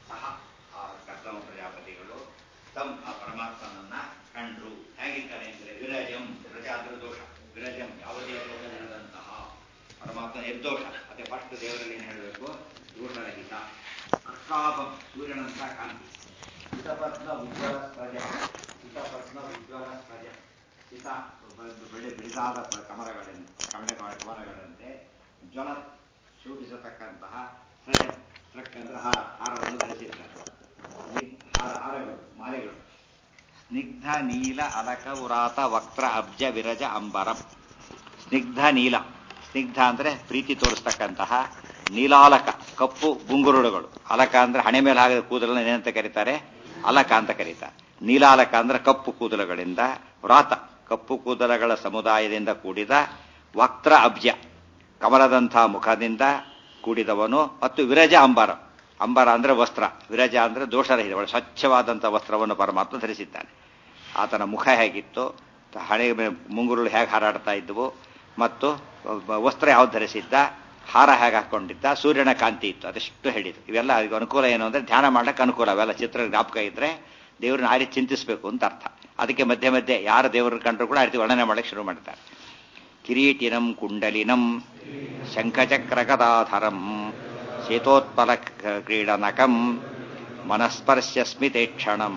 ಸಹ ಆ ಕರ್ತಮ ಪ್ರಜಾಪತಿಗಳು ತಮ್ ಆ ಪರಮಾತ್ಮನನ್ನ ಕಂಡ್ರು ಹೇಗಿದ್ದಾನೆ ಅಂದ್ರೆ ವಿರಜಂ ವಿರಜ ಅಂದ್ರೆ ದೋಷ ವಿರಜಂ ಯಾವುದೇ ದೋಷವಿಲ್ಲದಂತಹ ಪರಮಾತ್ಮ ನಿರ್ದೋಷ ಅದೇ ಫಸ್ಟ್ ದೇವರಲ್ಲಿ ಏನು ಹೇಳಬೇಕು ದೋಷರಹಿತ ಅಕ್ಕಾಪಂ ಸೂರ್ಯನಂತ ಕಾಂತಿ ಹಿತಪತ್ನ ಉಜ್ವಲ ಸ್ವಜ ಹಿತಪತ್ನ ಉಜ್ವಲ ಸ್ವಜ ಹಿತ ಬೆಳೆ ಬಿಡಿದಾದ ಪ- ಕಮಲಗಳಿಂದ ಕಮಲ ಕಮಲಗಳಂತೆ ಜ್ವಲ ಶೋಭಿಸತಕ್ಕಂತಹ ಸಜ ಟ್ರಕ್ ಅಂದ್ರೆ ಹಾರ ಹಾರವನ್ನು ಧರಿಸಿದ್ದಾರೆ ಸ್ನಿ- ಹಾರ ಹಾರಗಳು ಮಾಲೆಗಳು ಸ್ನಿಗ್ಧ ನೀಲ ಅಲಕ ಉರಾತ ವಕ್ರ ಅಬ್ಜ ವಿರಜ ಅಂಬರಂ ಸ್ನಿಗ್ಧ ನೀಲ ಸ್ನಿಗ್ಧ ಅಂದ್ರೆ ಪ್ರೀತಿ ತೋರಿಸ್ತಕ್ಕಂತಹ ನೀಲಾಲಕ ಕಪ್ಪು ಗುಂಗುರುಳುಗಳು ಅಲಕ ಅಂದ್ರೆ ಹಣೆ ಮೇಲೆ ಹಾಕಿದ ಕೂದಲನ್ನ ಏನಂತ ಕರೀತಾರೆ ಅಲಕ ಅಂತ ಕರೀತಾರೆ ನೀಲಾಲಕ ಅಂದ್ರೆ ಕಪ್ಪು ಕೂದಲುಗಳಿಂದ ವ್ರಾತ ಕಪ್ಪು ಕೂದಲಗಳ ಸಮುದಾಯದಿಂದ ಕೂಡಿದ ವಕ್ರ ಅಬ್ಜ ಕಮಲದಂಥ ಮುಖದಿಂದ ಕೂಡಿದವನು ಮತ್ತು ವಿರಜ ಅಂಬರ ಅಂಬರ ಅಂದ್ರೆ ವಸ್ತ್ರ ವಿರಜ ಅಂದ್ರೆ ದೋಷರಹಿತ ಒಳ್ಳೆ ಸ್ವಚ್ಛವಾದಂಥ ವಸ್ತ್ರವನ್ನು ಪರಮಾತ್ಮ ಧರಿಸಿದ್ದಾನೆ ಆತನ ಮುಖ ಹೇಗಿತ್ತು ತ- ಹಣೆ ಮೇಲೆ ಮುಂಗುರುಳು ಹೇಗೆ ಹಾರಾಡ್ತಾ ಇದ್ವು ಮತ್ತು ವಸ್ತ್ರ ಯಾವ್ದು ಧರಿಸಿದ್ದ ಹಾರ ಹೇಗೆ ಹಾಕೊಂಡಿದ್ದ ಸೂರ್ಯನ ಕಾಂತಿ ಇತ್ತು ಅದೆಷ್ಟು ಹೇಳಿದ್ರು ಇವೆಲ್ಲ ಅದಕ್ಕೆ ಅನುಕೂಲ ಏನು ಅಂದ್ರೆ ಧ್ಯಾನ ಮಾಡಕ್ಕೆ ಅನುಕೂಲ ಅವೆಲ್ಲ ಚಿತ್ರ ಜ್ಞಾಪಕ ಇದ್ರೆ ದೇವ್ರನ್ನ ಆ ರೀತಿ ಚಿಂತಿಸಬೇಕು ಅಂತ ಅರ್ಥ ಅದಕ್ಕೆ ಮಧ್ಯೆ ಮಧ್ಯೆ ಯಾರು ದೇವ್ರನ್ನ ಕಂಡ್ರು ಕೂಡ ಆ ರೀತಿ ವರ್ಣನೆ ಮಾಡಕ್ಕೆ ಶುರು ಮಾಡ್ತಾರೆ ಕಿರೀಟಿನಂ ಕುಂಡಲಿನಂ ಶಂಖಚಕ್ರಗದಾಧರಂ ಶೀತೋತ್ಪಲ ಕ್ರೀಡನಕಂ ಮನಸ್ಪರ್ಶ ಸ್ಮಿತೇಕ್ಷಣಂ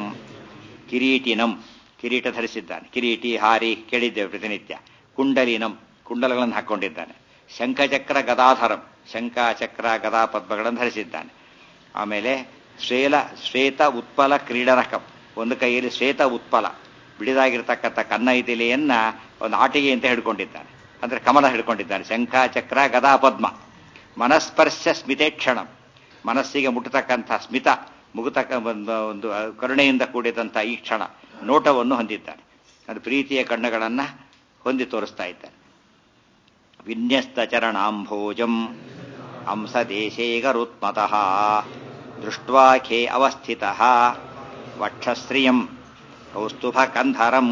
ಕಿರೀಟಿನಂ ಕಿರೀಟ ಧರಿಸಿದ್ದಾನೆ ಕಿರೀಟಿ ಹಾರಿ ಕೇಳಿದ್ದೇವೆ ಪ್ರತಿನಿತ್ಯ ಕುಂಡಲಿನಂ ಕುಂಡಲಗಳನ್ನು ಹಾಕೊಂಡಿದ್ದಾನೆ ಶಂಖಚಕ್ರ ಗದಾಧರಂ ಶಂಖ ಚಕ್ರ ಗದಾ ಪದ್ಮಗಳನ್ನು ಧರಿಸಿದ್ದಾನೆ ಆಮೇಲೆ ಶ್ವೇಲ ಶ್ವೇತ ಉತ್ಪಲ ಕ್ರೀಡನಕಂ ಒಂದು ಕೈಯಲ್ಲಿ ಶ್ವೇತ ಉತ್ಪಲ ಬಿಡಿದಾಗಿರ್ತಕ್ಕಂಥ ಕನ್ನೈತಿಲೆಯನ್ನ ಒಂದು ಆಟಿಗೆ ಅಂತ ಹಿಡ್ಕೊಂಡಿದ್ದಾನೆ ಅಂದ್ರೆ ಕಮಲ ಹಿಡ್ಕೊಂಡಿದ್ದಾನೆ ಶಂಖ ಚಕ್ರ ಗದಾ ಪದ್ಮ ಮನಸ್ಪರ್ಶ ಸ್ಮಿತೇಕ್ಷಣಂ ಮನಸ್ಸಿಗೆ ಮುಟ್ಟತಕ್ಕಂಥ ಸ್ಮಿತ ಮುಗುತಕ್ಕ ಒಂದು ಒಂದು ಕರುಣೆಯಿಂದ ಕೂಡಿದಂಥ ಈ ಕ್ಷಣ ನೋಟವನ್ನು ಹೊಂದಿದ್ದಾನೆ ಅದು ಪ್ರೀತಿಯ ಕಣ್ಣುಗಳನ್ನ ಹೊಂದಿ ತೋರಿಸ್ತಾ ಇದ್ದಾನೆ ವಿನ್ಯಸ್ತ ಚರಣಾಂಭೋಜಂ ಹಂಸದೇಶೇ ಗರುತ್ಮತಃ ದೃಷ್ಟ್ವಾಖೇ ಅವಸ್ಥಿತಃ ವಕ್ಷಶ್ರಿಯಂ ಕೌಸ್ತುಭಕಂಧರಂ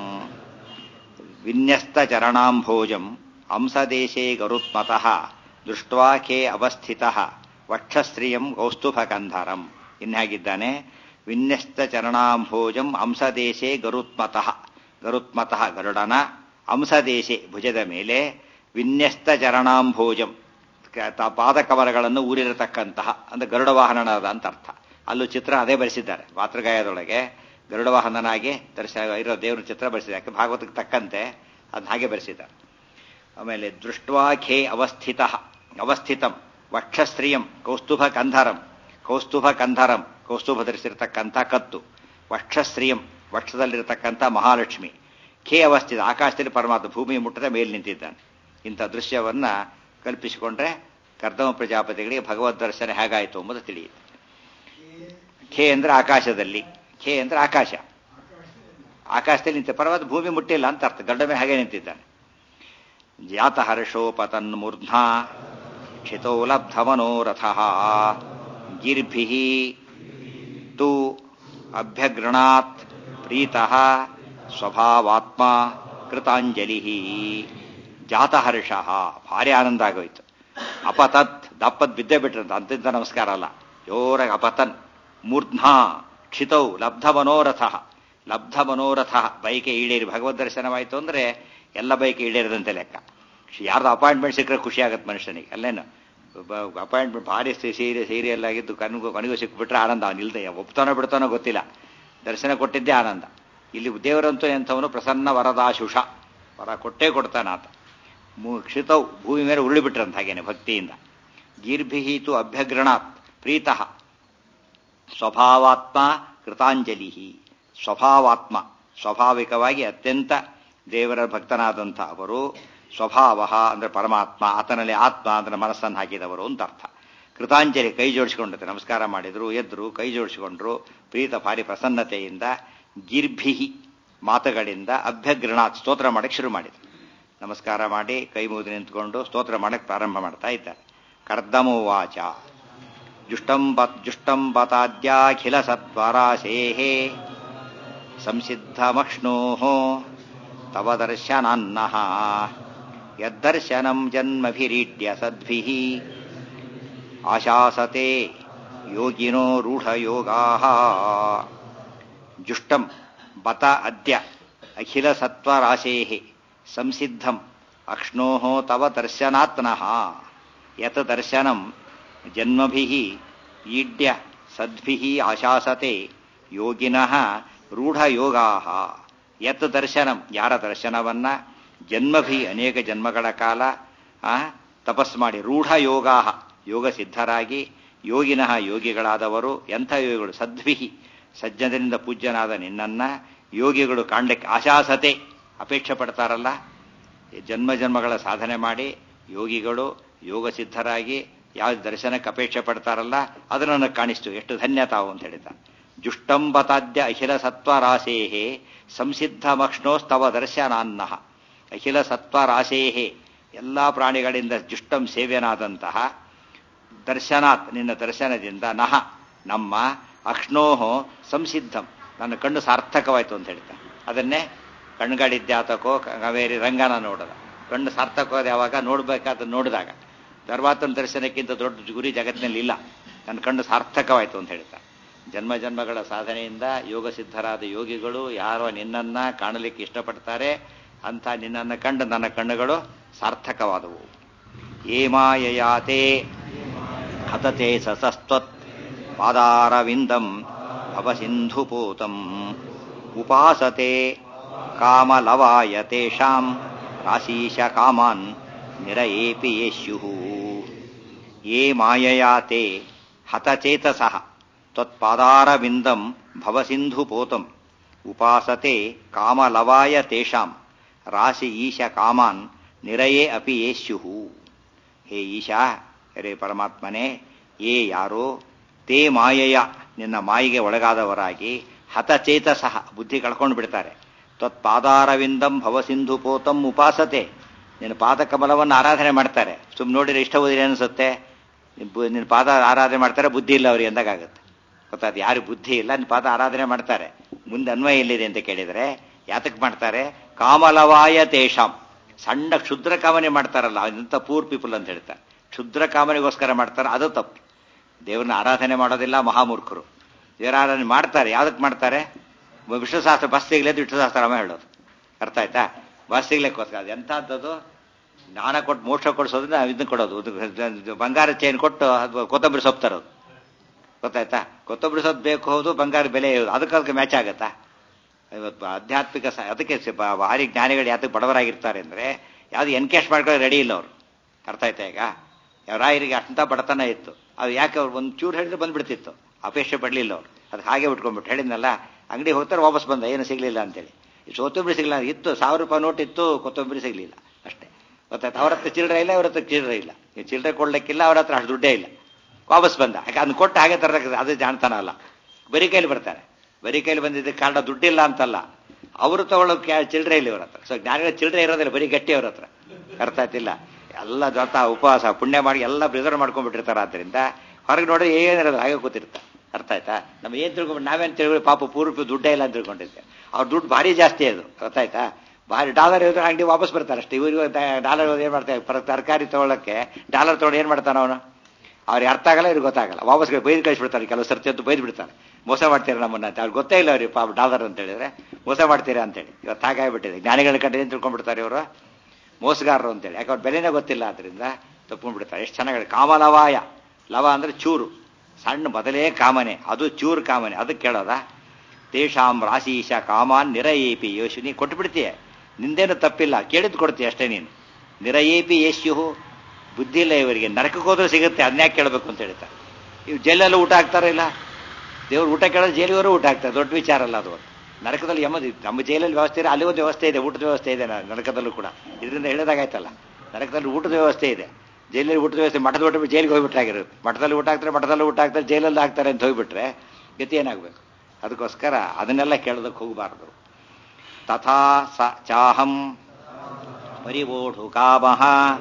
ವಿನ್ಯಸ್ತ ಚರಣಾಂಭೋಜಂ ಹಂಸದೇಶೇ ಗರುತ್ಮತಃ ದೃಷ್ಟ್ವಾಖೇ ಅವಸ್ಥಿತಃ ವಕ್ಷಶ್ರಿಯಂ ಕೌಸ್ತುಭಕಂಧರಂ ಇನ್ಹಾಗಿದ್ದಾನೆ ವಿನ್ಯಸ್ತ ಚರಣಾಂಭೋಜಂ ಹಂಸದೇಶೇ ಗರುತ್ಮತಃ ಗರುತ್ಮತಃ ಗರುಡನ ಹಂಸದೇಶೆ ಭುಜದ ಮೇಲೆ ವಿನ್ಯಸ್ತ ಚರಣಾಂಭೋಜಂ ಕ- ತ- ಪಾದಕಮಲಗಳನ್ನು ಊರಿರತಕ್ಕಂತಹ ಅಂದ್ರೆ ಗರುಡ ವಾಹನನಾದ ಅಂತ ಅರ್ಥ ಅಲ್ಲೂ ಚಿತ್ರ ಅದೇ ಬರೆಸಿದ್ದಾರೆ ಮಾತೃಗಾಯದೊಳಗೆ ಗರುಡ ವಾಹನನಾಗಿ ದರ್ಶ ಇರೋ ದೇವ್ರ ಚಿತ್ರ ಬರೆಸಿದ್ದಾರೆ ಯಾಕೆ ಭಾಗವತಕ್ಕೆ ತಕ್ಕಂತೆ ಅದನ್ನ ಹಾಗೆ ಬರೆಸಿದ್ದಾರೆ ಆಮೇಲೆ ದೃಷ್ಟ್ವಾಖೇ ಅವಸ್ಥಿತ ಅವಸ್ಥಿತಂ ವಕ್ಷಶ್ರಿಯಂ ಕೌಸ್ತುಭ ಕಂಧರಂ ಕೌಸ್ತುಭ ಕಂಧರಂ ಕೌಸ್ತುಭ ಧರಿಸಿರ್ತಕ್ಕಂಥ ಕತ್ತು ವಕ್ಷಶ್ರಿಯಂ ವಕ್ಷದಲ್ಲಿರತಕ್ಕಂಥ ಮಹಾಲಕ್ಷ್ಮಿ ಖೇ ಅವಸ್ಥಿತ ಆಕಾಶದಲ್ಲಿ ಪರಮಾತ್ಮ ಭೂಮಿ ಮುಟ್ಟದ ಮೇಲೆ ನಿಂತಿದ್ದಾನೆ ಇಂಥ ದೃಶ್ಯವನ್ನ ಕಲ್ಪಿಸಿಕೊಂಡ್ರೆ ಕರ್ದಮ ಪ್ರಜಾಪತಿಗಳಿಗೆ ಭಗವದ್ ದರ್ಶನ ಹೇಗಾಯಿತು ಎಂಬುದು ತಿಳಿಯುತ್ತೆ ಖೇ ಅಂದ್ರೆ ಆಕಾಶದಲ್ಲಿ ಖೇ ಅಂದ್ರೆ ಆಕಾಶ ಆಕಾಶದಲ್ಲಿ ನಿಂತ ಪರಮಾತ್ಮ ಭೂಮಿ ಮುಟ್ಟಿಲ್ಲ ಅಂತ ಅರ್ಥ ಗಡ್ಡ ಮೇಲೆ ಹಾಗೆ ನಿಂತಿದ್ದಾನೆ ಜಾತ ಹರ್ಷೋಪತನ್ ಮೂರ್ಧ್ನಾ ಕ್ಷಿತೋ ಲಬ್ಧಮನೋರಥ ಗಿರ್ಭಿ ತು ಅಭ್ಯಗೃಣಾತ್ ಪ್ರೀತಃ ಸ್ವಭಾವಾತ್ಮ ಕೃತಾಂಜಲಿ ಜಾತಹರ್ಷ ಭಾರಿ ಆನಂದ ಆಗೋಯ್ತು ಅಪತತ್ ದಪ್ಪದ್ ಬಿದ್ದೇ ಬಿಟ್ರಂತ ಅಂತಿಂತ ನಮಸ್ಕಾರ ಅಲ್ಲ ಜೋರಾಗಿ ಅಪತನ್ ಮೂರ್ಧ್ನಾ ಕ್ಷಿತೌ ಲಬ್ಧ ಮನೋರಥ ಲಬ್ಧ ಮನೋರಥ ಬೈಕೆ ಈಡೇರಿ ಭಗವದ್ ದರ್ಶನವಾಯಿತು ಅಂದ್ರೆ ಎಲ್ಲ ಬೈಕೆ ಈಡೇರಿದಂತೆ ಲೆಕ್ಕ ಯಾರ್ದು ಅಪಾಯಿಂಟ್ಮೆಂಟ್ ಸಿಕ್ಕರೆ ಖುಷಿ ಆಗತ್ತೆ ಮನುಷ್ಯನಿಗೆ ಅಲ್ಲೇನು ಅಪಾಯಿಂಟ್ಮೆಂಟ್ ಭಾರಿ ಸೀರೆ ಸೀರಿಯಲ್ ಆಗಿದ್ದು ಕಣ್ಗೂ ಕೊನೆಗೂ ಸಿಕ್ಬಿಟ್ರೆ ಆನಂದ ಅವನಿಲ್ದೆ ಒಪ್ತಾನೋ ಬಿಡ್ತಾನೋ ಗೊತ್ತಿಲ್ಲ ದರ್ಶನ ಕೊಟ್ಟಿದ್ದೇ ಆನಂದ ಇಲ್ಲಿ ದೇವರಂತೂ ಎಂಥವನು ಪ್ರಸನ್ನ ವರದಾಶುಷ ವರ ಕೊಟ್ಟೇ ಕೊಡ್ತಾನಾತ ಮು- ಕ್ಷಿತೌ ಭೂಮಿ ಮೇಲೆ ಉರುಳಿಬಿಟ್ರಂತ ಹಾಗೇನೆ ಭಕ್ತಿಯಿಂದ ಗೀರ್ಭಿಹೀತು ಅಭ್ಯಗ್ರಣಾತ್ ಪ್ರೀತಃ ಸ್ವಭಾವಾತ್ಮ ಕೃತಾಂಜಲಿ ಸ್ವಭಾವಾತ್ಮ ಸ್ವಾಭಾವಿಕವಾಗಿ ಅತ್ಯಂತ ದೇವರ ಭಕ್ತನಾದಂಥ ಅವರು ಸ್ವಭಾವ ಅಂದ್ರೆ ಪರಮಾತ್ಮ ಆತನಲ್ಲಿ ಆತ್ಮ ಅಂದ್ರೆ ಮನಸ್ಸನ್ನು ಹಾಕಿದವರು ಅಂತ ಅರ್ಥ ಕೃತಾಂಜಲಿ ಕೈ ಜೋಡಿಸಿಕೊಂಡಿರ್ತಾರೆ ನಮಸ್ಕಾರ ಮಾಡಿದ್ರು ಎದ್ರು ಕೈ ಜೋಡಿಸಿಕೊಂಡ್ರು ಪ್ರೀತ ಭಾರಿ ಪ್ರಸನ್ನತೆಯಿಂದ ಗಿರ್ಭಿಹಿ ಮಾತುಗಳಿಂದ ಅಭ್ಯಗ್ರಣಾತ್ ಸ್ತೋತ್ರ ಮಾಡಕ್ಕೆ ಶುರು ಮಾಡಿದ್ರು ನಮಸ್ಕಾರ ಮಾಡಿ ಕೈ ಮುಗಿದು ನಿಂತ್ಕೊಂಡು ಸ್ತೋತ್ರ ಮಾಡಕ್ಕೆ ಪ್ರಾರಂಭ ಮಾಡ್ತಾ ಇದ್ದಾರೆ ಕರ್ದಮೋವಾಚ ಜುಷ್ಟಂಬ ಜುಷ್ಟಂಬತಾದ್ಯಾಖಿಲ ಸತ್ವರಾಶೇಹೇ ಸಂಸಿದ್ಧಮಕ್ಷ್ಣೋ ತವ ದರ್ಶನಾನ್ನಃ ಯದ್ದರ್ಶನಂ ಜನ್ಮಭಿರೀಡ್ಯ ಸದ್ಭಿಃ ಆಶಾಸತೆ ಯೋಗಿನೋ ರೂಢಯೋಗಾ ಜುಷ್ಟಂ ಬತ ಅದ್ಯ ಅಖಿಲ ಸತ್ವರಾಶೇ ಸಂಸಿದ್ಧಂ ಅಕ್ಷ್ಣೋ ತವ ದರ್ಶನಾತ್ನಃ ಯತ್ ದರ್ಶನಂ ಜನ್ಮಭಿ ಈಡ್ಯ ಸದ್ಭಿ ಆಶಾಸತೆ ಯೋಗಿನಃ ರೂಢಯೋಗಾ ಯತ್ ದರ್ಶನಂ ಯಾರ ದರ್ಶನವನ್ನ ಜನ್ಮಭಿ ಅನೇಕ ಜನ್ಮಗಳ ಕಾಲ ಆ, ತಪಸ್ ಮಾಡಿ ರೂಢ ಯೋಗಾ ಯೋಗ ಸಿದ್ಧರಾಗಿ ಯೋಗಿನಃ ಯೋಗಿಗಳಾದವರು ಎಂಥ ಯೋಗಿಗಳು ಸದ್ವಿಹಿ ಸಜ್ಜನರಿಂದ ಪೂಜ್ಯನಾದ ನಿನ್ನನ್ನ ಯೋಗಿಗಳು ಕಾಣಲಿಕ್ಕೆ ಆಶಾಸತೆ ಅಪೇಕ್ಷೆ ಪಡ್ತಾರಲ್ಲ ಈ ಜನ್ಮ ಜನ್ಮಗಳ ಸಾಧನೆ ಮಾಡಿ ಯೋಗಿಗಳು ಯೋಗ ಸಿದ್ಧರಾಗಿ ಯಾವ ದರ್ಶನಕ್ಕೆ ಅಪೇಕ್ಷೆ ಪಡ್ತಾರಲ್ಲ ಅದನ್ನು ನನಗೆ ಕಾಣಿಸ್ತು ಎಷ್ಟು ಧನ್ಯ ತಾವು ಅಂತ ಹೇಳಿದ ಜುಷ್ಟಂಬತಾದ್ಯ ಅಖಿಲ ಸತ್ವರಾಶೇ ಸಂಸಿದ್ಧಮಕ್ಷ್ಣೋಸ್ತವ ದರ್ಶನಾನ್ನಃ ಅಖಿಲ ಸತ್ವರಾಶೇ ಎಲ್ಲ ಪ್ರಾಣಿಗಳಿಂದ ಜುಷ್ಟಂ ಸೇವ್ಯನಾದಂತಹ ದರ್ಶನಾತ್ ನಿನ್ನ ದರ್ಶನದಿಂದ ನಹ ನಮ್ಮ ಅಕ್ಷ್ಣೋಹೋ ಸಂಸಿದ್ಧಂ ನನ್ನ ಕಣ್ಣು ಸಾರ್ಥಕವಾಯಿತು ಅಂತ ಹೇಳ್ತಾ ಅದನ್ನೇ ಕಣ್ಗಳಿದ್ಯಾತಕೋ ಕಾವೇರಿ ರಂಗನ ನೋಡದ ಕಣ್ಣು ಸಾರ್ಥಕವಾದ ಯಾವಾಗ ನೋಡ್ಬೇಕಾದ ನೋಡಿದಾಗ ಧರ್ವಾತನ ದರ್ಶನಕ್ಕಿಂತ ದೊಡ್ಡ ಗುರಿ ಜಗತ್ತಿನಲ್ಲಿ ಇಲ್ಲ ನನ್ನ ಕಣ್ಣು ಸಾರ್ಥಕವಾಯಿತು ಅಂತ ಹೇಳ್ತಾ ಜನ್ಮ ಜನ್ಮಗಳ ಸಾಧನೆಯಿಂದ ಯೋಗ ಸಿದ್ಧರಾದ ಯೋಗಿಗಳು ಯಾರೋ ನಿನ್ನನ್ನ ಕಾಣಲಿಕ್ಕೆ ಇಷ್ಟಪಡ್ತಾರೆ ಅಂತ ನಿನ್ನನ್ನು ಕಂಡು ನನ್ನ ಕಣ್ಣುಗಳು ಸಾರ್ಥಕವಾದವು ಏಮಾಯಯಾತೆ ಹತತೆ ಸಸಸ್ತ್ವತ್ ಪಾದಾರವಿಂದಂ ಭವಸಿಂಧುಪೂತಂ ಉಪಾಸತೆ ಕಾಮಲವಾಯ ತೇಷಾಂ ರಾಶೀಶ ಕಾಮಾನ್ ನಿರಯೇಪಿ ಯೇಷ್ಯುಃ ಯೇ ಮಾಯಯಾತೆ ಹತಚೇತಸಃ ತ್ವತ್ಪಾದಾರವಿಂದಂ ಭವಸಿಂಧುಪೂತಂ ಉಪಾಸತೆ ಕಾಮಲವಾಯ ತೇಷಾಂ ರಾಶಿ ಈಶ ಕಾಮಾನ್ ನಿರಯೇ ಅಪಿ ಯೇಷ್ಯುಃ ಹೇ ಈಶಾ ರೇ ಪರಮಾತ್ಮನೇ ಏ ಯಾರೋ ತೇ ಮಾಯೆಯ ನಿನ್ನ ಮಾಯಿಗೆ ಒಳಗಾದವರಾಗಿ ಹತಚೇತಸಃ ಬುದ್ಧಿ ಕಳ್ಕೊಂಡು ಬಿಡ್ತಾರೆ ತ್ವತ್ಪಾದಾರವಿಂದಂ ಭವಸಿಂಧು ಪೋತಂ ಉಪಾಸತೆ ನಿನ್ನ ಪಾದಕಮಲವನ್ನು ಆರಾಧನೆ ಮಾಡ್ತಾರೆ ಸುಮ್ ನೋಡಿದ್ರೆ ಇಷ್ಟ ಓದಿರಿ ಅನಿಸುತ್ತೆ ನಿನ್ನ ಪಾದ ಆರಾಧನೆ ಮಾಡ್ತಾರೆ ಬುದ್ಧಿ ಇಲ್ಲ ಅವ್ರಿಗೆ ಎಂದಾಗುತ್ತೆ ಗೊತ್ತಾದ ಯಾರು ಬುದ್ಧಿ ಇಲ್ಲ ನಿನ್ನ ಪಾದ ಆರಾಧನೆ ಮಾಡ್ತಾರೆ ಮುಂದೆ ಅನ್ವಯ ಎಲ್ಲಿದೆ ಅಂತ ಕೇಳಿದರೆ ಯಾತಕ್ಕೆ ಮಾಡ್ತಾರೆ ಕಾಮಲವಾಯ ತೇಷಾಂ ಸಣ್ಣ ಕ್ಷುದ್ರ ಕಾಮನೆ ಮಾಡ್ತಾರಲ್ಲ ಅದಂತ ಪೂರ್ ಪೀಪಲ್ ಅಂತ ಹೇಳ್ತಾರೆ ಕ್ಷುದ್ರ ಕಾಮನೆಗೋಸ್ಕರ ಮಾಡ್ತಾರೆ ಅದು ತಪ್ಪು ದೇವ್ರನ್ನ ಆರಾಧನೆ ಮಾಡೋದಿಲ್ಲ ಮಹಾಮೂರ್ಖರು ದೇವರ ಆರಾಧನೆ ಮಾಡ್ತಾರೆ ಯಾವ್ದಕ್ಕೆ ಮಾಡ್ತಾರೆ ವಿಷ್ಣುಶಾಸ್ತ್ರ ಬಸ್ ಸಿಗ್ಲೇದು ವಿಷ್ಣುಶಾಸ್ತ್ರರಾಮ ಹೇಳೋದು ಅರ್ಥ ಆಯ್ತಾ ಬಸ್ ಸಿಗ್ಲಿಕ್ಕೋಸ್ಕರ ಅದು ಎಂಥದ್ದು ಜ್ಞಾನ ಕೊಟ್ಟು ಮೋಕ್ಷ ಕೊಡಿಸೋದ್ರೆ ನಾವು ಇದನ್ನ ಕೊಡೋದು ಇದು ಬಂಗಾರ ಚೈನ್ ಕೊಟ್ಟು ಅದು ಕೊತ್ತಂಬರಿ ಸೊಪ್ಪು ತರೋದು ಗೊತ್ತಾಯ್ತಾ ಕೊತ್ತಂಬರಿ ಸೊಪ್ಪು ಬೇಕು ಹೌದು ಬಂಗಾರ ಬೆಲೆ ಅದಕ್ಕೆ ಅದಕ್ಕೆ ಮ್ಯಾಚ್ ಆಗತ್ತಾ ಇವತ್ತು ಆಧ್ಯಾತ್ಮಿಕ ಸ ಅದಕ್ಕೆ ಸ- ಬ- ಭಾರಿ ಜ್ಞಾನಿಗಳು ಯಾತಕ್ಕೆ ಬಡವರಾಗಿರ್ತಾರೆ ಅಂದರೆ ಯಾವುದು ಎನ್ಕೇಶ್ ಮಾಡ್ಕೊಳ್ಳೋ ರೆಡಿ ಇಲ್ಲ ಅವರು ಅರ್ಥ ಆಯ್ತಾ ಈಗ ಯಾವ ರಾಯರಿಗೆ ಅಷ್ಟಂತ ಬಡತನ ಇತ್ತು ಅದು ಯಾಕೆ ಅವ್ರು ಒಂದು ಚೂರು ಹೇಳಿದ್ರೆ ಬಂದ್ಬಿಡ್ತಿತ್ತು ಅಪೇಕ್ಷೆ ಪಡಲಿಲ್ಲ ಅವ್ರು ಅದು ಹಾಗೆ ಬಿಟ್ಕೊಂಡ್ಬಿಟ್ಟು ಹೇಳಿದ್ನಲ್ಲ ಅಂಗಡಿ ಹೋಗ್ತಾರೆ ವಾಪಸ್ ಬಂದ ಏನು ಸಿಗಲಿಲ್ಲ ಅಂತೇಳಿ ಈ ಕೊತ್ತಂಬರಿ ಸಿಗಲಿಲ್ಲ ಇತ್ತು ಸಾವಿರ ರೂಪಾಯಿ ನೋಟ್ ಇತ್ತು ಕೊತ್ತಂಬರಿ ಸಿಗಲಿಲ್ಲ ಅಷ್ಟೇ ಗೊತ್ತಾಯ್ತು ಅವ್ರ ಹತ್ರ ಚಿಲ್ಲರೆ ಇಲ್ಲ ಅವ್ರ ಹತ್ರ ಚಿಲ್ಲರೆ ಇಲ್ಲ ಈ ಚಿಲ್ಲರೆ ಕೊಡ್ಲಿಕ್ಕಿಲ್ಲ ಅವ್ರ ಹತ್ರ ಅಷ್ಟು ದುಡ್ಡೇ ಇಲ್ಲ ವಾಪಸ್ ಬಂದ ಯಾಕೆ ಅದನ್ನ ಕೊಟ್ಟು ಹಾಗೆ ತರಕ್ಕೆ ಅದು ಜಾಣ್ತಾನ ಅಲ್ಲ ಬರೀ ಕೈಲಿ ಬರ್ತಾರೆ ಬರೀ ಕೈಲಿ ಬಂದಿದ್ದಕ್ಕೆ ಕಾರಣ ದುಡ್ಡಿಲ್ಲ ಅಂತಲ್ಲ ಅವರು ತಗೊಳ್ಳೋ ಚಿಲ್ಲರೆ ಇಲ್ಲ ಇವ್ರ ಹತ್ರ ಸೊ ಜ್ಞಾನಿಗಳ ಚಿಲ್ಲರೆ ಇರೋದಿಲ್ಲ ಬರೀ ಗಟ್ಟಿ ಅವ್ರ ಹತ್ರ ಅರ್ಥ ಆಯ್ತಿಲ್ಲ ಎಲ್ಲ ಜೊತ ಉಪವಾಸ ಪುಣ್ಯ ಮಾಡಿ ಎಲ್ಲ ಪ್ರಿಸರ್ವ್ ಮಾಡ್ಕೊಂಡ್ಬಿಟ್ಟಿರ್ತಾರೆ ಆದ್ದರಿಂದ ಹೊರಗೆ ನೋಡಿ ಏನಿರೋದು ಹಾಗೆ ಕೂತಿರ್ತಾರೆ ಅರ್ಥ ಆಯ್ತಾ ನಮ್ಮ ಏನು ತಿಳ್ಕೊಂಡ್ಬಿಟ್ಟು ನಾವೇನು ತಿಳ್ಕೊಂಡು ಪಾಪ ಪೂರ್ವ ದುಡ್ಡೇ ಇಲ್ಲ ಅಂತ ತಿಳ್ಕೊಂಡಿದ್ದೆ ಅವ್ರ ದುಡ್ಡು ಭಾರಿ ಜಾಸ್ತಿ ಅದು ಅರ್ಥ ಆಯ್ತಾ ಭಾರಿ ಡಾಲರ್ ಇರೋದ್ರೆ ಅಂಗಡಿ ವಾಪಸ್ ಬರ್ತಾರೆ ಅಷ್ಟೇ ಇವ್ರಿಗೆ ಡಾಲರ್ ಏನು ಮಾಡ್ತಾರೆ ಪರ- ತರಕಾರಿ ತಗೊಳ್ಳೋಕ್ಕೆ ಡಾಲರ್ ತೊಗೊಂಡು ಏನು ಮಾಡ್ತಾನೆ ಅವನು ಅವ್ರಿಗೆ ಅರ್ಥ ಆಗಲ್ಲ ಇವ್ರಿಗೆ ಗೊತ್ತಾಗಲ್ಲ ವಾಪಸ್ ಬೈದು ಕಳಿಸ್ಬಿಡ್ತಾರೆ ಕೆಲವು ಸರ್ತಿ ಅಂತೂ ಬೈದು ಬಿಡ್ತಾರೆ ಮೋಸ ಮಾಡ್ತೀರಾ ನಮ್ಮನ್ನ ಅಂತ ಅವ್ರಿಗೆ ಗೊತ್ತೇ ಇಲ್ಲ ಅವ್ರಿಗೆ ಪಾಪ ಡಾಲರ್ ಅಂತ ಹೇಳಿದ್ರೆ ಮೋಸ ಮಾಡ್ತೀರಾ ಅಂತೇಳಿ ಇವತ್ತು ಹಾಗಾಗ್ಬಿಟ್ಟಿದೆ ಜ್ಞಾನಿಗಳ ಕಂಡು ಏನು ತಿಳ್ಕೊಂಡ್ಬಿಡ್ತಾರೆ ಇವರು ಮೋಸಗಾರರು ಅಂತೇಳಿ ಯಾಕೆ ಅವ್ರ ಬೆಲೆನೇ ಗೊತ್ತಿಲ್ಲ ಅದರಿಂದ ತಪ್ಕೊಂಡ್ಬಿಡ್ತಾರೆ ಎಷ್ಟು ಚೆನ್ನಾಗಿ ಕಾಮಲವಾಯ ಲವ ಅಂದ್ರೆ ಚೂರು ಸಣ್ಣ ಮೊದಲೇ ಕಾಮನೆ ಅದು ಚೂರು ಕಾಮನೆ ಅದಕ್ಕೆ ಕೇಳೋದ ತೇಷಾಂ ರಾಶೀಶ ಕಾಮಾನ್ ನಿರಯೇಪಿ ಯೋಶು ನೀ ಕೊಟ್ಬಿಡ್ತೀಯ ನಿಂದೇನು ತಪ್ಪಿಲ್ಲ ಕೇಳಿದ್ ಕೊಡ್ತೀಯ ಅಷ್ಟೇ ನೀನು ನಿರಯೇಪಿ ಯೇಷ್ಯು ಬುದ್ಧಿ ಇಲ್ಲ ಇವರಿಗೆ ನರಕಕ್ಕೆ ಹೋದ್ರೆ ಸಿಗುತ್ತೆ ಅದನ್ಯಾಕೆ ಕೇಳಬೇಕು ಅಂತ ಹೇಳ್ತಾರೆ ಇವು ಜೈಲಲ್ಲೂ ಊಟ ಹಾಕ್ತಾರ ಇಲ್ಲ ದೇವ್ರು ಊಟ ಕೇಳೋದು ಜೈಲಿವರು ಊಟ ಹಾಕ್ತಾರೆ ದೊಡ್ಡ ವಿಚಾರ ಅಲ್ಲ ಅದು ನರಕದಲ್ಲಿ ಯಮದು ನಮ್ಮ ಜೈಲಲ್ಲಿ ವ್ಯವಸ್ಥೆ ಇದೆ ಅಲ್ಲಿ ಒಂದು ವ್ಯವಸ್ಥೆ ಇದೆ ಊಟದ ವ್ಯವಸ್ಥೆ ಇದೆ ನ- ನರಕದಲ್ಲೂ ಕೂಡ ಇದರಿಂದ ಹೇಳಿದಾಗಾಯ್ತಲ್ಲ ನರಕದಲ್ಲಿ ಊಟದ ವ್ಯವಸ್ಥೆ ಇದೆ ಜೈಲಲ್ಲಿ ಊಟದ ವ್ಯವಸ್ಥೆ ಮಠದ ಊಟ ಜೈಲಿಗೆ ಹೋಗ್ಬಿಟ್ರಾಗಿರುತ್ತೆ ಮಠದಲ್ಲಿ ಊಟ ಹಾಕ್ತಾರೆ ಮಠದಲ್ಲಿ ಊಟ ಹಾಕ್ತಾರೆ ಜೈಲಲ್ಲಿ ಹಾಕ್ತಾರೆ ಅಂತ ಹೋಗ್ಬಿಟ್ರೆ ಗತಿ ಏನಾಗಬೇಕು ಅದಕ್ಕೋಸ್ಕರ ಅದನ್ನೆಲ್ಲ ಕೇಳೋದಕ್ಕೆ ಹೋಗಬಾರ್ದು ತಥಾ ಸ ಚಾಹಂ ಪರಿವೋಢು ಕಾಮಃ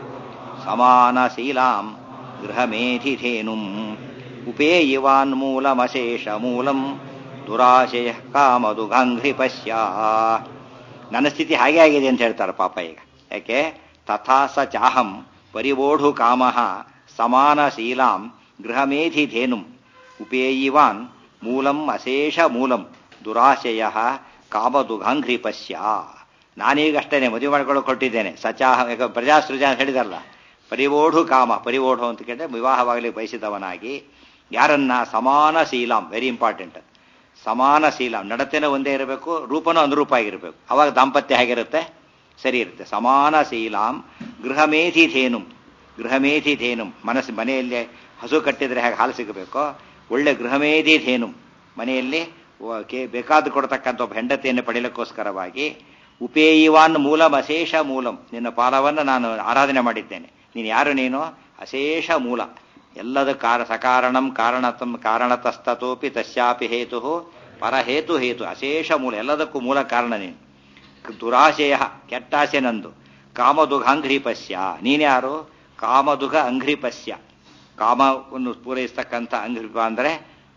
ಸಮಾನಶೀಲಾಂ ಗೃಹಮೇಧಿಧೇನುಂ ಉಪೇಯಿವಾನ್ ಮೂಲಮಶೇಷ ಮೂಲಂ ದುರಾಶಯ ಕಾಮದು ಗಾಂಘ್ರಿ ಪಶ್ಯ ನನ್ನ ಸ್ಥಿತಿ ಹಾಗೆ ಆಗಿದೆ ಅಂತ ಹೇಳ್ತಾರೆ ಪಾಪ ಈಗ ಯಾಕೆ ತಥಾ ಸ ಚಾಹಂ ಪರಿವೋಢು ಕಾಮಃ ಸಮಾನಶೀಲಾಂ ಗೃಹಮೇಧಿಧೇನುಂ ಉಪೇಯಿವಾನ್ ಮೂಲಂ ಅಶೇಷ ಮೂಲಂ ದುರಾಶಯ ಕಾಮದುಘಾಂಘ್ರಿಪಶ್ಯ ನಾನೀಗ ಅಷ್ಟೇನೆ ಮದುವೆ ಮಾಡ್ಕೊಳ್ಳೋಕೆ ಕೊಟ್ಟಿದ್ದೇನೆ ಸಚಾಹ ಈಗ ಪ್ರಜಾಸೃಜ ಅಂತ ಹೇಳಿದಲ್ಲ ಪರಿವೋಢು ಕಾಮ ಪರಿವೋಢು ಅಂತ ಕೇಳಿದ್ರೆ ವಿವಾಹವಾಗಲಿ ಬಯಸಿದವನಾಗಿ ಯಾರನ್ನ ಸಮಾನ ಶೀಲಾಂ ವೆರಿ ಇಂಪಾರ್ಟೆಂಟ್ ಸಮಾನ ಶೀಲಾಂ ನಡತೆನೂ ಒಂದೇ ಇರಬೇಕು ರೂಪನೂ ಅನುರೂಪ ಆಗಿರಬೇಕು ಅವಾಗ ದಾಂಪತ್ಯ ಹೇಗಿರುತ್ತೆ ಸರಿ ಇರುತ್ತೆ ಸಮಾನ ಶೀಲಾಂ ಗೃಹಮೇಧಿ ಧೇನು ಗೃಹಮೇಧಿ ಧೇನು ಮನಸ್ಸು ಮನೆಯಲ್ಲಿ ಹಸು ಕಟ್ಟಿದ್ರೆ ಹೇಗೆ ಹಾಲು ಸಿಗಬೇಕೋ ಒಳ್ಳೆ ಗೃಹಮೇಧಿ ಧೇನು ಮನೆಯಲ್ಲಿ ಬೇಕಾದ ಕೊಡ್ತಕ್ಕಂಥ ಒಬ್ಬ ಹೆಂಡತಿಯನ್ನು ಪಡೆಯಲಿಕ್ಕೋಸ್ಕರವಾಗಿ ಉಪೇಯಿವಾನ್ ಮೂಲಂ ಅಶೇಷ ಮೂಲಂ ನಿನ್ನ ಪಾಲವನ್ನು ನಾನು ಆರಾಧನೆ ಮಾಡಿದ್ದೇನೆ ನೀನು ಯಾರು ನೀನು ಅಶೇಷ ಮೂಲ ಎಲ್ಲದ ಕಾರ ಸಕಾರಣಂ ಕಾರಣತಂ ಕಾರಣತಸ್ತತೋಪಿ ತಸ್ಯಾಪಿ ಹೇತು ಪರಹೇತು ಹೇತು ಅಶೇಷ ಮೂಲ ಎಲ್ಲದಕ್ಕೂ ಮೂಲ ಕಾರಣ ನೀನು ದುರಾಶಯ ಕೆಟ್ಟಾಸೆ ನಂದು ಕಾಮದುಘ ಅಂಘ್ರಿಪಸ್ಯ ನೀನ್ಯಾರು ಕಾಮದುಘ ಅಂಘ್ರಿಪಸ್ಯ ಕಾಮವನ್ನು ಪೂರೈಸ್ತಕ್ಕಂಥ ಅಂಘ್ರಿಪ ಅಂದರೆ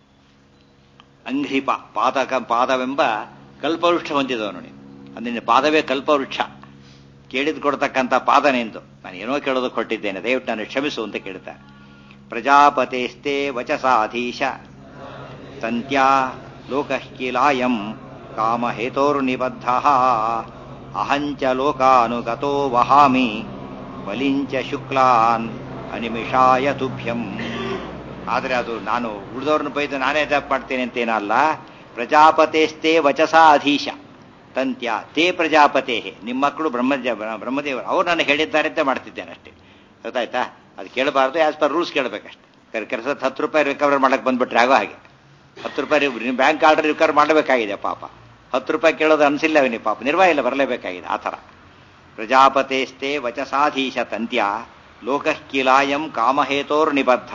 ಅಂಘ್ರಿಪ ಪಾದಕ ಪಾದವೆಂಬ ಕಲ್ಪವೃಕ್ಷ ಹೊಂದಿದವನು ನೀನು ಅಂದ್ರೆ ಪಾದವೇ ಕಲ್ಪವೃಕ್ಷ ಕೇಳಿದ್ ಕೊಡ್ತಕ್ಕಂಥ ಪಾದ ನಿಂದು ನಾನು ಏನೋ ಕೇಳೋದು ಕೊಟ್ಟಿದ್ದೇನೆ ದಯವಿಟ್ಟು ನಾನು ಕ್ಷಮಿಸು ಅಂತ ಕೇಳ್ತಾರೆ ಪ್ರಜಾಪತೇಸ್ತೆ ವಚಸಾಧೀಶ ತಂತ್ಯಾ ಲೋಕಃಕಿಲಾಯಂ ಕಾಮಹೇತೋರ್ನಿಬದ್ಧ ಅಹಂಚ ಲೋಕಾನುಗತೋ ವಹಾಮಿ ಬಲಿಂಚ ಶುಕ್ಲಾನ್ ಅನಿಮಿಷಾಯ ತುಭ್ಯಂ ಆದರೆ ಅದು ನಾನು ಉಳಿದವ್ರನ್ನ ಬೈದು ನಾನೇ ತಪ್ಪು ಮಾಡ್ತೇನೆ ಅಂತೇನಲ್ಲ ಪ್ರಜಾಪತೇಸ್ತೆ ವಚಸಾ ಅಧೀಶ ತಂತ್ಯ ತೇ ಪ್ರಜಾಪತೇ ನಿಮ್ಮ ಮಕ್ಕಳು ಬ್ರಹ್ಮಜ ಬ್ರಹ್ಮದೇವರು ಅವ್ರು ನನಗೆ ಹೇಳಿದ್ದಾರೆ ಅಂತ ಮಾಡ್ತಿದ್ದೇನೆ ಅಷ್ಟೇ ಗೊತ್ತಾಯ್ತಾ ಅದು ಕೇಳಬಾರ್ದು ಆಸ್ ಪರ್ ರೂಲ್ಸ್ ಕೇಳಬೇಕಷ್ಟೆ ಕೆಲಸ ಹತ್ತು ರೂಪಾಯಿ ರಿಕವರ್ ಮಾಡಕ್ಕೆ ಬಂದ್ಬಿಟ್ರೆ ಆಗೋ ಹಾಗೆ ಹತ್ತು ರೂಪಾಯಿ ಬ್ಯಾಂಕ್ ಆರ್ಡರ್ ರಿಕವರ್ ಮಾಡಬೇಕಾಗಿದೆ ಪಾಪ ಹತ್ತು ರೂಪಾಯಿ ಕೇಳೋದು ಅನಿಸಿಲ್ಲ ಅವನಿಗೆ ಪಾಪ ನಿರ್ವಾಹ ಇಲ್ಲ ಬರಲೇಬೇಕಾಗಿದೆ ಆ ಥರ ಪ್ರಜಾಪತೇಸ್ತೆ ವಚಸಾಧೀಶ ತಂತ್ಯ ಲೋಕಃ ಕಿಲಾಯಂ ಕಾಮಹೇತೋರ್ ನಿಬದ್ಧ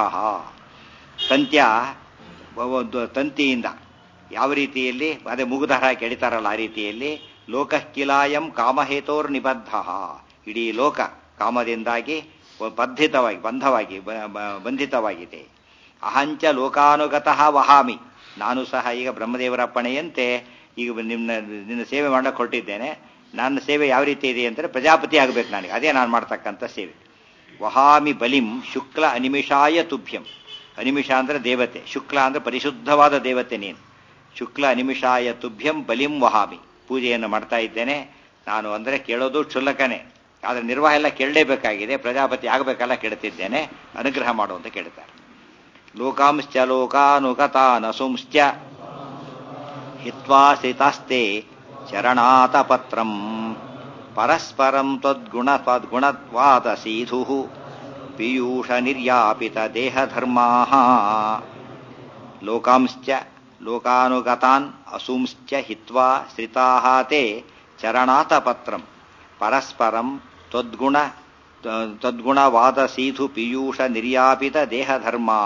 ತಂತ್ಯ ಒಂದು ತಂತಿಯಿಂದ ಯಾವ ರೀತಿಯಲ್ಲಿ ಅದೇ ಮುಗುದರ ಕೆಡಿತಾರಲ್ಲ ಆ ರೀತಿಯಲ್ಲಿ ಲೋಕಃ ಕಿಲಾಯಂ ಕಾಮಹೇತೋರ್ ನಿಬದ್ಧ ಇಡೀ ಲೋಕ ಕಾಮದಿಂದಾಗಿ ಬದ್ಧಿತವಾಗಿ ಬಂಧವಾಗಿ ಬಂಧಿತವಾಗಿದೆ ಅಹಂಚ ಲೋಕಾನುಗತಃ ವಹಾಮಿ ನಾನು ಸಹ ಈಗ ಬ್ರಹ್ಮದೇವರ ಅಪ್ಪಣೆಯಂತೆ ಈಗ ನಿನ್ನ ನಿನ್ನ ಸೇವೆ ಮಾಡಕ್ಕೆ ಹೊರಟಿದ್ದೇನೆ ನನ್ನ ಸೇವೆ ಯಾವ ರೀತಿ ಇದೆ ಅಂದರೆ ಪ್ರಜಾಪತಿ ಆಗಬೇಕು ನನಗೆ ಅದೇ ನಾನು ಮಾಡ್ತಕ್ಕಂಥ ಸೇವೆ ವಹಾಮಿ ಬಲಿಂ ಶುಕ್ಲ ಅನಿಮಿಷಾಯ ತುಭ್ಯಂ ಅನಿಮಿಷ ಅಂದರೆ ದೇವತೆ ಶುಕ್ಲ ಅಂದರೆ ಪರಿಶುದ್ಧವಾದ ದೇವತೆ ನೀನು ಶುಕ್ಲ ಅನಿಮಿಷಾಯ ತುಭ್ಯಂ ಬಲಿಂ ವಹಾಮಿ ಪೂಜೆಯನ್ನು ಮಾಡ್ತಾ ಇದ್ದೇನೆ ನಾನು ಅಂದರೆ ಕೇಳೋದು ಕ್ಷುಲ್ಲಕನೇ ಆದರೆ ನಿರ್ವಾಹ ಎಲ್ಲ ಕೇಳಲೇಬೇಕಾಗಿದೆ ಪ್ರಜಾಪತಿ ಆಗಬೇಕಲ್ಲ ಕೇಳ್ತಿದ್ದೇನೆ ಅನುಗ್ರಹ ಮಾಡು ಅಂತ ಕೇಳ್ತಾರೆ ಲೋಕಾಂಶ್ಚ ಲೋಕಾನುಗತಾನಸುಂಶ್ಚ ಹಿತ್ವಾ ಸ್ಥಿತಾಸ್ತೆ ಚರಣಾತಪತ್ರಂ ಪರಸ್ಪರಂ ತ್ವದ್ಗುಣ ತ್ವದ್ಗುಣತ್ವಾದ ಸೀಧು ಪೀಯೂಷ ನಿರ್ಯಾಪಿತ ದೇಹಧರ್ಮಾ ಲೋಕಾಂಶ್ಚ ಲೋಕಾನುಗತಾನ್ ಅಸುಂಶ್ಚ ಹಿತ್ವಾ ಶ್ರಿತಾಃ ತೇ ಚರಣಾತಪತ್ರಂ ಪರಸ್ಪರಂ ತ್ವದ್ಗುಣ ತದ್ಗುಣವಾದಸೀಧು ಪೀಯೂಷ ನಿರ್ಯಾಪಿತ ದೇಹಧರ್ಮಾ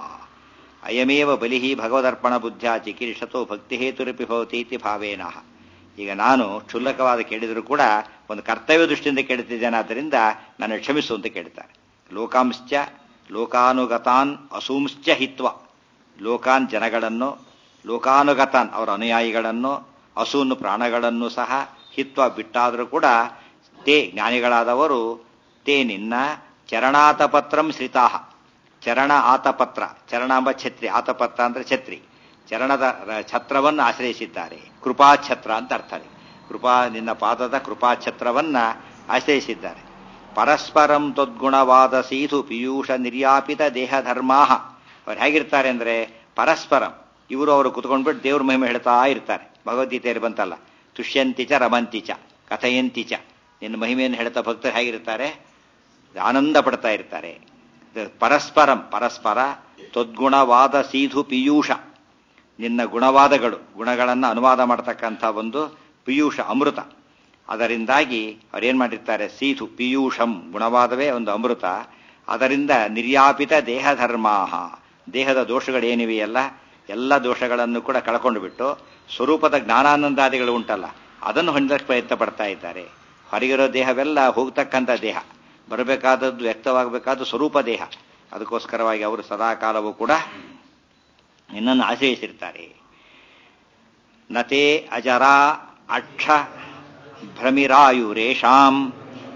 ಅಯಮೇವ ಬಲಿ ಭಗವದರ್ಪಣ ಬುದ್ಧ್ಯ ಚಿಕೀರ್ಷತೋ ಭಕ್ತಿಹೇತುರಪಿ ಭವತಿ ಇತಿ ಭಾವೇನ ಈಗ ನಾನು ಕ್ಷುಲ್ಲಕವಾದ ಕೇಳಿದರೂ ಕೂಡ ಒಂದು ಕರ್ತವ್ಯ ದೃಷ್ಟಿಯಿಂದ ಕೇಳುತ್ತಿದ್ದೇನೆ ಆದ್ದರಿಂದ ನಾನು ಕ್ಷಮಿಸು ಅಂತ ಕೇಳ್ತಾರೆ ಲೋಕಾಂಶ್ಚ ಲೋಕಾನುಗತಾನ್ ಅಸೂಂಶ್ಚ ಹಿತ್ವ ಲೋಕಾನ್ ಜನಗಳನ್ನು ಲೋಕಾನುಗತಾನ್ ಅವರ ಅನುಯಾಯಿಗಳನ್ನು ಅಸೂನು ಪ್ರಾಣಗಳನ್ನು ಸಹ ಹಿತ್ವ ಬಿಟ್ಟಾದರೂ ಕೂಡ ತೇ ಜ್ಞಾನಿಗಳಾದವರು ತೇ ನಿನ್ನ ಚರಣಾತಪತ್ರಂ ಶ್ರಿತಾಹ ಚರಣ ಆತಪತ್ರ ಚರಣ ಎಂಬ ಛತ್ರಿ ಆತಪತ್ರ ಅಂದ್ರೆ ಛತ್ರಿ ಚರಣದ ಛತ್ರವನ್ನು ಆಶ್ರಯಿಸಿದ್ದಾರೆ ಕೃಪಾಛತ್ರ ಅಂತ ಅರ್ಥ ಕೃಪಾ ನಿನ್ನ ಪಾದದ ಕೃಪಾಛತ್ರವನ್ನ ಆಶ್ರಯಿಸಿದ್ದಾರೆ ಪರಸ್ಪರಂ ತದ್ಗುಣವಾದ ಸೀಧು ಪಿಯೂಷ ನಿರ್ಯಾಪಿತ ದೇಹಧರ್ಮಾ ಅವ್ರು ಹೇಗಿರ್ತಾರೆ ಅಂದ್ರೆ ಪರಸ್ಪರಂ ಇವರು ಅವರು ಕುತ್ಕೊಂಡ್ಬಿಟ್ಟು ದೇವ್ರ ಮಹಿಮೆ ಹೇಳ್ತಾ ಇರ್ತಾರೆ ಭಗವದ್ಗೀತೆಯಲ್ಲಿ ಬಂತಲ್ಲ ತುಷ್ಯಂತಿಚ ರಮಂತಿಚ ಕಥಯಂತಿಚ ನಿನ್ನ ಮಹಿಮೆಯನ್ನು ಹೇಳ್ತಾ ಭಕ್ತರು ಹೇಗಿರ್ತಾರೆ ಆನಂದ ಪಡ್ತಾ ಇರ್ತಾರೆ ಪರಸ್ಪರಂ ಪರಸ್ಪರ ತದ್ಗುಣವಾದ ಸೀಧು ಪಿಯೂಷ ನಿನ್ನ ಗುಣವಾದಗಳು ಗುಣಗಳನ್ನು ಅನುವಾದ ಮಾಡತಕ್ಕಂಥ ಒಂದು ಪಿಯೂಷ ಅಮೃತ ಅದರಿಂದಾಗಿ ಅವ್ರೇನ್ ಮಾಡಿರ್ತಾರೆ ಸೀಧು ಪಿಯೂಷಂ ಗುಣವಾದವೇ ಒಂದು ಅಮೃತ ಅದರಿಂದ ನಿರ್ಯಾಪಿತ ದೇಹಧರ್ಮಾಹ ದೇಹದ ದೋಷಗಳೇನಿವೆಯಲ್ಲ ಎಲ್ಲ ದೋಷಗಳನ್ನು ಕೂಡ ಕಳ್ಕೊಂಡು ಬಿಟ್ಟು ಸ್ವರೂಪದ ಜ್ಞಾನಾನಂದಾದಿಗಳು ಉಂಟಲ್ಲ ಅದನ್ನು ಹೊಂದಕ್ಕೆ ಪ್ರಯತ್ನ ಪಡ್ತಾ ಇದ್ದಾರೆ ಹೊರಗಿರೋ ದೇಹವೆಲ್ಲ ಹೋಗ್ತಕ್ಕಂಥ ದೇಹ ಬರಬೇಕಾದದ್ದು ವ್ಯಕ್ತವಾಗಬೇಕಾದ ಸ್ವರೂಪ ದೇಹ ಅದಕ್ಕೋಸ್ಕರವಾಗಿ ಅವರು ಸದಾಕಾಲವೂ ಕೂಡ ನಿನ್ನನ್ನು ಆಶ್ರಯಿಸಿರ್ತಾರೆ ನತೆ ಅಜರ ಅಕ್ಷ ಭ್ರಮಿರಾಯುರೇಷಾಂ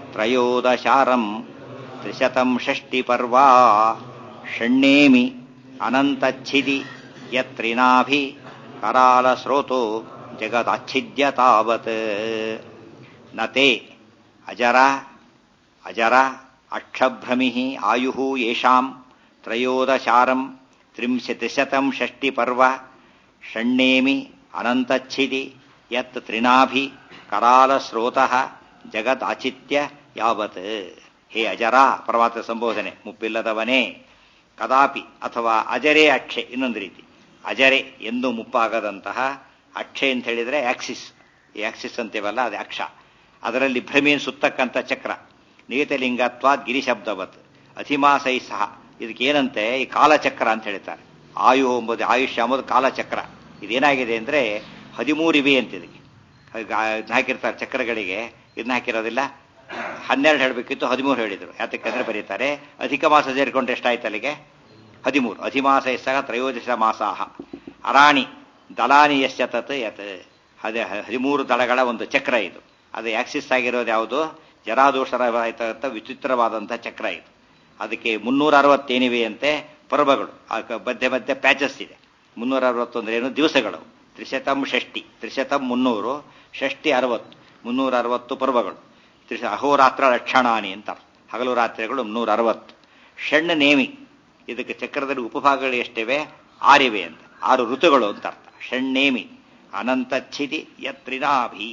ತ್ರಯೋದಶಾರಂ ತ್ರಿಶತಂ ಷಷ್ಟಿ ಪರ್ವಾ ಷಣ್ಣೇಮಿ ಅನಂತಚ್ಛಿದಿ ಯತ್ರಿನಾಭಿ ಕರಾಲ ಸ್ರೋತೋ ಜಗದಾಚ್ಛಿದ್ಯ ತಾವತ್ ನತೆ ಅಜರ ಅಜರ ಅಕ್ಷಭ್ರಮಿ ಆಯು ಯೇಷಾಂ ತ್ರಯೋದಶಾರಂ ತ್ರಿಂಶತಿಶತಂ ಷಷ್ಟಿಪರ್ವ ಷಣ್ಣೇಮಿ ಅನಂತಚ್ಛಿದಿ ಯತ್ ತ್ರಿನಾಭಿ ಕರಾಲಸ್ರೋತಃ ಜಗತ್ ಆಚಿತ್ಯ ಯಾವತ್ ಹೇ ಅಜರ ಪರಮಾತ್ಮ ಸಂಬೋಧನೆ ಮುಪ್ಪಿಲ್ಲದವನೇ ಕದಾಪಿ ಅಥವಾ ಅಜರೇ ಅಕ್ಷೆ ಇನ್ನೊಂದು ರೀತಿ ಅಜರೆ ಎಂದು ಮುಪ್ಪಾಗದಂತಹ ಅಕ್ಷೆ ಅಂತ ಹೇಳಿದ್ರೆ ಆಕ್ಸಿಸ್ ಈ ಆಕ್ಸಿಸ್ ಅಂತೀವಲ್ಲ ಅದು ಅಕ್ಷ ಅದರಲ್ಲಿ ಭ್ರಮೆಯನ್ನು ಸುತ್ತಕ್ಕಂಥ ಚಕ್ರ ನಿಯತಲಿಂಗತ್ವಾದ್ ಗಿರಿಶಬ್ದವತ್ ಅಧಿಮಾಸೈ ಸಹ ಇದಕ್ಕೇನಂತೆ ಈ ಕಾಲಚಕ್ರ ಅಂತ ಹೇಳ್ತಾರೆ ಆಯು ಎಂಬುದು ಆಯುಷ್ಯ ಎಂಬುದು ಕಾಲಚಕ್ರ ಇದೇನಾಗಿದೆ ಅಂದ್ರೆ ಹದಿಮೂರು ಇವೆ ಅಂತ ಇದಕ್ಕೆ ಹಾಕಿರ್ತಾರೆ ಚಕ್ರಗಳಿಗೆ ಇದನ್ನ ಹಾಕಿರೋದಿಲ್ಲ ಹನ್ನೆರಡು ಹೇಳಬೇಕಿತ್ತು ಹದಿಮೂರು ಹೇಳಿದರು ಯಾತಕ್ಕಂದ್ರೆ ಬರೀತಾರೆ ಅಧಿಕ ಮಾಸ ಸೇರಿಕೊಂಡ್ರೆ ಎಷ್ಟಾಯ್ತು ಅಲ್ಲಿಗೆ ಹದಿಮೂರು ಅಧಿಮಾಸ ಸಹ ತ್ರಯೋದಶ ಮಾಸಾಹ ಅರಾಣಿ ದಲಾನಿ ಯಶ್ಚ ತತ್ ಯತ್ ಅದೇ ಹದಿಮೂರು ದಳಗಳ ಒಂದು ಚಕ್ರ ಇದು ಅದು ಆಕ್ಸಿಸ್ ಆಗಿರೋದು ಯಾವುದು ಜರಾದೋಷರವಾಯ್ತ ವಿಚಿತ್ರವಾದಂಥ ಚಕ್ರ ಇದು ಅದಕ್ಕೆ ಮುನ್ನೂರ ಅರವತ್ತೇನಿವೆ ಅಂತೆ ಪರ್ವಗಳು ಮಧ್ಯೆ ಮಧ್ಯೆ ಪ್ಯಾಚಸ್ ಇದೆ ಮುನ್ನೂರ ಅರವತ್ತೊಂದ್ರೆ ಏನು ದಿವಸಗಳು ತ್ರಿಶತಂ ಷಷ್ಟಿ ತ್ರಿಶತಂ ಮುನ್ನೂರು ಷಷ್ಟಿ ಅರವತ್ತು ಮುನ್ನೂರ ಅರವತ್ತು ಪರ್ವಗಳು ತ್ರಿಶ ಅಹೋರಾತ್ರ ಲಕ್ಷಣಾನಿ ಅಂತ ಹಗಲು ರಾತ್ರಿಗಳು ಮುನ್ನೂರ ಅರವತ್ತು ಷಣ್ಣ ನೇಮಿ ಇದಕ್ಕೆ ಚಕ್ರದಲ್ಲಿ ಉಪಭಾಗಗಳು ಎಷ್ಟಿವೆ ಆರಿವೆ ಅಂತ ಆರು ಋತುಗಳು ಅಂತ ಅರ್ಥ ಷಣ್ಣೇಮಿ ಅನಂತಚ್ಛಿತಿ ಯತ್ರಿನಾಭಿ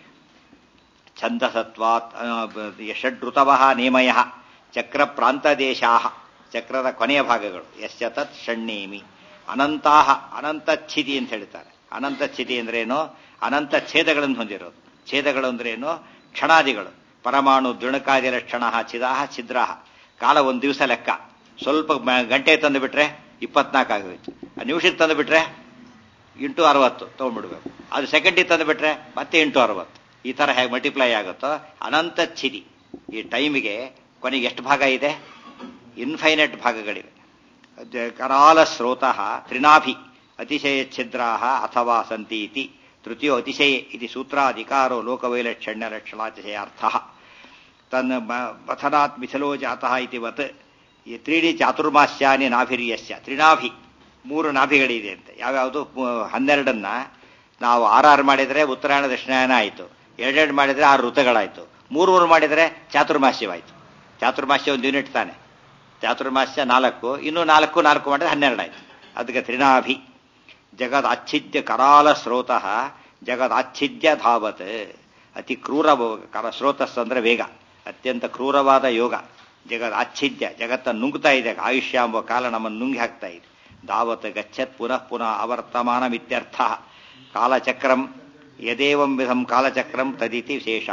ಛಂದಸತ್ವಾತ್ ಷಡ್ಋತವ ನೇಮಯ ಚಕ್ರ ಪ್ರಾಂತದೇಶಾ ಚಕ್ರದ ಕೊನೆಯ ಭಾಗಗಳು ಯಶ್ಚ ತತ್ ಷಣ್ಣೇಮಿ ಅನಂತಾಹ ಅನಂತಚ್ಛಿತಿ ಅಂತ ಹೇಳ್ತಾರೆ ಅನಂತಚ್ಛಿತಿ ಅಂದ್ರೇನು ಅನಂತ ಛೇದಗಳನ್ನು ಹೊಂದಿರೋದು ಛೇದಗಳು ಅಂದ್ರೇನು ಕ್ಷಣಾದಿಗಳು ಪರಮಾಣು ದೃಣಕಾದಿ ಲಕ್ಷಣ ಛಿದಾಹ ಛಿದ್ರಾಹ ಕಾಲ ಒಂದು ದಿವಸ ಲೆಕ್ಕ ಸ್ವಲ್ಪ ಗಂಟೆ ತಂದು ಬಿಟ್ರೆ ಇಪ್ಪತ್ನಾಲ್ಕು ಆಗೋಯ್ತು ನಿಮಿಷಕ್ಕೆ ತಂದು ಬಿಟ್ರೆ ಇಂಟು ಅರವತ್ತು ತೊಗೊಂಡ್ಬಿಡ್ಬೇಕು ಅದು ಸೆಕೆಂಡಿಗೆ ತಂದು ಬಿಟ್ರೆ ಮತ್ತೆ ಇಂಟು ಅರವತ್ತು ಈ ತರ ಹೇಗೆ ಮಲ್ಟಿಪ್ಲೈ ಆಗುತ್ತೋ ಅನಂತ ಛಿದಿ ಈ ಟೈಮಿಗೆ ಕೊನೆಗೆ ಎಷ್ಟು ಭಾಗ ಇದೆ ಇನ್ಫೈನೈಟ್ ಭಾಗಗಳಿವೆ ಕರಾಲ ಸ್ರೋತಃ ತ್ರಿನಾಭಿ ಅತಿಶಯ ಛಿದ್ರಾ ಅಥವಾ ಸಂತಿ ಇತಿ ತೃತೀಯೋ ಅತಿಶಯ ಇದು ಸೂತ್ರಾಧಿಕಾರೋ ಲೋಕವೈಲಕ್ಷಣ್ಯ ಲಕ್ಷಣಾತಿಶಯಾರ್ಥ ತನ್ನ ಪಥನಾತ್ ಮಿಥಲೋ ಜಾತಃ ಇತಿವತ್ ಈ ತ್ರೀಡಿ ಚಾತುರ್ಮಾಸ್ಯಾನಿ ನಾಭಿರ್ಯಸ್ಯ ತ್ರಿನಾಭಿ ಮೂರು ನಾಭಿಗಳಿದೆ ಅಂತ ಯಾವ್ಯಾವುದು ಹನ್ನೆರಡನ್ನ ನಾವು ಆರಾರು ಮಾಡಿದರೆ ಉತ್ತರಾಯಣ ದಕ್ಷಿಣಾಯನ ಆಯಿತು ಎರಡೆರಡು ಮಾಡಿದರೆ ಆರು ಋತುಗಳಾಯಿತು ಮೂರು ಮೂರು ಮಾಡಿದರೆ ಚಾತುರ್ಮಾಸ್ಯವಾಯಿತು ಚಾತುರ್ಮಾಸ್ಯ ಒಂದು ಯೂನಿಟ್ ತಾನೆ ಚಾತುರ್ಮಾಸ್ಯ ನಾಲ್ಕು ಇನ್ನು ನಾಲ್ಕು ನಾಲ್ಕು ಮಾಡಿದ್ರೆ ಹನ್ನೆರಡು ಆಯ್ತು ಅದಕ್ಕೆ ತ್ರಿನಾಭಿ ಜಗದ್ ಆಚ್ಛಿದ್ಯ ಕರಾಲ ಸ್ರೋತಃ ಜಗದ್ ಆಚ್ಛಿದ್ಯ ಧಾವತ್ ಅತಿ ಕ್ರೂರ ಕರ ಸ್ರೋತಸ್ ಅಂದ್ರೆ ವೇಗ ಅತ್ಯಂತ ಕ್ರೂರವಾದ ಯೋಗ ಜಗದ್ ಆಚ್ಛಿದ್ಯ ಜಗತ್ತನ್ನು ನುಂಗ್ತಾ ಇದೆ ಆಯುಷ್ಯ ಎಂಬ ಕಾಲ ನಮ್ಮನ್ನು ನುಂಗಿ ಹಾಕ್ತಾ ಇದೆ ಧಾವತ್ ಗಚ್ಚತ್ ಪುನಃ ಪುನಃ ಅವರ್ತಮಾನ ಇತ್ಯರ್ಥ ಕಾಲಚಕ್ರಂ ಯದೇವಂ ವಿಧಂ ಕಾಲಚಕ್ರಂ ತದಿತಿ ವಿಶೇಷ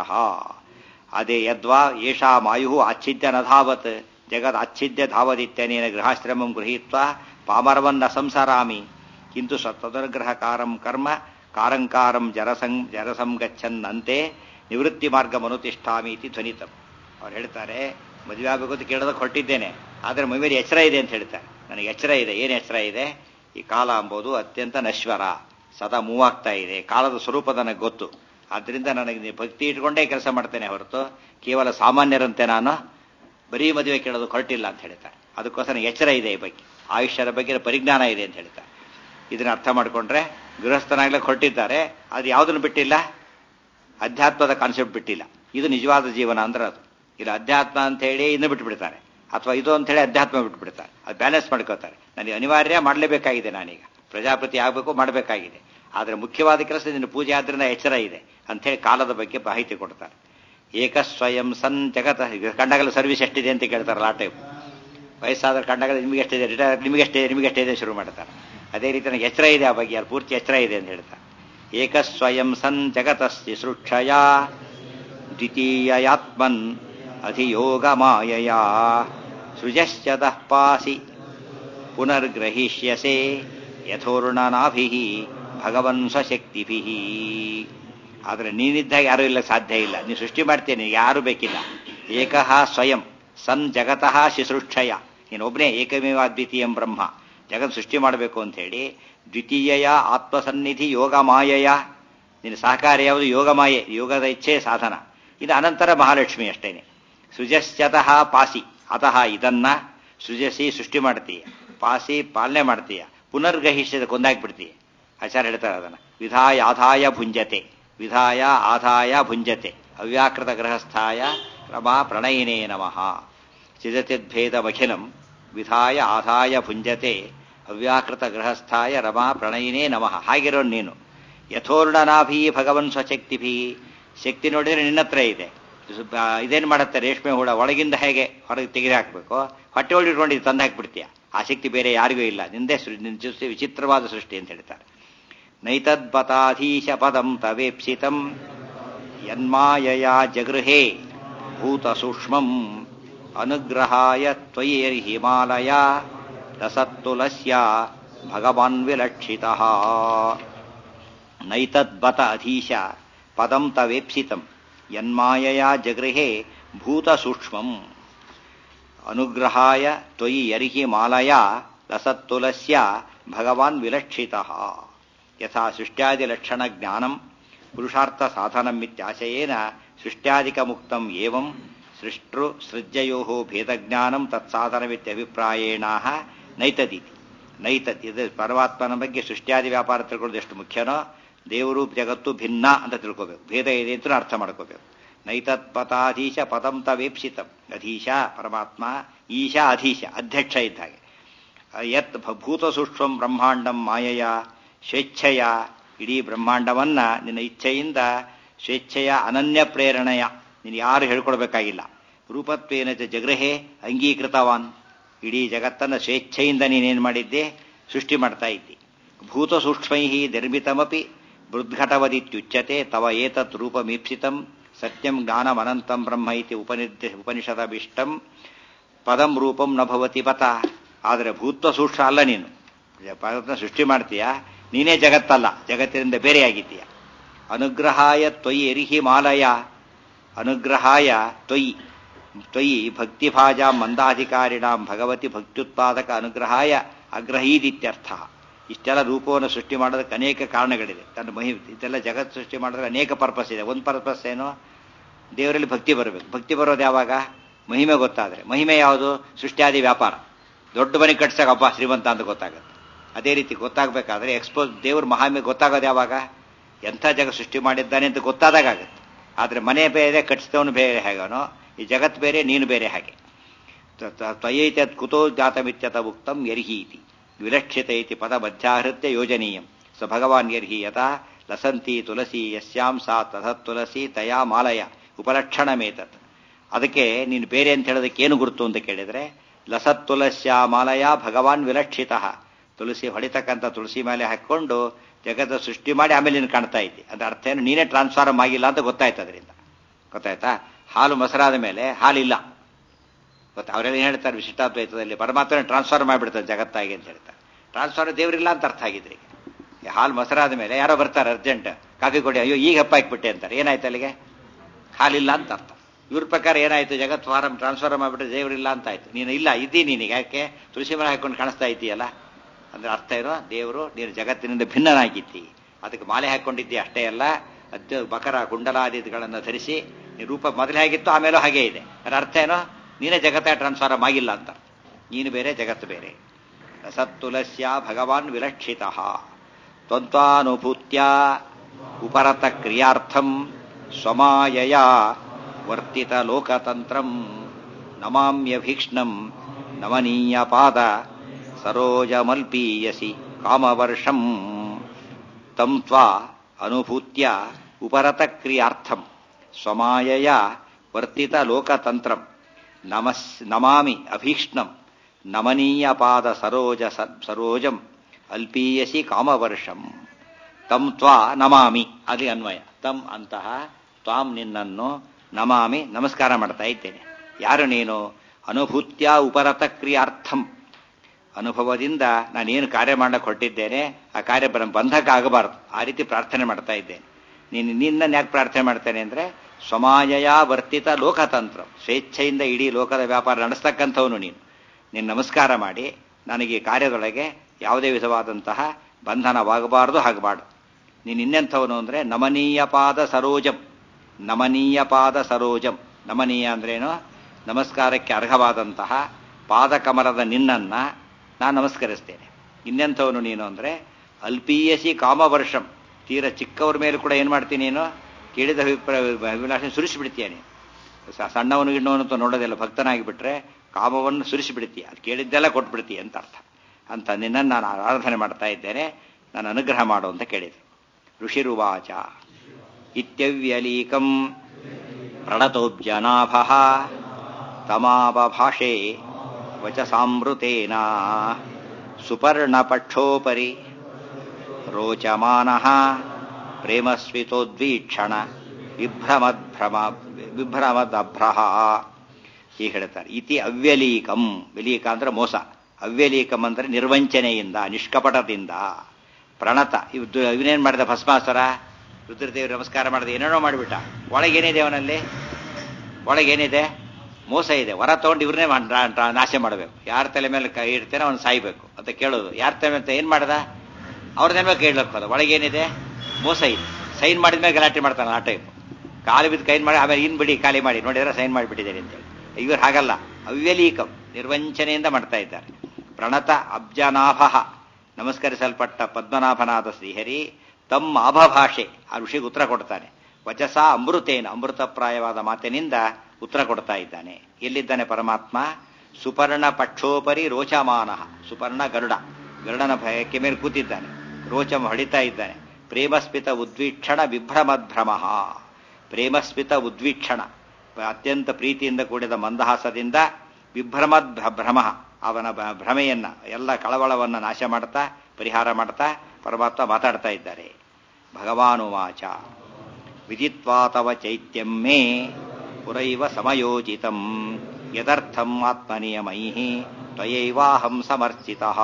ಅದೇ ಯದ್ವಾ ಏಷಾ ಮಾಯು ಆಚ್ಛಿದ್ಯ ನ ಧಾವತ್ ಜಗದ್ ಆಚ್ಛಿದ್ಯ ಧಾವದಿತ್ಯನೇನ ಗೃಹಾಶ್ರಮಂ ಗೃಹೀತ್ವ ಪಾಮರವನ್ನ ಸಂಸಾರಾಮಿ ಕಿಂತು ತದನುಗ್ರಹಕಾರಂ ಕರ್ಮ ಕಾರಂಕಾರಂ ಜರಸಂ ಜರಸಂಗಚ್ಚನ್ನಂತೆ ನಿವೃತ್ತಿ ಮಾರ್ಗ ಮನುತಿಷ್ಠಾಮಿ ಇತಿ ಧ್ವನಿತಂ ಅವ್ರು ಹೇಳ್ತಾರೆ ಮದುವೆ ಆಗಬೇಕು ಅಂತ ಕೇಳೋದಕ್ಕೆ ಹೊರಟಿದ್ದೇನೆ ಆದರೆ ಮೈಮೇಲೆ ಎಚ್ಚರ ಇದೆ ಅಂತ ಹೇಳ್ತಾರೆ ನನಗೆ ಎಚ್ಚರ ಇದೆ ಏನು ಎಚ್ಚರ ಇದೆ ಈ ಕಾಲ ಎಂಬುದು ಅತ್ಯಂತ ನಶ್ವರ ಸದಾ ಮೂವ್ ಆಗ್ತಾ ಇದೆ ಕಾಲದ ಸ್ವರೂಪ ನನಗೆ ಗೊತ್ತು ಆದ್ರಿಂದ ನನಗೆ ಭಕ್ತಿ ಇಟ್ಕೊಂಡೇ ಕೆಲಸ ಮಾಡ್ತೇನೆ ಹೊರತು ಕೇವಲ ಸಾಮಾನ್ಯರಂತೆ ನಾನು ಬರೀ ಮದುವೆ ಕೇಳೋದು ಹೊರಟಿಲ್ಲ ಅಂತ ಹೇಳ್ತಾರೆ ಅದಕ್ಕೋಸ್ಕರ ಎಚ್ಚರ ಇದೆ ಈ ಬಗ್ಗೆ ಆಯುಷ್ಯದ ಬಗ್ಗೆ ಪರಿಜ್ಞಾನ ಇದೆ ಅಂತ ಹೇಳ್ತಾರೆ ಇದನ್ನ ಅರ್ಥ ಮಾಡಿಕೊಂಡ್ರೆ ಗೃಹಸ್ಥನಾಗ್ಲಿಕ್ಕೆ ಹೊರಟಿದ್ದಾರೆ ಅದು ಯಾವುದನ್ನು ಬಿಟ್ಟಿಲ್ಲ ಅಧ್ಯಾತ್ಮದ ಕಾನ್ಸೆಪ್ಟ್ ಬಿಟ್ಟಿಲ್ಲ ಇದು ನಿಜವಾದ ಜೀವನ ಅಂದ್ರೆ ಅದು ಇದು ಅಧ್ಯಾತ್ಮ ಅಂತ ಹೇಳಿ ಇನ್ನು ಬಿಟ್ಬಿಡ್ತಾರೆ ಅಥವಾ ಇದು ಅಂತ ಹೇಳಿ ಅಧ್ಯಾತ್ಮ ಬಿಟ್ಬಿಡ್ತಾರೆ ಅದು ಬ್ಯಾಲೆನ್ಸ್ ಮಾಡ್ಕೋತಾರೆ ನನಗೆ ಅನಿವಾರ್ಯ ಮಾಡಲೇಬೇಕಾಗಿದೆ ನಾನೀಗ ಪ್ರಜಾಪತಿ ಆಗಬೇಕು ಮಾಡಬೇಕಾಗಿದೆ ಆದರೆ ಮುಖ್ಯವಾದ ಕೆಲಸ ನಿನ್ನ ಪೂಜೆ ಆದ್ರಿಂದ ಎಚ್ಚರ ಇದೆ ಅಂಥೇಳಿ ಕಾಲದ ಬಗ್ಗೆ ಮಾಹಿತಿ ಕೊಡ್ತಾರೆ ಏಕ ಸ್ವಯಂ ಸನ್ ಜಗತ ಕಂಡಗಲ ಸರ್ವಿಸ್ ಎಷ್ಟಿದೆ ಅಂತ ಕೇಳ್ತಾರಲ್ಲ ಆ ಟೈಪ್ ವಯಸ್ಸಾದ ಕಂಡಗಲ ನಿಮಗೆ ಎಷ್ಟಿದೆ ರಿಟೈರ್ ನಿಮಗೆ ಎಷ್ಟಿದೆ ನಿಮಗೆ ಎಷ್ಟಿದೆ ಶುರು ಮಾಡ್ತಾರೆ ಅದೇ ರೀತಿ ನನಗೆ ಎಚ್ಚರ ಇದೆ ಆ ಬಗ್ಗೆ ಅದು ಪೂರ್ತಿ ಎಚ್ಚರ ಇದೆ ಅಂತ ಹೇಳ್ತಾರೆ ಏಕ ಸ್ವಯಂ ಸನ್ ಜಗತಸ್ಯ ಸೃಕ್ಷಯ ದ್ವಿತೀಯಾತ್ಮನ್ ಅಧಿಯೋಗ ಮಾಯಯ ಸೃಜಶ್ಚತಃ ಪಾಸಿ ಪುನರ್ಗ್ರಹಿಷ್ಯಸೆ ಯಥೋರ್ಣನಾಭಿ ಭಗವನ್ ಸ್ವಶಕ್ತಿಭಿ ಆದರೆ ನೀನಿದ್ದಾಗ ಯಾರೂ ಇಲ್ಲ ಸಾಧ್ಯ ಇಲ್ಲ ನೀನು ಸೃಷ್ಟಿ ಮಾಡ್ತೇನೆ ಯಾರು ಬೇಕಿಲ್ಲ ಏಕಃ ಸ್ವಯಂ ಸನ್ ಜಗತಃ ಶಿಸೃಕ್ಷಯ ನೀನೊಬ್ಬನೇ ಏಕಮೇವ ದ್ವಿತೀಯಂ ಬ್ರಹ್ಮ ಜಗತ್ ಸೃಷ್ಟಿ ಮಾಡಬೇಕು ಅಂತ ಹೇಳಿ ದ್ವಿತೀಯ ಆತ್ಮಸನ್ನಿಧಿ ಯೋಗ ಮಾಯಯ ನಿನ್ನ ಸಹಕಾರ ಯಾವುದು ಯೋಗ ಮಾಯೆ ಯೋಗದ ಇಚ್ಛೆ ಸಾಧನ ಇದು ಅನಂತರ ಮಹಾಲಕ್ಷ್ಮಿ ಅಷ್ಟೇನೆ ಸೃಜಶ್ಚತಃ ಪಾಸಿ ಅತಃ ಇದನ್ನ ಸೃಜಸಿ ಸೃಷ್ಟಿ ಮಾಡ್ತೀಯ ಪಾಸಿ ಪಾಲನೆ ಮಾಡ್ತೀಯ ಪುನರ್ಗಹಿಸಿದ ಕೊಂದಾಕ್ಬಿಡ್ತೀಯ ಆಚಾರ್ಯ ಹೇಳ್ತಾರೆ ಅದನ್ನ ವಿಧಾಯ ಆದಾಯ ಭುಂಜತೆ ವಿಧಾಯ ಆದಾಯ ಭುಂಜತೆ ಅವ್ಯಾಕೃತ ಗೃಹಸ್ಥಾಯ ರಮಾ ಪ್ರಣಯಿನೇ ನಮಃ ಚಿದತಿದ್ಭೇದಮಖಿಲಂ ವಿಧಾಯ ಆದಾಯ ಭುಂಜತೆ ಅವ್ಯಾಕೃತ ಗೃಹಸ್ಥಾಯ ರಮಾ ಪ್ರಣಯಿನೇ ನಮಃ ಹಾಗಿರೋ ನೀನು ಯಥೋರ್ಣನಾಭಿ ಭಗವನ್ ಸ್ವಶಕ್ತಿಭಿ ಶಕ್ತಿ ನೋಡಿದ್ರೆ ನಿನ್ನ ಹತ್ರ ಇದೆ ಇದೇನು ಮಾಡುತ್ತೆ ರೇಷ್ಮೆ ಹುಳ ಒಳಗಿಂದ ಹೇಗೆ ಹೊರಗೆ ತೆಗೆದು ಹಾಕಬೇಕು ಹೊಟ್ಟೆ ಒಳಗಿಟ್ಕೊಂಡು ತಂದು ಹಾಕ್ಬಿಡ್ತೀಯ ಆ ಶಕ್ತಿ ಬೇರೆ ಯಾರಿಗೂ ಇಲ್ಲ ನಿಂದೇ ನಿನ್ನ ಸೃಷ್ಟಿ ವಿಚಿತ್ರವಾದ ಸೃಷ್ಟಿ ಅಂತ ಹೇಳ್ತಾರೆ ನೈತದ್ಬತಾಧೀಶ ಪದಂ ತವೇಪ್ಸಿತಂ ಯನ್ಮಾಯಯ ಜಗೃಹೇ ಭೂತ ಸೂಕ್ಷ್ಮಂ ಅನುಗ್ರಹಾಯ ತ್ವಯಿ ಹಿಮಾಲಯ ರಸತ್ತುಲಸ್ಯ ಭಗವಾನ್ ವಿಲಕ್ಷಿತ ನೈತದ್ಬತ ಅಧೀಶ ಪದಂ ತವೇಪ್ಸಿತಂ ಯನ್ಮಾಯಯ ಜಗೃಹೇ ಭೂತ ಸೂಕ್ಷ್ಮಂ ಅನುಗ್ರಹಾಯ ತ್ವಯಿ ಯರ್ಹಿ ಮಾಲಯ ರಸತ್ತುಲಸ್ಯ ಭಗವಾನ್ ವಿಲಕ್ಷಿತ ಯಥಾ ಸೃಷ್ಟ್ಯಾದಿಲಕ್ಷಣ ಜ್ಞಾನಂ ಪುರುಷಾರ್ಥ ಸಾಧನಮಿತ್ಯಾಶಯೇನ ಸೃಷ್ಟ್ಯಾದಿಕ ಮುಕ್ತಂ ಏವಂ ಸೃಷ್ಟೃ ಸೃಜ್ಯಯೋ ಭೇದಜ್ಞಾನಂ ತತ್ಸಾಧನವಿತ್ಯಭಿಪ್ರಾಯೇಣ ನೈತದಿತಿ ನೈತದ್ ಇದು ಪರಮಾತ್ಮನ ಬಗ್ಗೆ ಸೃಷ್ಟ್ಯಾದಿ ವ್ಯಾಪಾರ ತಿಳ್ಕೊಳ್ಳೋದು ಎಷ್ಟು ಮುಖ್ಯನೋ ದೇವರು ಜಗತ್ತು ಭಿನ್ನ ಅಂತ ತಿಳ್ಕೋಬೇಕು ಭೇದ ಇದೆ ಅಂತ ಅರ್ಥ ಮಾಡ್ಕೋಬೇಕು ನೈತತ್ಪತಾಧೀಶ ಪದಂ ತವೇಪ್ಸಿತಂ ಅಧೀಶ ಪರಮಾತ್ಮ ಈಶ ಅಧೀಶ ಅಧ್ಯಕ್ಷ ಇದ್ದ ಹಾಗೆ ಯತ್ ಭೂತ ಸೂಕ್ಷ್ಮಂ ಬ್ರಹ್ಮಾಂಡಂ ಮಾಯೆಯ ಸ್ವೇಚ್ಛೆಯ ಇಡೀ ಬ್ರಹ್ಮಾಂಡವನ್ನ ನಿನ್ನ ಇಚ್ಛೆಯಿಂದ ಸ್ವೇಚ್ಛೆಯ ಅನನ್ಯ ಪ್ರೇರಣೆಯ ನೀನು ಯಾರು ಹೇಳ್ಕೊಡ್ಬೇಕಾಗಿಲ್ಲ ರೂಪತ್ವೇನ ಜಗೃಹೇ ಅಂಗೀಕೃತವಾನ್ ಇಡೀ ಜಗತ್ತನ್ನು ಸ್ವೇಚ್ಛೆಯಿಂದ ನೀನೇನು ಮಾಡಿದ್ದೆ ಸೃಷ್ಟಿ ಮಾಡ್ತಾ ಇದ್ದಿ ಭೂತ ಸೂಕ್ಷ್ಮೈ ನಿರ್ಮಿತಮಪಿ ಬೃದ್ಘಟವದಿತ್ಯುಚ್ಯತೆ ತವ ಏತತ್ ರೂಪಮೀಪ್ಸಿತಂ ಸತ್ಯಂ ಜ್ಞಾನಮನಂತಂ ಬ್ರಹ್ಮ ಇತಿ ಉಪನಿರ್ದ ಉಪನಿಷದಭಿಷ್ಟಂ ಪದಂ ರೂಪಂ ನ ಭವತಿ ಪತ ಆದರೆ ಭೂತ್ವ ಸೂಕ್ಷ್ಮ ಅಲ್ಲ ನೀನು ಪದನ ಸೃಷ್ಟಿ ಮಾಡ್ತೀಯ ನೀನೇ ಜಗತ್ತಲ್ಲ ಜಗತ್ತಿನಿಂದ ಬೇರೆಯಾಗಿದ್ದೀಯ ಅನುಗ್ರಹಾಯ ತ್ವಯಿ ಎರಿಹಿ ಮಾಲಯ ಅನುಗ್ರಹಾಯ ತ್ವಯಿ ತ್ವಯಿ ಭಕ್ತಿಭಾಜ ಮಂದಾಧಿಕಾರಿಣಾಂ ಭಗವತಿ ಭಕ್ತ್ಯುತ್ಪಾದಕ ಅನುಗ್ರಹಾಯ ಅಗ್ರಹೀದಿತ್ಯರ್ಥ ಇಷ್ಟೆಲ್ಲ ರೂಪವನ್ನು ಸೃಷ್ಟಿ ಮಾಡೋದಕ್ಕೆ ಅನೇಕ ಕಾರಣಗಳಿದೆ ತನ್ನ ಮಹಿ ಇದೆಲ್ಲ ಜಗತ್ ಸೃಷ್ಟಿ ಮಾಡೋದಕ್ಕೆ ಅನೇಕ ಪರ್ಪಸ್ ಇದೆ ಒಂದು ಪರ್ಪಸ್ ಏನು ದೇವರಲ್ಲಿ ಭಕ್ತಿ ಬರಬೇಕು ಭಕ್ತಿ ಬರೋದು ಯಾವಾಗ ಮಹಿಮೆ ಗೊತ್ತಾದರೆ ಮಹಿಮೆ ಯಾವುದು ಸೃಷ್ಟಿಯಾದಿ ವ್ಯಾಪಾರ ದೊಡ್ಡ ಮನೆ ಕಟ್ಸಕ್ಕೆ ಹಬ್ಬ ಶ್ರೀಮಂತ ಅಂತ ಗೊತ್ತಾಗುತ್ತೆ ಅದೇ ರೀತಿ ಗೊತ್ತಾಗಬೇಕಾದ್ರೆ ಎಕ್ಸ್ಪೋಸ್ ದೇವ್ರ ಮಹಾಮೆ ಗೊತ್ತಾಗೋದು ಯಾವಾಗ ಎಂಥ ಜಗ ಸೃಷ್ಟಿ ಮಾಡಿದ್ದಾನೆ ಅಂತ ಗೊತ್ತಾದಾಗ ಆಗುತ್ತೆ ಆದರೆ ಮನೆ ಬೇರೆ ಕಟ್ಟಿಸಿದವನು ಬೇರೆ ಹೇಗನೋ ಈ ಜಗತ್ ಬೇರೆ ನೀನು ಬೇರೆ ಹಾಗೆ ತ್ವಯೈತ ಕುತೋ ಜಾತಮಿತ್ಯತ ಉಕ್ತಂ ಯರ್ಹಿ ಇತಿ ವಿಲಕ್ಷಿತ ಇತಿ ಪದ ಮಧ್ಯಾಹೃತ್ಯ ಯೋಜನೀಯಂ ಸ ಭಗವಾನ್ ಯರ್ಹಿ ಯಥಾ ಲಸಂತಿ ತುಳಸಿ ಯಸ್ಯಾಂ ಸಾ ತಥತ್ ತುಳಸಿ ತಯಾ ಮಾಲಯ ಉಪಲಕ್ಷಣಮೇತತ್ ಅದಕ್ಕೆ ನೀನು ಬೇರೆ ಅಂತ ಹೇಳೋದಕ್ಕೆ ಏನು ಗುರುತು ಅಂತ ಕೇಳಿದ್ರೆ ಲಸತ್ ತುಳಸ್ಯ ಮಾಲಯ ಭಗವಾನ್ ವಿಲಕ್ಷಿತ ತುಳಸಿ ಹೊಡಿತಕ್ಕಂಥ ತುಳಸಿ ಮೇಲೆ ಹಾಕೊಂಡು ಜಗತ್ತ ಸೃಷ್ಟಿ ಮಾಡಿ ಆಮೇಲೆ ನೀನು ಕಾಣ್ತಾ ಇದ್ದಿ ಅದ್ರ ಅರ್ಥ ಏನು ನೀನೇ ಟ್ರಾನ್ಸ್ಫಾರ್ಮ್ ಆಗಿಲ್ಲ ಅಂತ ಗೊತ್ತಾಯ್ತು ಅದರಿಂದ ಗೊತ್ತಾಯ್ತಾ ಹಾಲು ಮೊಸರಾದ ಮೇಲೆ ಹಾಲಿಲ್ಲ ಗೊತ್ತಾ ಅವರೆಲ್ಲ ಏನು ಹೇಳ್ತಾರೆ ವಿಶಿಷ್ಟಾದ್ವೈತದಲ್ಲಿ ಪರಮಾತ್ಮನ ಟ್ರಾನ್ಸ್ಫರ್ ಮಾಡಿಬಿಡ್ತಾರೆ ಜಗತ್ತಾಗಿ ಅಂತ ಹೇಳ್ತಾರೆ ಟ್ರಾನ್ಸ್ಫರ್ ದೇವರಿಲ್ಲ ಅಂತ ಅರ್ಥ ಆಗಿದ್ರಿ ಹಾಲು ಮೊಸರಾದ ಮೇಲೆ ಯಾರೋ ಬರ್ತಾರೆ ಅರ್ಜೆಂಟ್ ಕಾಫಿ ಕೊಡಿ ಅಯ್ಯೋ ಈಗ ಹಪ್ಪ ಹಾಕ್ಬಿಟ್ಟೆ ಅಂತಾರೆ ಏನಾಯ್ತು ಅಲ್ಲಿಗೆ ಹಾಲಿಲ್ಲ ಅಂತ ಅರ್ಥ ಇವ್ರ ಪ್ರಕಾರ ಏನಾಯ್ತು ಜಗತ್ ಫಾರಂ ಟ್ರಾನ್ಸ್ಫರ್ ಮಾಡಿಬಿಟ್ರೆ ದೇವರಿಲ್ಲ ಅಂತ ಆಯ್ತು ನೀನು ಇಲ್ಲ ಇದ್ದೀ ನೀನೀಗ ಯಾಕೆ ತುಳಸಿ ಮರ ಹಾಕೊಂಡು ಕಾಣಿಸ್ತಾ ಇದ್ದೀಯಲ್ಲ ಅಂದ್ರೆ ಅರ್ಥ ಏನೋ ದೇವರು ನೀನು ಜಗತ್ತಿನಿಂದ ಭಿನ್ನನಾಗಿದ್ದಿ ಅದಕ್ಕೆ ಮಾಲೆ ಹಾಕೊಂಡಿದ್ದಿ ಅಷ್ಟೇ ಅಲ್ಲ ಅತ್ಯ ಬಕರ ಕುಂಡಲಾದಿಗಳನ್ನು ಧರಿಸಿ ನೀ ರೂಪ ಮೊದಲೇ ಆಗಿತ್ತು ಆಮೇಲೂ ಹಾಗೇ ಇದೆ ಅದರ ಅರ್ಥ ಏನೋ ನೀನೇ ಜಗತ್ತ ಟ್ರಾನ್ಸ್ಫಾರ್ಮ್ ಆಗಿಲ್ಲ ಅಂತ ನೀನು ಬೇರೆ ಜಗತ್ತು ಬೇರೆ ಸತ್ತುಲಸ್ಯ ಭಗವಾನ್ ವಿಲಕ್ಷಿತ ತ್ವಂತ್ವಾನುಭೂತ್ಯ ಉಪರತ ಕ್ರಿಯಾರ್ಥಂ ಸ್ವಮಾಯಯ ವರ್ತಿತ ಲೋಕತಂತ್ರಂ ನಮಾಮ್ಯಭೀಕ್ಷ್ಣಂ ನಮನೀಯ ಪಾದ ಸರೋಜಮಲ್ಪೀಯಸಿ ಕಾಮವರ್ಷಂ ತಂ ತ್ವಾ ಅನುಭೂತ್ಯ ಉಪರತ ಕ್ರಿಯಾರ್ಥಂ ಸ್ವಮಾಯಯ ವರ್ತಿತ ಲೋಕತಂತ್ರಂ ನಮಸ್ ನಮಾಮಿ ಅಭೀಕ್ಷ್ಣಂ ನಮನೀಯ ಪಾದ ಸರೋಜ ಸರೋಜಂ ಅಲ್ಪೀಯಸಿ ಕಾಮವರ್ಷಂ ತಂ ತ್ವಾ ನಮಾಮಿ ಅಲ್ಲಿ ಅನ್ವಯ ತಂ ಅಂತಹ ತ್ವಾಂ ನಿನ್ನನ್ನು ನಮಾಮಿ ನಮಸ್ಕಾರ ಮಾಡ್ತಾ ಇದ್ದೇನೆ ಯಾರು ನೀನು ಅನುಭೂತ್ಯ ಉಪರತ ಕ್ರಿಯಾರ್ಥಂ ಅನುಭವದಿಂದ ನಾನೇನು ಕಾರ್ಯ ಮಾಡಕ್ಕೆ ಹೊರಟಿದ್ದೇನೆ ಆ ಕಾರ್ಯ ಬಂಧಕ ಆಗಬಾರದು ಆ ರೀತಿ ಪ್ರಾರ್ಥನೆ ಮಾಡ್ತಾ ಇದ್ದೇನೆ ನೀನು ನಿನ್ನನ್ನು ಯಾಕೆ ಪ್ರಾರ್ಥನೆ ಮಾಡ್ತೇನೆ ಅಂದರೆ ಸ್ವಮಾಯಯ ವರ್ತಿತ ಲೋಕತಂತ್ರ ಸ್ವೇಚ್ಛೆಯಿಂದ ಇಡೀ ಲೋಕದ ವ್ಯಾಪಾರ ನಡೆಸ್ತಕ್ಕಂಥವನು ನೀನು ನೀನು ನಮಸ್ಕಾರ ಮಾಡಿ ನನಗೆ ಕಾರ್ಯದೊಳಗೆ ಯಾವುದೇ ವಿಧವಾದಂತಹ ಬಂಧನವಾಗಬಾರದು ಆಗಬಾರ್ದು ನೀನು ಇನ್ನೆಂಥವನು ಅಂದರೆ ನಮನೀಯ ಪಾದ ಸರೋಜಂ ನಮನೀಯ ಪಾದ ಸರೋಜಂ ನಮನೀಯ ಅಂದ್ರೇನು ನಮಸ್ಕಾರಕ್ಕೆ ಅರ್ಹವಾದಂತಹ ಪಾದಕಮಲದ ನಿನ್ನನ್ನ ನಾನು ನಮಸ್ಕರಿಸ್ತೇನೆ ಇನ್ನೆಂಥವನು ನೀನು ಅಂದರೆ ಅಲ್ಪೀಯಸಿ ಕಾಮವರ್ಷಂ ತೀರ ಚಿಕ್ಕವ್ರ ಮೇಲೆ ಕೂಡ ಏನು ಮಾಡ್ತೀನಿ ನೀನು ಕೇಳಿದ ಅಭಿಪ್ರಾಯ ಅಭಿಲಾಷೆ ಸುರಿಸಿಬಿಡ್ತೀಯ ನೀನು ಸ- ಸಣ್ಣವನು ಗಿಣ್ಣವನು ಅಂತ ನೋಡೋದಿಲ್ಲ ಭಕ್ತನಾಗಿ ಬಿಟ್ರೆ ಕಾಮವನ್ನು ಸುರಿಸಿಬಿಡ್ತೀಯ ಅದು ಕೇಳಿದ್ದೆಲ್ಲ ಕೊಟ್ಬಿಡ್ತೀಯ ಅಂತ ಅರ್ಥ ಅಂತ ನಿನ್ನನ್ನು ನಾನು ಆರಾಧನೆ ಮಾಡ್ತಾ ಇದ್ದೇನೆ ನಾನು ಅನುಗ್ರಹ ಮಾಡು ಅಂತ ಕೇಳಿದೆ ಋಷಿರುವಾಚ ಇತ್ಯವ್ಯಲೀಕಂ ಪ್ರಣತೋಬ್ಜನಾಭ ತಮಾವಭಾಷೆ ವಚಸಾಮೃತೇನ ಸುಪರ್ಣಪಕ್ಷೋಪರಿ ರೋಚಮಾನಃ ಪ್ರೇಮಸ್ವಿತೋದ್ವೀಕ್ಷಣ ವಿಭ್ರಮದ್ಭ್ರಮ ವಿಭ್ರಮದಭ್ರಹ ಹೀಗೆ ಹೇಳ್ತಾರೆ ಇತಿ ಅವ್ಯಲೀಕಂ ವ್ಯಲೀಕ ಅಂದ್ರೆ ಮೋಸ ಅವ್ಯಲೀಕಂ ಅಂದ್ರೆ ನಿರ್ವಂಚನೆಯಿಂದ ನಿಷ್ಕಪಟದಿಂದ ಪ್ರಣತ ಇವ್ ಇವನೇನ್ ಮಾಡಿದ ಭಸ್ಮಾಸುರ ರುದ್ರದೇವರು ನಮಸ್ಕಾರ ಮಾಡಿದ ಏನೇನೋ ಮಾಡಿಬಿಟ್ಟ ಒಳಗೇನಿದೆ ಅವನಲ್ಲಿ ಒಳಗೇನಿದೆ ಮೋಸ ಇದೆ ಹೊರ ತಗೊಂಡು ಇವ್ರನ್ನೇ ಮಾಡ್- ರಾ- ರಾ- ನಾಶ ಮಾಡಬೇಕು ಯಾರ ತಲೆ ಮೇಲೆ ಕೈ ಇಡ್ತೇನೆ ಅವನು ಸಾಯ್ಬೇಕು ಅಂತ ಕೇಳೋದು ಯಾರ ತಲೆ ಮೇಲೆ ಏನ್ ಮಾಡ್ದ ಅವ್ರ ತಲೆ ಮೇಲೆ ಕೈ ಇಡ್ಲತ್ತದ ಒಳಗೇನಿದೆ ಮೋಸ ಇದೆ ಸೈನ್ ಮಾಡಿದ್ಮೇಲೆ ಗಲಾಟೆ ಮಾಡ್ತಾನೆ ಆ ಟೈಪ್ ಕಾಲು ಬಿದ್ದು ಕೈನ್ ಮಾಡಿ ಆಮೇಲೆ ಇನ್ ಬಿಡಿ ಖಾಲಿ ಮಾಡಿ ನೋಡಿದ್ರೆ ಸೈನ್ ಮಾಡಿಬಿಟ್ಟಿದ್ದೇನೆ ಅಂತೇಳಿ ಇವರು ಹಾಗಲ್ಲ ಅವ್ಯಲೀಕಂ ನಿರ್ವಂಚನೆಯಿಂದ ಮಾಡ್ತಾ ಇದ್ದಾರೆ ಪ್ರಣತ ಅಬ್ಜನಾಭ ನಮಸ್ಕರಿಸಲ್ಪಟ್ಟ ಪದ್ಮನಾಭನಾದ ಶ್ರೀಹರಿ ತಮ್ಮ ಅಭಭಾಷೆ ಆ ಋಷಿಗೆ ಉತ್ತರ ಕೊಡ್ತಾನೆ ವಚಸ ಅಮೃತೇನ ಅಮೃತಪ್ರಾಯವಾದ ಮಾತಿನಿಂದ ಉತ್ತರ ಕೊಡ್ತಾ ಇದ್ದಾನೆ ಎಲ್ಲಿದ್ದಾನೆ ಪರಮಾತ್ಮ ಸುಪರ್ಣ ಪಕ್ಷೋಪರಿ ರೋಚಮಾನ ಸುಪರ್ಣ ಗರುಡ ಗರುಡನ ಭಯಕ್ಕೆ ಮೇಲೆ ಕೂತಿದ್ದಾನೆ ರೋಚಮ ಹೊಡಿತಾ ಇದ್ದಾನೆ ಪ್ರೇಮಸ್ಮಿತ ಉದ್ವೀಕ್ಷಣ ವಿಭ್ರಮದ್ಭ್ರಮ ಪ್ರೇಮಸ್ಮಿತ ಉದ್ವೀಕ್ಷಣ ಅತ್ಯಂತ ಪ್ರೀತಿಯಿಂದ ಕೂಡಿದ ಮಂದಹಾಸದಿಂದ ವಿಭ್ರಮದ್ ಭ್ರಮ ಅವನ ಬ- ಭ್ರಮೆಯನ್ನ ಎಲ್ಲ ಕಳವಳವನ್ನ ನಾಶ ಮಾಡ್ತಾ ಪರಿಹಾರ ಮಾಡ್ತಾ ಪರಮಾತ್ಮ ಮಾತಾಡ್ತಾ ಇದ್ದಾರೆ ಭಗವಾನುವಾಚ ವಿದಿತ್ವಾ ತವ ಚೈತ್ಯಂ ಮೇ ಪುರೈವ ಸಮಯೋಜಿತಂ ಯದರ್ಥಂ ಆತ್ಮನಿಯಮೈ ತ್ವಯೈವಾಹಂ ಸಮರ್ಚಿತಃ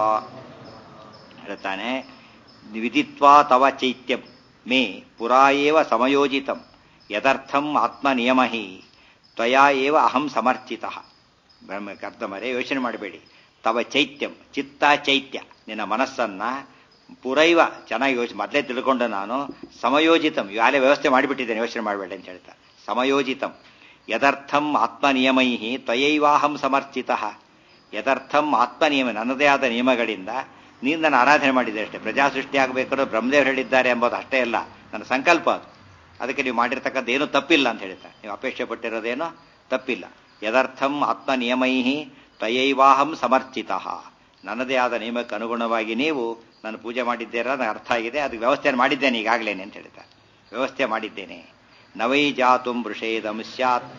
ಹೇಳ್ತಾನೆ ವಿದಿತ್ವಾ ತವ ಚೈತ್ಯಂ ಮೇ ಪುರಾ ಏವ ಸಮಯೋಜಿತಂ ಯದರ್ಥಂ ಆತ್ಮನಿಯಮ ಹಿ ತ್ವಯಾ ಏವ ಅಹಂ ಸಮರ್ಚಿತಃ ಬ್ರಹ್ಮ ಕರ್ದಮರೆ ಯೋಚನೆ ಮಾಡಬೇಡಿ ತವ ಚೈತ್ಯಂ ಚಿತ್ತ ಚೈತ್ಯ ನಿನ್ನ ಮನಸ್ಸನ್ನ ಪುರೈವ ಚೆನ್ನಾಗಿ ಯೋಚನೆ ಮೊದಲೇ ತಿಳ್ಕೊಂಡು ನಾನು ಸಮಯೋಜಿತಂ ಯಾಲೇ ವ್ಯವಸ್ಥೆ ಮಾಡಿಬಿಟ್ಟಿದ್ದೇನೆ ಯೋಚನೆ ಮಾಡಬೇಡಿ ಅಂತ ಹೇಳ್ತಾ ಸಮಯೋಜಿತಂ ಯದರ್ಥಂ ಆತ್ಮನಿಯಮೈ ತ್ವಯೈವಾಹಂ ಸಮರ್ಚಿತಃ ಯದರ್ಥಂ ಆತ್ಮನಿಯಮ ನನ್ನದೇ ಆದ ನಿಯಮಗಳಿಂದ ನೀನು ನನ್ನ ಆರಾಧನೆ ಮಾಡಿದೆ ಅಷ್ಟೇ ಪ್ರಜಾ ಸೃಷ್ಟಿ ಆಗಬೇಕಾದ್ರೆ ಬ್ರಹ್ಮದೇವರು ಹೇಳಿದ್ದಾರೆ ಎಂಬುದು ಅಷ್ಟೇ ಅಲ್ಲ ನನ್ನ ಸಂಕಲ್ಪ ಅದು ಅದಕ್ಕೆ ನೀವು ಮಾಡಿರ್ತಕ್ಕಂಥ ಏನೂ ತಪ್ಪಿಲ್ಲ ಅಂತ ಹೇಳ್ತಾರೆ ನೀವು ಅಪೇಕ್ಷೆ ಪಟ್ಟಿರೋದೇನೋ ತಪ್ಪಿಲ್ಲ ಯದರ್ಥಂ ಆತ್ಮನಿಯಮೈ ತ್ವಯೈವಾಹಂ ಸಮರ್ಚಿತಃ ನನ್ನದೇ ಆದ ನಿಯಮಕ್ಕೆ ಅನುಗುಣವಾಗಿ ನೀವು ನಾನು ಪೂಜೆ ಮಾಡಿದ್ದೀರ ನನಗೆ ಅರ್ಥ ಆಗಿದೆ ಅದಕ್ಕೆ ವ್ಯವಸ್ಥೆ ಮಾಡಿದ್ದೇನೆ ಈಗಾಗಲೇನೆ ಅಂತ ಹೇಳ್ತಾರೆ ವ್ಯವಸ್ಥೆ ಮಾಡಿದ್ದೇನೆ ನವೈ ಜಾತುಂ ವೃಷೇದಂ ಸ್ಯಾತ್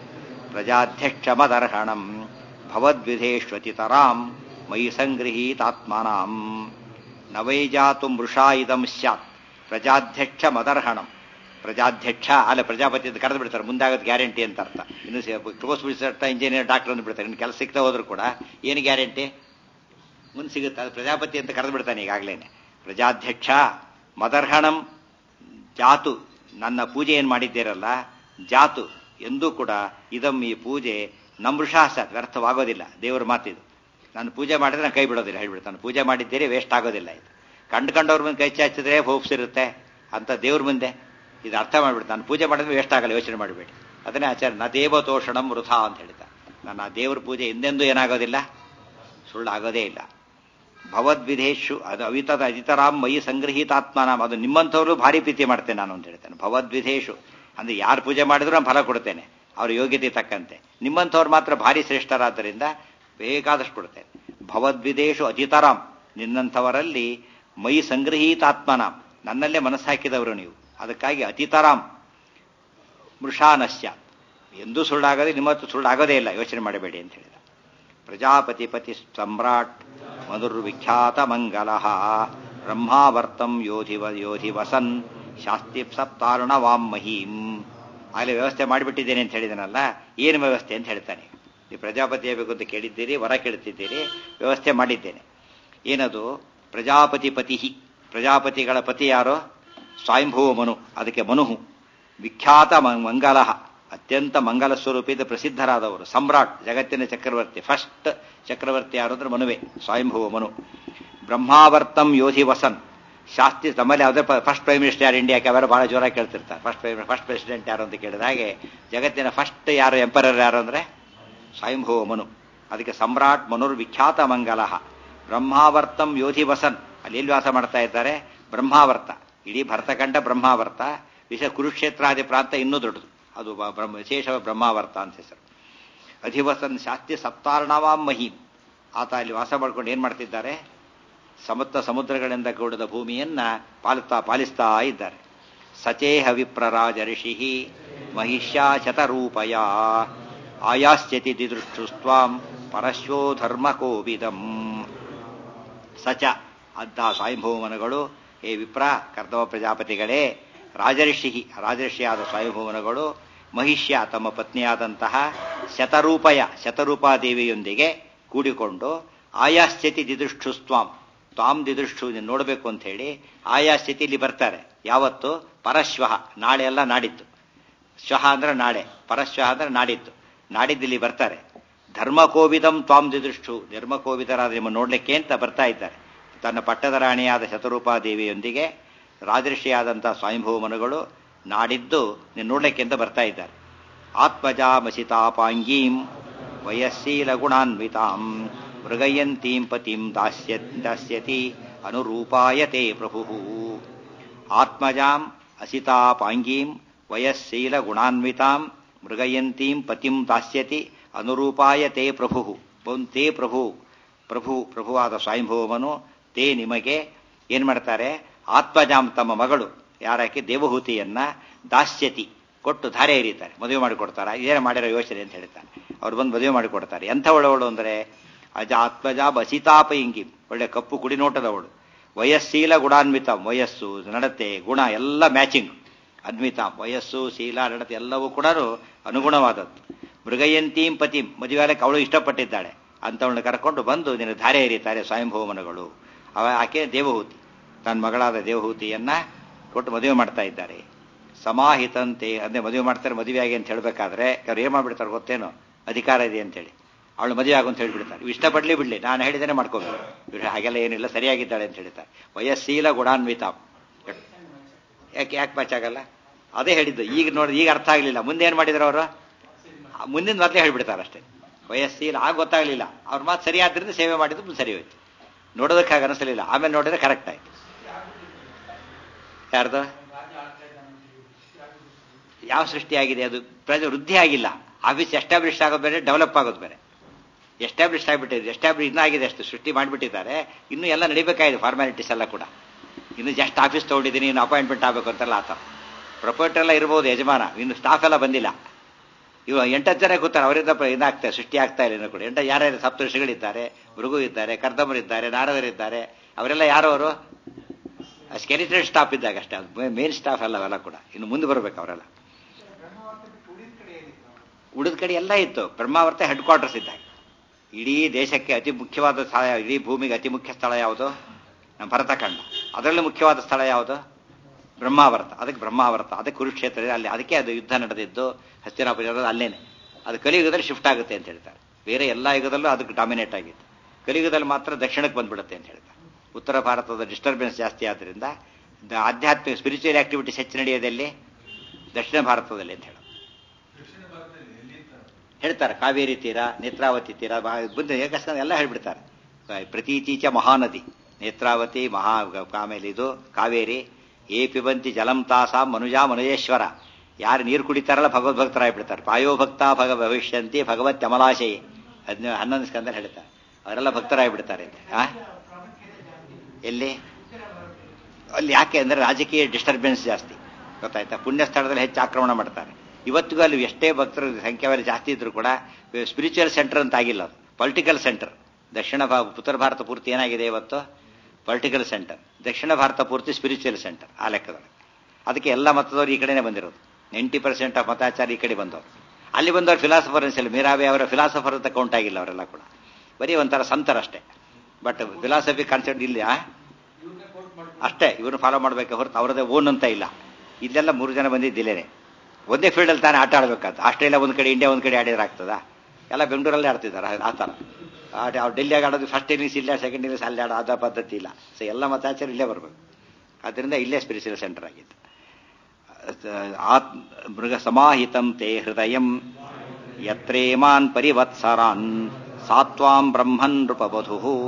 ಪ್ರಜಾಧ್ಯಕ್ಷಮದರ್ಹಣಂ ಭವದ್ವಿಧೇಶ್ವತಿತರಾಂ ಮಯಿ ಸಂಗೃಹೀತಾತ್ಮನಾಂ ನವೈ ಜಾತುಂ ವೃಷಾ ಇದಂ ಸ್ಯಾತ್ ಪ್ರಜಾಧ್ಯಕ್ಷ ಮದರ್ಹಣಂ ಪ್ರಜಾಧ್ಯಕ್ಷ ಅಲ್ಲ ಪ್ರಜಾಪತಿ ಅಂತ ಕರೆದು ಬಿಡ್ತಾರೆ ಮುಂದಾಗೋದು ಗ್ಯಾರಂಟಿ ಅಂತ ಅರ್ಥ ಇನ್ನು ಕ್ಲೋಸ್ ಬಿಡಿಸಿರ್ತ ಇಂಜಿನಿಯರ್ ಡಾಕ್ಟರ್ ಅಂತ ಬಿಡ್ತಾರೆ ಇನ್ನು ಕೆಲಸ ಸಿಗ್ತಾ ಹೋದ್ರು ಕೂಡ ಏನು ಗ್ಯಾರಂಟಿ ಮುಂದೆ ಸಿಗುತ್ತೆ ಅದು ಪ್ರಜಾಪತಿ ಅಂತ ಕರೆದು ಬಿಡ್ತಾನೆ ಈಗಾಗಲೇನೆ ಪ್ರಜಾಧ್ಯಕ್ಷ ಮದರ್ಹಣಂ ಜಾತು ನನ್ನ ಪೂಜೆ ಏನು ಮಾಡಿದ್ದೀರಲ್ಲ ಜಾತು ಎಂದೂ ಕೂಡ ಇದಂ ಈ ಪೂಜೆ ನಮೃಷಾಸ ವ್ಯರ್ಥವಾಗೋದಿಲ್ಲ ದೇವರ ಮಾತಿದು ನಾನು ಪೂಜೆ ಮಾಡಿದ್ರೆ ನಾನು ಕೈ ಬಿಡೋದಿಲ್ಲ ಹೇಳ್ಬಿಡ್ತಾನೆ ಪೂಜೆ ಮಾಡಿದ್ದೀರಿ ವೇಸ್ಟ್ ಆಗೋದಿಲ್ಲ ಇದು ಕಂಡು ಕಂಡವ್ರ ಮುಂದೆ ಕೈ ಚಾಚಿದ್ರೆ ಹೋಪ್ಸ್ ಇರುತ್ತೆ ಅಂತ ದೇವ್ರ ಮುಂದೆ ಇದು ಅರ್ಥ ಮಾಡ್ಬಿಡ್ತಾನೆ ನಾನು ಪೂಜೆ ಮಾಡಿದ್ರೆ ವೇಸ್ಟ್ ಆಗಲ್ಲ ಯೋಚನೆ ಮಾಡಬೇಡಿ ಅದನ್ನೇ ಆಚಾರ್ಯ ನ ದೇವತೋಷಣಂ ವೃಥಾ ಅಂತ ಹೇಳ್ತಾರೆ ನನ್ನ ಆ ದೇವ್ರ ಪೂಜೆ ಎಂದೆಂದೂ ಏನಾಗೋದಿಲ್ಲ ಸುಳ್ಳು ಆಗೋದೇ ಇಲ್ಲ ಭವದ್ವಿಧೇಶು ಅದು ಅವಿತದ ಅಜಿತರಾಮ್ ಮೈ ಸಂಗ್ರಹಿತಾತ್ಮನಾಮ್ ಅದು ನಿಮ್ಮಂಥವ್ರು ಭಾರಿ ಪ್ರೀತಿ ಮಾಡ್ತೇನೆ ನಾನು ಅಂತ ಹೇಳ್ತೇನೆ ಭವದ್ವಿಧೇಶು ಅಂದ್ರೆ ಯಾರು ಪೂಜೆ ಮಾಡಿದ್ರು ನಾನು ಫಲ ಕೊಡ್ತೇನೆ ಅವ್ರ ಯೋಗ್ಯತೆ ತಕ್ಕಂತೆ ನಿಮ್ಮಂಥವ್ರು ಮಾತ್ರ ಭಾರಿ ಶ್ರೇಷ್ಠರಾದ್ದರಿಂದ ಬೇಕಾದಷ್ಟು ಕೊಡ್ತೇನೆ ಭವದ್ವಿಧೇಶು ಅಜಿತರಾಮ್ ನಿನ್ನಂಥವರಲ್ಲಿ ಮೈ ಸಂಗ್ರಹೀತಾತ್ಮನಾಮ್ ನನ್ನಲ್ಲೇ ಮನಸ್ಸು ಹಾಕಿದವರು ನೀವು ಅದಕ್ಕಾಗಿ ಅತಿತರಾಮ್ ಮೃಷಾನಶ್ಯ ಎಂದೂ ಸುಳ್ಳಾಗದೆ ನಿಮ್ಮತ್ತು ಸುಳ್ಳಾಗೋದೇ ಇಲ್ಲ ಯೋಚನೆ ಮಾಡಬೇಡಿ ಅಂತ ಹೇಳಿದ ಪ್ರಜಾಪತಿ ಪತಿ ಸಮ್ರಾಟ್ ಮಧುರ್ವಿಖ್ಯಾತ ಮಂಗಲ ಬ್ರಹ್ಮಾವರ್ತಂ ಯೋಧಿವ ಯೋಧಿ ವಸನ್ ಶಾಸ್ತಿ ಸಪ್ತಾರುಣ ವಾಂ ಮಹೀಂ ಆಗಲೇ ವ್ಯವಸ್ಥೆ ಮಾಡಿಬಿಟ್ಟಿದ್ದೇನೆ ಅಂತ ಹೇಳಿದನಲ್ಲ ಏನು ವ್ಯವಸ್ಥೆ ಅಂತ ಹೇಳ್ತಾನೆ ನೀವು ಪ್ರಜಾಪತಿ ಆಗಬೇಕು ಅಂತ ಕೇಳಿದ್ದೀರಿ ವರ ಕೇಳುತ್ತಿದ್ದೀರಿ ವ್ಯವಸ್ಥೆ ಮಾಡಿದ್ದೇನೆ ಏನದು ಪ್ರಜಾಪತಿ ಪತಿ ಪ್ರಜಾಪತಿಗಳ ಪತಿ ಯಾರೋ ಸ್ವಯಂಭುವ ಮನು ಅದಕ್ಕೆ ಮನುಹು ವಿಖ್ಯಾತ ಮಂಗಲ ಅತ್ಯಂತ ಮಂಗಲ ಸ್ವರೂಪಿದ ಪ್ರಸಿದ್ಧರಾದವರು ಸಮ್ರಾಟ್ ಜಗತ್ತಿನ ಚಕ್ರವರ್ತಿ ಫಸ್ಟ್ ಚಕ್ರವರ್ತಿ ಯಾರು ಅಂದ್ರೆ ಮನುವೆ ಸ್ವಯಂಭುವ ಮನು ಬ್ರಹ್ಮಾವರ್ತಂ ಯೋಧಿ ವಸನ್ ಶಾಸ್ತಿ ತಮ್ಮಲ್ಲಿ ಯಾವುದೇ ಫಸ್ಟ್ ಪ್ರೈಮ್ ಮಿನಿಸ್ಟರ್ ಯಾರು ಇಂಡಿಯಾಕ್ಕೆ ಅವರು ಬಹಳ ಜೋರಾಗಿ ಕೇಳ್ತಿರ್ತಾರೆ ಫಸ್ಟ್ ಪ್ರೈಮ್ ಫಸ್ಟ್ ಪ್ರೆಸಿಡೆಂಟ್ ಯಾರು ಅಂತ ಕೇಳಿದ ಹಾಗೆ ಜಗತ್ತಿನ ಫಸ್ಟ್ ಯಾರು ಎಂಪರರ್ ಯಾರು ಅಂದ್ರೆ ಸ್ವಯಂಭುವ ಮನು ಅದಕ್ಕೆ ಸಮ್ರಾಟ್ ಮನುರ್ ವಿಖ್ಯಾತ ಮಂಗಲ ಬ್ರಹ್ಮಾವರ್ತಂ ಯೋಧಿ ವಸನ್ ಅಲ್ಲಿ ಎಲ್ಲಿ ವಾಸ ಮಾಡ್ತಾ ಇದ್ದಾರೆ ಬ್ರಹ್ಮಾವರ್ತ ಇಡೀ ಭರತಖಂಡ ಬ್ರಹ್ಮಾವರ್ತ ವಿಷ ಕುರುಕ್ಷೇತ್ರಾದಿ ಪ್ರಾಂತ ಇನ್ನೂ ದೊಡ್ಡದು ಅದು ಬ- ಬ್ರಹ್ಮ ವಿಶೇಷ ಬ್ರಹ್ಮಾವರ್ತ ಅಂತ ಹೆಸರು ಅಧಿವಸನ್ ಶಾಸ್ತಿ ಸಪ್ತಾರ್ಣವಾಂ ಮಹೀಂ ಆತ ಅಲ್ಲಿ ವಾಸ ಮಾಡ್ಕೊಂಡು ಏನ್ ಮಾಡ್ತಿದ್ದಾರೆ ಸಮುದ್ರ ಸಮುದ್ರಗಳಿಂದ ಕೂಡಿದ ಭೂಮಿಯನ್ನ ಪಾಲಿಸ್ತಾ ಪಾಲಿಸ್ತಾ ಇದ್ದಾರೆ ಸಚೇಹ ವಿಪ್ರರಾಜ ಋಷಿ ಮಹಿಷ್ಯಾ ಶತರೂಪಯ ಆಯಾಸ್ಯತಿ ದಿದೃಷ್ಟುಸ್ತ್ವಾಂ ಪರಶ್ವೋ ಧರ್ಮ ಕೋವಿದಂ ಸಚ ಅಂತಹ ಸ್ವಯಂಭೂಮನಗಳು ಹೇ ವಿಪ್ರ ಕರ್ದವ ಪ್ರಜಾಪತಿಗಳೇ ರಾಜಋಷಿ ರಾಜಋಷಿಯಾದ ಸ್ವಯಂಭೂಮನಗಳು ಮಹಿಷ್ಯ ತಮ್ಮ ಪತ್ನಿಯಾದಂತಹ ಶತರೂಪಯ ಶತರೂಪಾದೇವಿಯೊಂದಿಗೆ ಕೂಡಿಕೊಂಡು ಆಯಾಸ್ಥಿತಿ ದಿದೃಷ್ಟುಸ್ತ್ವಾಂ ತ್ವಾಂ ದಿದೃಷ್ಟು ನೀನು ನೋಡಬೇಕು ಅಂತ ಹೇಳಿ ಆಯಾ ಸ್ಥಿತಿಯಲ್ಲಿ ಬರ್ತಾರೆ ಯಾವತ್ತು ಪರಶ್ವಹ ನಾಳೆ ಎಲ್ಲ ನಾಡಿದ್ದು ಶ್ವಹ ಅಂದ್ರೆ ನಾಳೆ ಪರಶ್ವಹ ಅಂದ್ರೆ ನಾಡಿದ್ದು ನಾಡಿದ್ದಲ್ಲಿ ಬರ್ತಾರೆ ಧರ್ಮಕೋವಿದಂ ತ್ವಾಂ ದಿದೃಷ್ಟು ಧರ್ಮಕೋವಿದರಾದ ನಿಮ್ಮ ನೋಡ್ಲಿಕ್ಕೆ ಅಂತ ಬರ್ತಾ ಇದ್ದಾರೆ ತನ್ನ ಪಟ್ಟದ ರಾಣಿಯಾದ ಶತರೂಪಾದೇವಿಯೊಂದಿಗೆ ರಾಜಋಷಿಯಾದಂತಹ ಸ್ವಯಂಭೂಮನುಗಳು ನಾಡಿದ್ದು ನೀನು ನೋಡ್ಲಿಕ್ಕೆ ಅಂತ ಬರ್ತಾ ಇದ್ದಾರೆ ಆತ್ಮಜಾಮಸಿತಾಪಾಂಗೀಂ ವಯಸ್ಸೀಲ ಗುಣಾನ್ವಿತಾಂ ಮೃಗಯಂತೀಂ ಪತಿಂ ದಾಸ್ಯ ದಾಸ್ಯತಿ ಅನುರೂಪಾಯತೆ ಪ್ರಭು ಆತ್ಮಜಾಂ ಅಸಿತಾಪಾಂಗೀಂ ವಯಸ್ಸೀಲ ಗುಣಾನ್ವಿತಾಂ ಮೃಗಯಂತೀಂ ಪತಿಂ ದಾಸ್ಯತಿ ಅನುರೂಪಾಯ ತೇ ಪ್ರಭು ಬೌನ್ ತೇ ಪ್ರಭು ಪ್ರಭು ಪ್ರಭುವಾದ ಸ್ವಯಂಭೂಮನು ತೇ ನಿಮಗೆ ಏನ್ ಮಾಡ್ತಾರೆ ಆತ್ಮಜಾಂ ತಮ್ಮ ಮಗಳು ಯಾರಕ್ಕೆ ದೇವಹೂತಿಯನ್ನ ದಾಸ್ಯತಿ ಕೊಟ್ಟು ಧಾರೆ ಎರೀತಾರೆ ಮದುವೆ ಮಾಡಿಕೊಡ್ತಾರ ಇದೇನು ಮಾಡಿರೋ ಯೋಚನೆ ಅಂತ ಹೇಳ್ತಾನೆ ಅವ್ರು ಬಂದು ಮದುವೆ ಮಾಡಿಕೊಡ್ತಾರೆ ಎಂಥ ಒಳವಳು ಅಂದ್ರೆ ಅಜ ಆತ್ಮಜ ಬಸಿತಾಪ ಇಂಗಿ ಒಳ್ಳೆ ಕಪ್ಪು ಕುಡಿನೋಟದವಳು ವಯಸ್ಸೀಲ ಗುಣಾನ್ವಿತ ವಯಸ್ಸು ನಡತೆ ಗುಣ ಎಲ್ಲ ಮ್ಯಾಚಿಂಗ್ ಅನ್ವಿತ ವಯಸ್ಸು ಶೀಲ ನಡತೆ ಎಲ್ಲವೂ ಕೂಡ ಅನುಗುಣವಾದದ್ದು ಮೃಗಯಂತೀಂ ಪತಿ ಮದುವೆಯಾಲಕ್ಕೆ ಅವಳು ಇಷ್ಟಪಟ್ಟಿದ್ದಾಳೆ ಅಂತವಳನ್ನ ಕರ್ಕೊಂಡು ಬಂದು ನಿನ್ನ ಧಾರೆ ಎರೀತಾರೆ ಸ್ವಯಂಭೂಮನಗಳು ಅವ ಆಕೆ ದೇವಹೂತಿ ತನ್ನ ಮಗಳಾದ ದೇವಹೂತಿಯನ್ನ ಕೊಟ್ಟು ಮದುವೆ ಮಾಡ್ತಾ ಇದ್ದಾರೆ ಸಮಾಹಿತಂತೆ ಅಂದ್ರೆ ಮದುವೆ ಮಾಡ್ತಾರೆ ಮದುವೆಯಾಗಿ ಅಂತ ಹೇಳ್ಬೇಕಾದ್ರೆ ಅವ್ರು ಏನ್ ಮಾಡ್ಬಿಡ್ತಾರೆ ಗೊತ್ತೇನೋ ಅಧಿಕಾರ ಇದೆ ಅಂತೇಳಿ ಅವಳು ಮದುವೆ ಆಗು ಅಂತ ಹೇಳ್ಬಿಡ್ತಾರೆ ಇವ್ ಇಷ್ಟಪಡ್ಲಿ ಬಿಡ್ಲಿ ನಾನು ಹೇಳಿದ್ದೇನೆ ಮಾಡ್ಕೋಬೇಕು ಇವ್ರು ಹಾಗೆಲ್ಲ ಏನಿಲ್ಲ ಸರಿಯಾಗಿದ್ದಾಳೆ ಅಂತ ಹೇಳ್ತಾರೆ ವಯಸ್ಸೀಲ ಗುಣಾನ್ವಿತ ಯಾಕೆ ಯಾಕೆ ಮ್ಯಾಚ್ ಆಗಲ್ಲ ಅದೇ ಹೇಳಿದ್ದು ಈಗ ನೋಡಿ ಈಗ ಅರ್ಥ ಆಗಲಿಲ್ಲ ಮುಂದೆ ಏನ್ ಮಾಡಿದ್ರು ಅವರು ಮುಂದಿನ ಮೊದಲೇ ಹೇಳ್ಬಿಡ್ತಾರೆ ಅಷ್ಟೇ ವಯಸ್ಸೀಲ ಆಗ ಗೊತ್ತಾಗ್ಲಿಲ್ಲ ಅವ್ರ ಮಾತು ಸರಿ ಆದ್ರಿಂದ ಸೇವೆ ಮಾಡಿದ್ದು ಮುಂದೆ ಸರಿ ಹೋಯ್ತು ನೋಡೋದಕ್ಕೆ ಹಾಗೆ ಅನಿಸಲಿಲ್ಲ ಆಮೇಲೆ ನೋಡಿದ್ರೆ ಕರೆಕ್ಟ್ ಆಯ್ತು ಯಾರ್ದು ಯಾವ ಸೃಷ್ಟಿಯಾಗಿದೆ ಅದು ಪ್ರಜೆ ವೃದ್ಧಿ ಆಗಿಲ್ಲ ಆಫೀಸ್ ಎಸ್ಟಾಬ್ಲಿಷ್ ಆಗೋದು ಬೇರೆ ಡೆವಲಪ್ ಆಗೋದು ಬೇರೆ ಎಸ್ಟಾಬ್ಲಿಷ್ ಆಗಿಬಿಟ್ಟಿದೆ ಎಸ್ಟಾಬ್ಲಿಷ್ ಇನ್ನೂ ಆಗಿದೆ ಅಷ್ಟು ಸೃಷ್ಟಿ ಮಾಡಿಬಿಟ್ಟಿದ್ದಾರೆ ಇನ್ನೂ ಎಲ್ಲ ನಡಿಬೇಕಾಗಿದೆ ಫಾರ್ಮಾಲಿಟೀಸ್ ಎಲ್ಲ ಕೂಡ ಇನ್ನು ಜಸ್ಟ್ ಆಫೀಸ್ ತೊಗೊಂಡಿದ್ದೀನಿ ಇನ್ನು ಅಪಾಯಿಂಟ್ಮೆಂಟ್ ಆಗಬೇಕು ಅಂತೆಲ್ಲ ಆ ಥರ ಪ್ರೊಪೋರ್ಟರ್ ಎಲ್ಲ ಇರ್ಬೋದು ಯಜಮಾನ ಇನ್ನು ಸ್ಟಾಫ್ ಎಲ್ಲ ಬಂದಿಲ್ಲ ಇವಾಗ ಎಂಟತ್ತು ಜನ ಕೂತಾರೆ ಅವರಿಂದ ಪ- ಇದಾಗ್ತಾರೆ ಸೃಷ್ಟಿ ಆಗ್ತಾ ಇಲ್ಲ ಇನ್ನೂ ಕೂಡ ಎಂಟ ಯಾರ್ಯಾರು ಸಪ್ತಋಷಿಗಳಿದ್ದಾರೆ ಭೃಗು ಇದ್ದಾರೆ ಕರ್ದಮರಿದ್ದಾರೆ ನಾರದರಿದ್ದಾರೆ ಅವರೆಲ್ಲ ಯಾರು ಅವರು ಸ್ಕೆಲಿಟೆಡ್ ಸ್ಟಾಫ್ ಇದ್ದಾಗ ಅಷ್ಟೇ ಮೇನ್ ಸ್ಟಾಫ್ ಅಲ್ಲ ಅವೆಲ್ಲ ಕೂಡ ಇನ್ನು ಮುಂದೆ ಬರಬೇಕು ಅವರೆಲ್ಲ ಉಳಿದ ಕಡೆ ಎಲ್ಲ ಇತ್ತು ಬ್ರಹ್ಮಾವರ್ತ ಹೆಡ್ ಕ್ವಾರ್ಟರ್ಸ್ ಇದ್ದಾಗ ಇಡೀ ದೇಶಕ್ಕೆ ಅತಿ ಮುಖ್ಯವಾದ ಸ್ಥಳ ಇಡೀ ಭೂಮಿಗೆ ಅತಿ ಮುಖ್ಯ ಸ್ಥಳ ಯಾವುದು ನಮ್ಮ ಭರತಖಂಡ ಅದರಲ್ಲಿ ಮುಖ್ಯವಾದ ಸ್ಥಳ ಯಾವುದು ಬ್ರಹ್ಮಾವರ್ತ ಅದಕ್ಕೆ ಬ್ರಹ್ಮಾವರ್ತ ಅದಕ್ಕೆ ಕುರುಕ್ಷೇತ್ರ ಇದೆ ಅಲ್ಲಿ ಅದಕ್ಕೆ ಅದು ಯುದ್ಧ ನಡೆದಿದ್ದು ಹಸ್ತಿನಾಪುರ ಇರೋದು ಅಲ್ಲೇನೆ ಅದು ಕಲಿಯುಗದಲ್ಲಿ ಶಿಫ್ಟ್ ಆಗುತ್ತೆ ಅಂತ ಹೇಳ್ತಾರೆ ಬೇರೆ ಎಲ್ಲ ಯುಗದಲ್ಲೂ ಅದಕ್ಕೆ ಡಾಮಿನೇಟ್ ಆಗಿತ್ತು ಕಲಿಯುಗದಲ್ಲಿ ಮಾತ್ರ ದಕ್ಷಿಣಕ್ಕೆ ಬಂದ್ಬಿಡುತ್ತೆ ಅಂತ ಹೇಳ್ತಾರೆ ಉತ್ತರ ಭಾರತದ ಡಿಸ್ಟರ್ಬೆನ್ಸ್ ಜಾಸ್ತಿ ಆದ್ರಿಂದ ದ- ಆಧ್ಯಾತ್ಮಿಕ ಸ್ಪಿರಿಚುವಲ್ ಆಕ್ಟಿವಿಟೀಸ್ ಹೆಚ್ಚು ನಡೆಯೋದಲ್ಲಿ ದಕ್ಷಿಣ ಭಾರತದಲ್ಲಿ ಅಂತ ಹೇಳೋದು ಹೇಳ್ತಾರೆ ಕಾವೇರಿ ತೀರ ನೇತ್ರಾವತಿ ತೀರ ಬಾ- ಬಂದು ಏಕಸ್ಕಂದ ಎಲ್ಲ ಹೇಳ್ಬಿಡ್ತಾರೆ ಪ್ರತೀಚೀಚ ಮಹಾನದಿ ನೇತ್ರಾವತಿ ಮಹಾ ಆಮೇಲೆ ಇದು ಕಾವೇರಿ ಏ ಪಿಬಂತಿ ಜಲಂ ತಾಸ ಮನುಜ ಮನುಜೇಶ್ವರ ಯಾರು ನೀರು ಕುಡಿತಾರಲ್ಲ ಭಗವದ್ಭಕ್ತರಾಗ್ಬಿಡ್ತಾರೆ ಪಾಯೋ ಭಕ್ತ ಭಗ ಭವಿಷ್ಯಂತಿ ಭಗವತ್ ಅಮಲಾಶಯಿ ಹದಿನ ಹನ್ನೊಂದು ಸ್ಕಂದಲ್ಲಿ ಹೇಳ್ತಾರೆ ಅವರೆಲ್ಲ ಭಕ್ತರಾಗ್ಬಿಡ್ತಾರೆ ಅಂತ ಆ? ಎಲ್ಲಿ ಅಲ್ಲಿ ಯಾಕೆ ಅಂದ್ರೆ ರಾಜಕೀಯ ಡಿಸ್ಟರ್ಬೆನ್ಸ್ ಜಾಸ್ತಿ ಗೊತ್ತಾಯ್ತಾ ಪುಣ್ಯ ಸ್ಥಳದಲ್ಲಿ ಹೆಚ್ಚು ಆಕ್ರಮಣ ಮಾಡ್ತಾರೆ ಇವತ್ತಿಗೂ ಅಲ್ಲಿ ಎಷ್ಟೇ ಭಕ್ತರ ಸಂಖ್ಯಾವಲ್ಲಿ ಜಾಸ್ತಿ ಇದ್ರು ಕೂಡ ಸ್ಪಿರಿಚುವಲ್ ಸೆಂಟರ್ ಅಂತ ಆಗಿಲ್ಲ ಅದು ಪೊಲಿಟಿಕಲ್ ಸೆಂಟರ್ ದಕ್ಷಿಣ ಭಾ ಉತ್ತರ ಭಾರತ ಪೂರ್ತಿ ಏನಾಗಿದೆ ಇವತ್ತು ಪೊಲಿಟಿಕಲ್ ಸೆಂಟರ್ ದಕ್ಷಿಣ ಭಾರತ ಪೂರ್ತಿ ಸ್ಪಿರಿಚುವಲ್ ಸೆಂಟರ್ ಆ ಲೆಕ್ಕದಲ್ಲಿ ಅದಕ್ಕೆ ಎಲ್ಲ ಮತದವರು ಈ ಕಡೆನೇ ಬಂದಿರೋದು ನೈಂಟಿ ಪರ್ಸೆಂಟ್ ಆಫ್ ಮತಾಚಾರ ಈ ಕಡೆ ಬಂದವರು ಅಲ್ಲಿ ಬಂದವರು ಫಿಲಾಸಫರ್ ಅನ್ಸಲ್ಲ ಮೀರಾಬಿ ಅವರ ಫಿಲಾಸಫರ್ ಅಂತ ಕೌಂಟ್ ಆಗಿಲ್ಲ ಅವರೆಲ್ಲ ಕೂಡ ಬರೀ ಒಂಥರ ಸಂತರಷ್ಟೇ ಬಟ್ ಫಿಲಾಸಫಿ ಕಾನ್ಸೆಪ್ಟ್ ಇಲ್ಲಿ ಆ? ಅಷ್ಟೇ ಇವ್ರನ್ನ ಫಾಲೋ ಮಾಡಬೇಕು ಹೊರತು ಅವರದೇ ಓನ್ ಅಂತ ಇಲ್ಲ ಇಲ್ಲೆಲ್ಲ ಮೂರು ಜನ ಬಂದಿದ್ದಿಲ್ಲೇನೆ ಒಂದೇ ಫೀಲ್ಡಲ್ಲಿ ತಾನೇ ಆಟ ಆಡ್ಬೇಕಂತ ಆಸ್ಟ್ರೇಲಿಯಾ ಒಂದು ಕಡೆ ಇಂಡಿಯಾ ಒಂದು ಕಡೆ ಆಡಿದ್ರೆ ಆಗ್ತದ ಎಲ್ಲ ಬೆಂಗಳೂರಲ್ಲೇ ಆಡ್ತಿದ್ದಾರೆ ಆ ಥರ ಆಟ ಅವ್ರು ಡೆಲ್ಲಿಯಾಗ ಆಡೋದು ಫಸ್ಟ್ ಇನ್ನಿಂಗ್ಸ್ ಇಲ್ಲ ಸೆಕೆಂಡ್ ಇನ್ನಿಂಗ್ಸ್ ಅಲ್ಲಿ ಆಡೋ ಅದ ಪದ್ಧತಿ ಇಲ್ಲ ಸೊ ಎಲ್ಲ ಮತಾಚಾರ ಇಲ್ಲೇ ಬರಬೇಕು ಅದರಿಂದ ಇಲ್ಲೇ ಸ್ಪಿರಿಚುವಲ್ ಸೆಂಟರ್ ಆಗಿತ್ತು ಆತ್ ಮೃಗ ಸಮಾಹಿತಂ ತೇ ಹೃದಯಂ ಯತ್ರೇಮಾನ್ ಪರಿವತ್ಸರಾನ್ ಸಾತ್ವಾಂ ಬ್ರಹ್ಮನ್ ನೃಪವಧು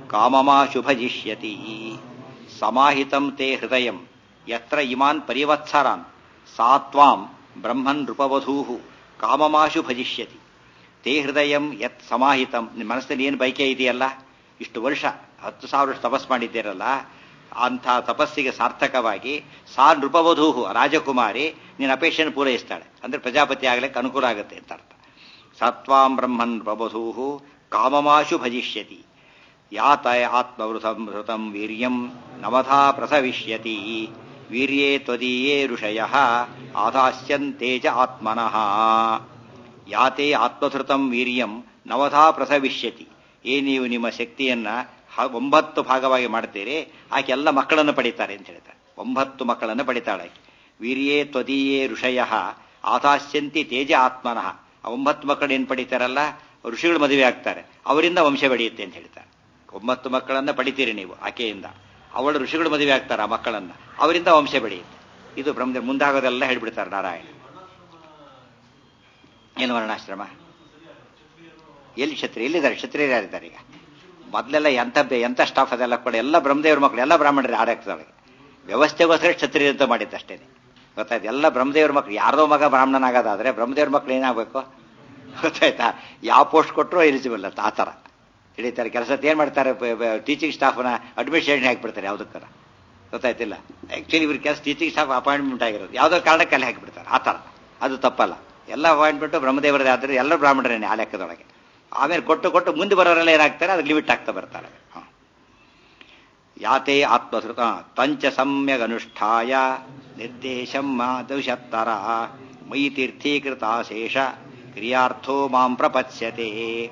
ಕಾಮಮಾಶು ಭಜಿಷ್ಯತಿ ಸಮಾಹಿತಂ ತೇ ಹೃದಯಂ ಯತ್ರ ಇಮಾನ್ ಪರಿವತ್ಸರಾನ್ ಸಾತ್ವಾಂ ಬ್ರಹ್ಮನ್ ನೃಪವಧೂ ಕಾಮಮಾಶು ಭಜಿಷ್ಯತಿ ತೇ ಹೃದಯಂ ಯತ್ ಸಮಾಹಿತಂ ನಿಮ್ಮ ಮನಸ್ಸಿನಲ್ಲಿ ಏನು ಬಯಕೆ ಇದೆಯಲ್ಲ ಇಷ್ಟು ವರ್ಷ ಹತ್ತು ಸಾವಿರ ವರ್ಷ ತಪಸ್ ಮಾಡಿದ್ದೀರಲ್ಲ ಅಂಥ ತಪಸ್ಸಿಗೆ ಸಾರ್ಥಕವಾಗಿ ಸಾ ನೃಪವಧೂಹು ರಾಜಕುಮಾರಿ ನಿನ್ನ ಅಪೇಕ್ಷೆಯನ್ನು ಪೂರೈಸ್ತಾಳೆ ಅಂದ್ರೆ ಪ್ರಜಾಪತಿ ಆಗ್ಲಿಕ್ಕೆ ಅನುಕೂಲ ಆಗುತ್ತೆ ಅಂತ ಅರ್ಥ ಸತ್ವಾಂ ಬ್ರಹ್ಮನ್ ಪ್ರಬಧೂಹು ಕಾಮಮಾಶು ಭಜಿಷ್ಯತಿ ಯಾತ ಆತ್ಮವೃತಂ ಹೃತಂ ವೀರ್ಯಂ ನವಧಾ ಪ್ರಸವಿಷ್ಯತಿ ವೀರ್ಯೇ ತ್ವದೀಯೇ ಋಷಯ ಆದಾಸ್ಯಂತೇಜ ಆತ್ಮನಃ ಯಾತೆ ಆತ್ಮಧೃತಂ ವೀರ್ಯಂ ನವಧಾ ಪ್ರಸವಿಷ್ಯತಿ ಏ ನೀವು ನಿಮ್ಮ ಶಕ್ತಿಯನ್ನ ಹ- ಒಂಬತ್ತು ಭಾಗವಾಗಿ ಮಾಡ್ತೀರಿ ಆಕೆ ಎಲ್ಲ ಮಕ್ಕಳನ್ನು ಪಡಿತಾರೆ ಅಂತ ಹೇಳ್ತಾರೆ ಒಂಬತ್ತು ಮಕ್ಕಳನ್ನು ಪಡಿತಾಳೆ ಆಕೆ ವೀರ್ಯೇ ತ್ವದೀಯೇ ಋಷಯ ಆದಾಸ್ಯಂತಿ ತೇಜ ಆತ್ಮನಃ ಆ ಒಂಬತ್ತು ಮಕ್ಕಳು ಏನು ಪಡಿತಾರಲ್ಲ ಋಷಿಗಳು ಮದುವೆ ಆಗ್ತಾರೆ ಅವರಿಂದ ವಂಶ ಬೆಳೆಯುತ್ತೆ ಅಂತ ಹೇಳ್ತಾರೆ ಒಂಬತ್ತು ಮಕ್ಕಳನ್ನ ಪಡಿತೀರಿ ನೀವು ಆಕೆಯಿಂದ ಅವಳು ಋಷಿಗಳು ಮದುವೆ ಆಗ್ತಾರೆ ಆ ಮಕ್ಕಳನ್ನ ಅವರಿಂದ ವಂಶ ಬೆಳೆಯುತ್ತೆ ಇದು ಬ್ರಹ್ಮ ಮುಂದಾಗೋದೆಲ್ಲ ಹೇಳ್ಬಿಡ್ತಾರೆ ನಾರಾಯಣ ಏನು ವರ್ಣಾಶ್ರಮ ಎಲ್ಲಿ ಕ್ಷತ್ರಿಯ ಎಲ್ಲಿದ್ದಾರೆ ಕ್ಷತ್ರಿಯರು ಯಾರಿದ್ದಾರೆ ಈಗ ಮೊದಲೆಲ್ಲ ಎಂಥ ಬೆ- ಎಂಥ ಸ್ಟಾಫ್ ಅದೆಲ್ಲ ಕೂಡ ಎಲ್ಲ ಬ್ರಹ್ಮದೇವ್ರ ಮಕ್ಕಳು ಎಲ್ಲ ಬ್ರಾಹ್ಮಣರು ಆಡಕ್ತೊಳಗೆ ವ್ಯವಸ್ಥೆಗೋಸ್ಕರ ಕ್ಷತ್ರಿಯ ಅಂತ ಮಾಡಿದ್ದಷ್ಟೇನೆ ಗೊತ್ತಾಯ್ತು ಎಲ್ಲ ಬ್ರಹ್ಮದೇವ್ರ ಮಕ್ಕಳು ಯಾರೋ ಮಗ ಬ್ರಾಹ್ಮಣನಾಗೋದಾದ್ರೆ ಬ್ರಹ್ಮದೇವ್ರ ಮಕ್ಕಳು ಏನಾಗಬೇಕು ಗೊತ್ತಾಯ್ತಾ ಯಾವ ಪೋಸ್ಟ್ ಕೊಟ್ಟರು ಎಲಿಜಿಬಲ್ ಅಂತ ಆ ಥರ ತಿಳಿತಾರೆ ಕೆಲಸ ಏನ್ ಮಾಡ್ತಾರೆ ಟೀಚಿಂಗ್ ಸ್ಟಾಫ್ನ ಅಡ್ಮಿನಿಸ್ಟ್ರೇಷನ್ ಹಾಕಿಬಿಡ್ತಾರೆ ಯಾವುದಕ್ಕಾರ ಗೊತ್ತಾಯ್ತಿಲ್ಲ ಆಕ್ಚುಲಿ ಇವ್ರ ಕೆಲಸ ಟೀಚಿಂಗ್ ಸ್ಟಾಫ್ ಅಪಾಯಿಂಟ್ಮೆಂಟ್ ಆಗಿರೋದು ಯಾವುದೋ ಕಾರಣಕ್ಕೆ ಅಲ್ಲಿ ಹಾಕಿಬಿಡ್ತಾರೆ ಆ ಥರ ಅದು ತಪ್ಪಲ್ಲ ಎಲ್ಲ ಅಪಾಯಿಂಟ್ಮೆಂಟು ಬ್ರಹ್ಮದೇವರದೇ ಆದರೆ ಎಲ್ಲರೂ ಬ್ರಾಹ್ಮಣರೇನೆ ಆ ಲೆಕ್ಕದೊಳಗೆ ಆಮೇಲೆ ಕೊಟ್ಟು ಕೊಟ್ಟು ಮುಂದೆ ಬರೋರೆಲ್ಲ ಏನಾಗ್ತಾರೆ ಅದಕ್ಕೆ ಲಿಮಿಟ್ ಆಗ್ತಾ ಬರ್ತಾರೆ ಹ. ಯಾತೆ ಆತ್ಮಸೃತ ತಂಚ ಸಮ್ಯಗನುಷ್ಠಾಯ ನಿರ್ದೇಶಂ ಮಾದುಷತ್ತರ ಮಯಿ ತೀರ್ಥೀಕೃತಾಶೇಷ ಕ್ರಿಯಾರ್ಥೋ ಮಾಂ ಪ್ರಪತ್ಸ್ಯತೆ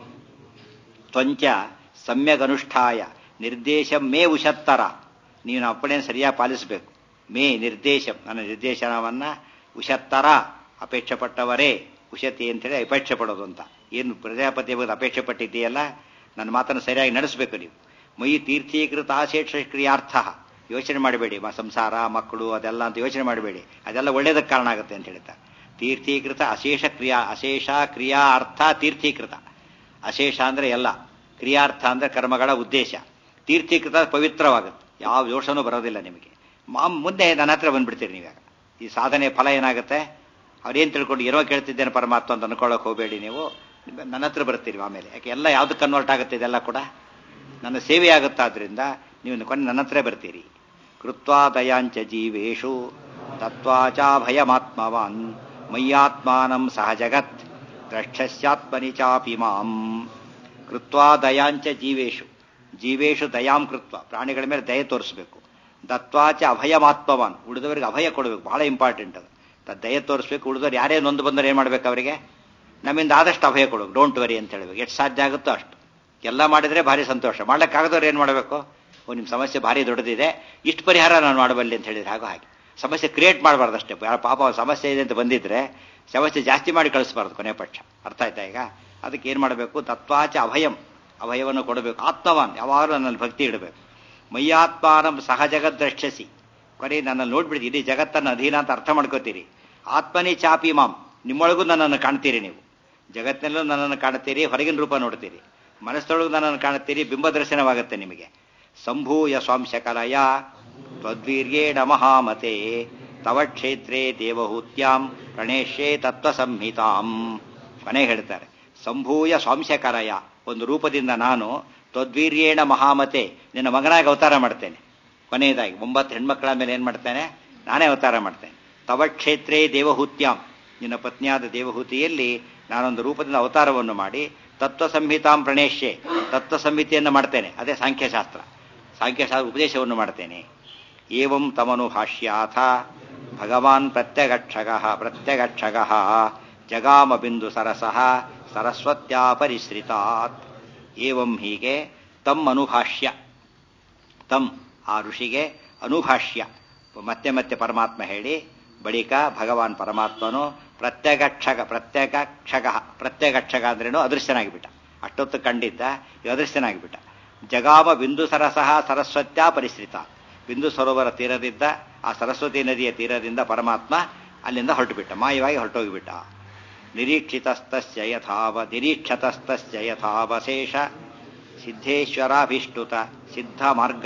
ತ್ವಂಚ ಸಮ್ಯಗನುಷ್ಠಾಯ ನಿರ್ದೇಶಂ ಮೇ ಉಷತ್ತರ ನೀನು ಅಪ್ಪಣೆಯನ್ನು ಸರಿಯಾಗಿ ಪಾಲಿಸಬೇಕು ಮೇ ನಿರ್ದೇಶಂ ನನ್ನ ನಿರ್ದೇಶನವನ್ನ ಉಷತ್ತರ ಅಪೇಕ್ಷೆ ಪಟ್ಟವರೇ ಉಷತಿ ಅಂತೇಳಿ ಅಪೇಕ್ಷೆ ಪಡೋದು ಅಂತ ಏನು ಪ್ರಜಾಪತಿ ಬಗ್ಗೆ ಅಪೇಕ್ಷೆ ಪಟ್ಟಿದ್ದೀಯಲ್ಲ ನನ್ನ ಮಾತನ್ನು ಸರಿಯಾಗಿ ನಡೆಸಬೇಕು ನೀವು ಮೈ ತೀರ್ಥೀಕೃತ ಆಶೇಷ ಕ್ರಿಯಾರ್ಥ ಯೋಚನೆ ಮಾಡಬೇಡಿ ಮ ಸಂಸಾರ ಮಕ್ಕಳು ಅದೆಲ್ಲ ಅಂತ ಯೋಚನೆ ಮಾಡಬೇಡಿ ಅದೆಲ್ಲ ಒಳ್ಳೇದಕ್ಕೆ ಕಾರಣ ಆಗುತ್ತೆ ಅಂತ ಹೇಳ್ತಾರೆ ತೀರ್ಥೀಕೃತ ಅಶೇಷ ಕ್ರಿಯಾ ಅಶೇಷ ಕ್ರಿಯಾ ಅರ್ಥ ತೀರ್ಥೀಕೃತ ಅಶೇಷ ಅಂದ್ರೆ ಎಲ್ಲ ಕ್ರಿಯಾರ್ಥ ಅಂದ್ರೆ ಕರ್ಮಗಳ ಉದ್ದೇಶ ತೀರ್ಥೀಕೃತ ಪವಿತ್ರವಾಗುತ್ತೆ ಯಾವ ದೋಷನೂ ಬರೋದಿಲ್ಲ ನಿಮಗೆ ಮಾಮ್ ಮುಂದೆ ನನ್ನ ಹತ್ರ ಬಂದ್ಬಿಡ್ತೀರಿ ನೀವಾಗ ಈ ಸಾಧನೆ ಫಲ ಏನಾಗುತ್ತೆ ಅವ್ರೇನ್ ತಿಳ್ಕೊಂಡು ಏನೋ ಕೇಳ್ತಿದ್ದೇನೆ ಪರಮಾತ್ಮ ಅಂತ ಅನ್ಕೊಳ್ಳೋಕೆ ಹೋಗಬೇಡಿ ನೀವು ನನ್ನ ಹತ್ರ ಬರ್ತೀರಿ ಆಮೇಲೆ ಯಾಕೆ ಎಲ್ಲ ಯಾವ್ದು ಕನ್ವರ್ಟ್ ಆಗುತ್ತೆ ಇದೆಲ್ಲ ಕೂಡ ನನ್ನ ಸೇವೆ ಆಗುತ್ತಾದ್ರಿಂದ ನೀವು ಕೊನೆ ನನ್ನ ಹತ್ರ ಬರ್ತೀರಿ ಕೃತ್ವಾ ದಯಾಂಚ ಜೀವೇಶು ತತ್ವಾಚಾಭಯಮಾತ್ಮವಾನ್ ಮಯ್ಯಾತ್ಮಾನಂ ಸಹ ಜಗತ್ ದ್ರಷ್ಟಸ್ಯಾತ್ಮನಿ ಚಾಪಿ ಮಾಂ ಕೃತ್ವಾ ದಯಾಂಚ ಜೀವೇಶು ಜೀವೇಶು ದಯಾಂ ಕೃತ್ವ ಪ್ರಾಣಿಗಳ ಮೇಲೆ ದಯೆ ತೋರಿಸಬೇಕು ದತ್ವಾಚ ಅಭಯಮಾತ್ಮವಾನ್ ಉಳಿದವರಿಗೆ ಅಭಯ ಕೊಡಬೇಕು ಬಹಳ ಇಂಪಾರ್ಟೆಂಟ್ ಅದು ತ- ದಯೆ ತೋರಿಸ್ಬೇಕು ಉಳಿದವರು ಯಾರೇ ನೊಂದು ಬಂದರೆ ಏನು ಮಾಡ್ಬೇಕು ಅವರಿಗೆ ನಮ್ಮಿಂದ ಆದಷ್ಟು ಅಭಯ ಕೊಡಬೇಕು ಡೋಂಟ್ ವರಿ ಅಂತ ಹೇಳ್ಬೇಕು ಎಷ್ಟು ಸಾಧ್ಯ ಆಗುತ್ತೋ ಅಷ್ಟು ಎಲ್ಲ ಮಾಡಿದ್ರೆ ಭಾರಿ ಸಂತೋಷ ಮಾಡ್ಲಿಕ್ಕಾಗದವ್ರು ಏನು ಮಾಡಬೇಕು ಓ ನಿಮ್ಮ ಸಮಸ್ಯೆ ಭಾರಿ ದೊಡ್ಡದಿದೆ ಇಷ್ಟು ಪರಿಹಾರ ನಾನು ಮಾಡಬಲ್ಲೆ ಅಂತ ಹೇಳಿದ್ರೆ ಹಾಗೋ ಹಾಗೆ ಸಮಸ್ಯೆ ಕ್ರಿಯೇಟ್ ಮಾಡಬಾರ್ದು ಅಷ್ಟೇ ಯಾರ ಪಾಪ ಅವ್ರ ಸಮಸ್ಯೆ ಇದೆ ಅಂತ ಬಂದಿದ್ರೆ ಸಮಸ್ಯೆ ಜಾಸ್ತಿ ಮಾಡಿ ಕಳಿಸ್ಬಾರ್ದು ಕೊನೆ ಪಕ್ಷ ಅರ್ಥ ಆಯ್ತಾ ಈಗ ಅದಕ್ಕೆ ಏನು ಮಾಡಬೇಕು ತತ್ವಾಚ ಅಭಯಂ ಅಭಯವನ್ನು ಕೊಡಬೇಕು ಆತ್ಮವಾನ್ ಯಾವಾಗಲೂ ನನ್ನಲ್ಲಿ ಭಕ್ತಿ ಇಡಬೇಕು ಮಯ್ಯಾತ್ಮಾನಂ ಸಹ ಜಗದ್ದೃಶ್ಯಸಿ ಕೊನೆ ನನ್ನಲ್ಲಿ ನೋಡ್ಬಿಡಿ ಇಡೀ ಜಗತ್ತನ್ನು ಅಧೀನ ಅಂತ ಅರ್ಥ ಮಾಡ್ಕೋತೀರಿ ಆತ್ಮನೇ ಚಾಪಿ ಮಾಂ ನಿಮ್ಮೊಳಗೂ ನನ್ನನ್ನು ಕಾಣ್ತೀರಿ ನೀವು ಜಗತ್ತಿನಲ್ಲೂ ನನ್ನನ್ನು ಕಾಣ್ತೀರಿ ಹೊರಗಿನ ರೂಪ ನೋಡ್ತೀರಿ ಮನಸ್ಸೊಳಗೂ ನನ್ನನ್ನು ಕಾಣ್ತೀರಿ ಬಿಂಬ ದರ್ಶನವಾಗುತ್ತೆ ನಿಮಗೆ ಸಂಭೂಯ ಸ್ವಾಂಶಕಲಯ ತ್ವದ್ವೀರ್ಯೇಣ ಮಹಾಮತೆ ತವ ಕ್ಷೇತ್ರೇ ದೇವಹೂತ್ಯಾಂ ಪ್ರಣೇಶ್ಯೇ ತತ್ವ ಸಂಹಿತಾಂ ಕೊನೆ ಹೇಳ್ತಾರೆ ಸಂಭೂಯ ಸ್ವಾಂಶಕರಯ ಒಂದು ರೂಪದಿಂದ ನಾನು ತ್ವದ್ವೀರ್ಯೇಣ ಮಹಾಮತೆ ನಿನ್ನ ಮಗನಾಗಿ ಅವತಾರ ಮಾಡ್ತೇನೆ ಕೊನೆಯದಾಗಿ ಒಂಬತ್ತು ಹೆಣ್ಮಕ್ಕಳ ಮೇಲೆ ಏನ್ ಮಾಡ್ತೇನೆ ನಾನೇ ಅವತಾರ ಮಾಡ್ತೇನೆ ತವ ಕ್ಷೇತ್ರೇ ದೇವಹೂತ್ಯಾಂ ನಿನ್ನ ಪತ್ನಿಯಾದ ದೇವಹೂತಿಯಲ್ಲಿ ನಾನೊಂದು ರೂಪದಿಂದ ಅವತಾರವನ್ನು ಮಾಡಿ ತತ್ವ ಸಂಹಿತಾಂ ಪ್ರಣೇಶ್ಯೆ ತತ್ವ ಸಂಹಿತೆಯನ್ನು ಮಾಡ್ತೇನೆ ಅದೇ ಸಾಂಖ್ಯಶಾಸ್ತ್ರ ಸಾಂಖ್ಯಶಾಸ್ತ್ರ ಉಪದೇಶವನ್ನು ಮಾಡ್ತೇನೆ ಏವಂ ತಮನು ಭಾಷ್ಯಾಥ ಭಗವಾನ್ ಪ್ರತ್ಯಗಕ್ಷಗ ಪ್ರತ್ಯಗಕ್ಷಗ ಜಗಾಮ ಬಿಂದು ಸರಸಃ ಸರಸ್ವತ್ಯಾ ಪರಿಶ್ರಿತಾತ್ ಏವಂ ಹೀಗೆ ತಮ್ ಅನುಭಾಷ್ಯ ತಮ್ ಆ ಋಷಿಗೆ ಅನುಭಾಷ್ಯ ಮತ್ತೆ ಮತ್ತೆ ಪರಮಾತ್ಮ ಹೇಳಿ ಬಳಿಕ ಭಗವಾನ್ ಪರಮಾತ್ಮನು ಪ್ರತ್ಯಗಕ್ಷಗ ಪ್ರತ್ಯಗಕ್ಷಗ ಪ್ರತ್ಯಗಕ್ಷಗ ಅಂದ್ರೇನು ಅದೃಶ್ಯನಾಗಿಬಿಟ್ಟ ಅಷ್ಟೊತ್ತು ಕಂಡಿದ್ದ ಈಗ ಅದೃಶ್ಯನಾಗಿಬಿಟ್ಟ ಜಗಾಮ ಬಿಂದು ಸರಸಃ ಸರಸ್ವತ್ಯಾ ಪರಿಶ್ರಿತ ಬಿಂದು ಸರೋವರ ತೀರದಿದ್ದ ಆ ಸರಸ್ವತಿ ನದಿಯ ತೀರದಿಂದ ಪರಮಾತ್ಮ ಅಲ್ಲಿಂದ ಹೊರಟುಬಿಟ್ಟ ಮಾಯವಾಗಿ ಹೊರಟೋಗಿಬಿಟ್ಟ ನಿರೀಕ್ಷಿತಸ್ತಸ್ಯ ಯಥಾವ ನಿರೀಕ್ಷತಸ್ತಸ್ಯ ಯಥಾವಶೇಷ ಸಿದ್ಧೇಶ್ವರಾಭಿಷ್ಟುತ ಸಿದ್ಧ ಮಾರ್ಗ